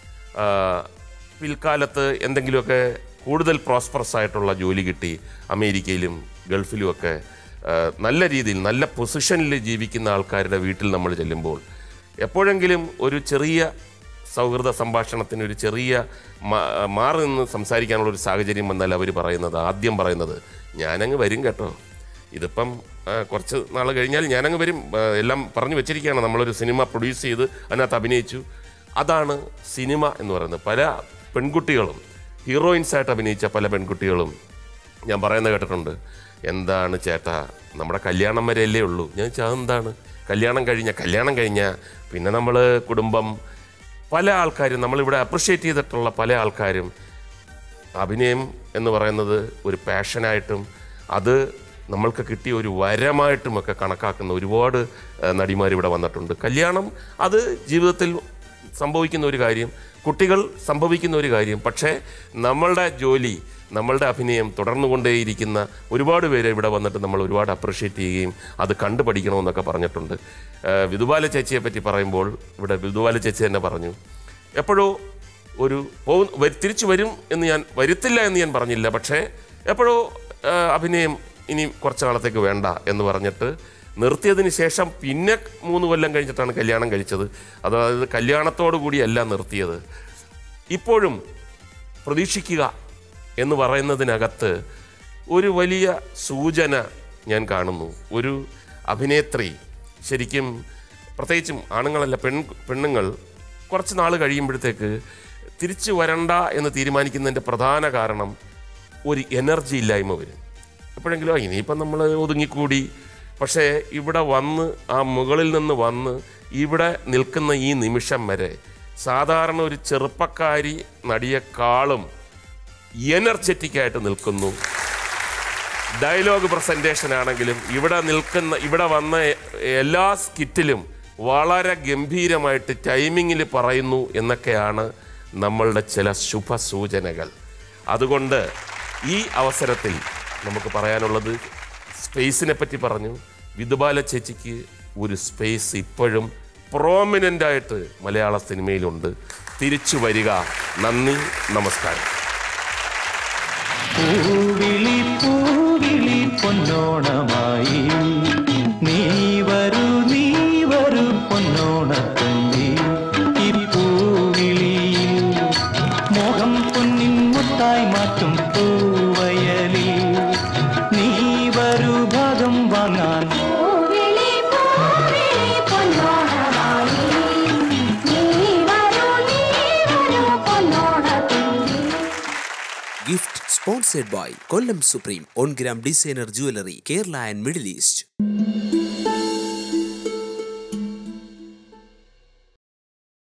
പിൽക്കാലത്ത് എന്തെങ്കിലുമൊക്കെ കൂടുതൽ പ്രോസ്പറസ് ആയിട്ടുള്ള ജോലി കിട്ടി അമേരിക്കയിലും ഗൾഫിലുമൊക്കെ ആ, നല്ല രീതിയിൽ നല്ല പൊസിഷനിൽ ജീവിക്കുന്ന ആൾക്കാരുടെ വീട്ടിൽ നമ്മൾ ചെല്ലുമ്പോൾ എപ്പോഴെങ്കിലും ഒരു ചെറിയ സൗഹൃദ സംഭാഷണത്തിന് ഒരു ചെറിയ മാ- മാറി നിന്ന് സംസാരിക്കാനുള്ള ഒരു സാഹചര്യം വന്നാൽ അവർ പറയുന്നത് ആദ്യം പറയുന്നത് ഞാനങ്ങ് വരും കേട്ടോ ഇതിപ്പം ആ, കുറച്ച് നാൾ കഴിഞ്ഞാൽ ഞാനങ്ങ് വരും ആ, എല്ലാം പറഞ്ഞു വെച്ചിരിക്കുകയാണ് നമ്മളൊരു സിനിമ പ്രൊഡ്യൂസ് ചെയ്ത് അതിനകത്ത് അഭിനയിച്ചു അതാണ് സിനിമ എന്ന് പറയുന്നത് പല പെൺകുട്ടികളും ഹീറോയിൻസായിട്ട് അഭിനയിച്ച പല പെൺകുട്ടികളും ഞാൻ പറയുന്നത് കേട്ടിട്ടുണ്ട് എന്താണ് ചേട്ടാ നമ്മുടെ കല്യാണം വരെയല്ലേ ഉള്ളൂ ഞാൻ ചോദിച്ചാൽ അതെന്താണ് കല്യാണം കഴിഞ്ഞ കല്യാണം കഴിഞ്ഞ പിന്നെ നമ്മൾ കുടുംബം പല ആൾക്കാരും നമ്മളിവിടെ അപ്രിഷ്യേറ്റ് ചെയ്തിട്ടുള്ള പല ആൾക്കാരും അഭിനയം എന്ന് പറയുന്നത് ഒരു പാഷനായിട്ടും അത് നമ്മൾക്ക് കിട്ടിയ ഒരു വരമായിട്ടുമൊക്കെ കണക്കാക്കുന്ന ഒരുപാട് നടിമാർ ഇവിടെ വന്നിട്ടുണ്ട് കല്യാണം അത് ജീവിതത്തിൽ സംഭവിക്കുന്ന ഒരു കാര്യം കുട്ടികൾ സംഭവിക്കുന്ന ഒരു കാര്യം പക്ഷേ നമ്മളുടെ ജോലി നമ്മളുടെ അഭിനയം തുടർന്നുകൊണ്ടേയിരിക്കുന്ന ഒരുപാട് പേര് ഇവിടെ വന്നിട്ട് നമ്മൾ ഒരുപാട് അപ്രിഷ്യേറ്റ് ചെയ്യുകയും അത് കണ്ടു പഠിക്കണമെന്നൊക്കെ പറഞ്ഞിട്ടുണ്ട് ആ, വിധുബാല ചേച്ചിയെ പറ്റി പറയുമ്പോൾ ഇവിടെ വിധുബാല ചേച്ചി തന്നെ പറഞ്ഞു എപ്പോഴോ ഒരു പോകും വരു- തിരിച്ചു വരും എന്ന് ഞാൻ വരുത്തില്ല എന്ന് ഞാൻ പറഞ്ഞില്ല പക്ഷേ എപ്പോഴോ ആ, അഭിനയം ഇനി കുറച്ച് നാളത്തേക്ക് വേണ്ട എന്ന് പറഞ്ഞിട്ട് നിർത്തിയതിന് ശേഷം പിന്നെ മൂന്ന് കൊല്ലം കഴിഞ്ഞിട്ടാണ് കല്യാണം കഴിച്ചത് അതായത് കല്യാണത്തോടു കൂടിയല്ല നിർത്തിയത് ഇപ്പോഴും പ്രതീക്ഷിക്കുക എന്ന് പറയുന്നതിനകത്ത് ഒരു വലിയ സൂചന ഞാൻ കാണുന്നു ഒരു അഭിനേത്രി ശരിക്കും പ്രത്യേകിച്ചും ആണുങ്ങളല്ല പെൺ പെണ്ണുങ്ങൾ കുറച്ച് നാൾ കഴിയുമ്പോഴത്തേക്ക് തിരിച്ചു വരണ്ട എന്ന് തീരുമാനിക്കുന്നതിൻ്റെ പ്രധാന കാരണം ഒരു എനർജി ഇല്ലായ്മ വരും എപ്പോഴെങ്കിലും "ആ, ഇനിയിപ്പം നമ്മൾ ഒതുങ്ങിക്കൂടി പക്ഷേ ഇവിടെ വന്ന് ആ മുകളിൽ നിന്ന് വന്ന് ഇവിടെ നിൽക്കുന്ന ഈ നിമിഷം വരെ സാധാരണ ഒരു ചെറുപ്പക്കാരി നടിയെക്കാളും എനർജറ്റിക് ആയിട്ട് നിൽക്കുന്നു ഡയലോഗ് പ്രസൻറ്റേഷൻ ആണെങ്കിലും ഇവിടെ നിൽക്കുന്ന ഇവിടെ വന്ന എ- എല്ലാ സ്കിറ്റിലും വളരെ ഗംഭീരമായിട്ട് ടൈമിങ്ങിൽ പറയുന്നു എന്നൊക്കെയാണ് നമ്മളുടെ ചില ശുഭസൂചനകൾ അതുകൊണ്ട് ഈ അവസരത്തിൽ നമുക്ക് പറയാനുള്ളത് സ്പേസിനെ പറ്റി പറഞ്ഞു വിധുബാല ചേച്ചിക്ക് ഒരു സ്പേസ് ഇപ്പോഴും പ്രോമിനൻ്റ് ആയിട്ട് മലയാള സിനിമയിലുണ്ട് തിരിച്ചു വരിക നന്ദി നമസ്കാരം പൂവിളി പൂവിളി പൊന്നോണമായി നീ വരൂ നീ വരൂ പൊന്നോണത്തുമ്പി ഈ പൂവിളിയിൽ മോഹം പൊന്നിൻ മുത്തായി മാറ്റും പൂവയലിൽ നീ വരൂ ഭാഗം വാങ്ങാൻ പൂവിളി പൂവിളി പൊന്നോണമായി നീ വരൂ നീ വരൂ പൊന്നോണത്തുമ്പി Gift sponsored by Kollam Supreme On Gram Designer Jewelry, Kerala and Middle East.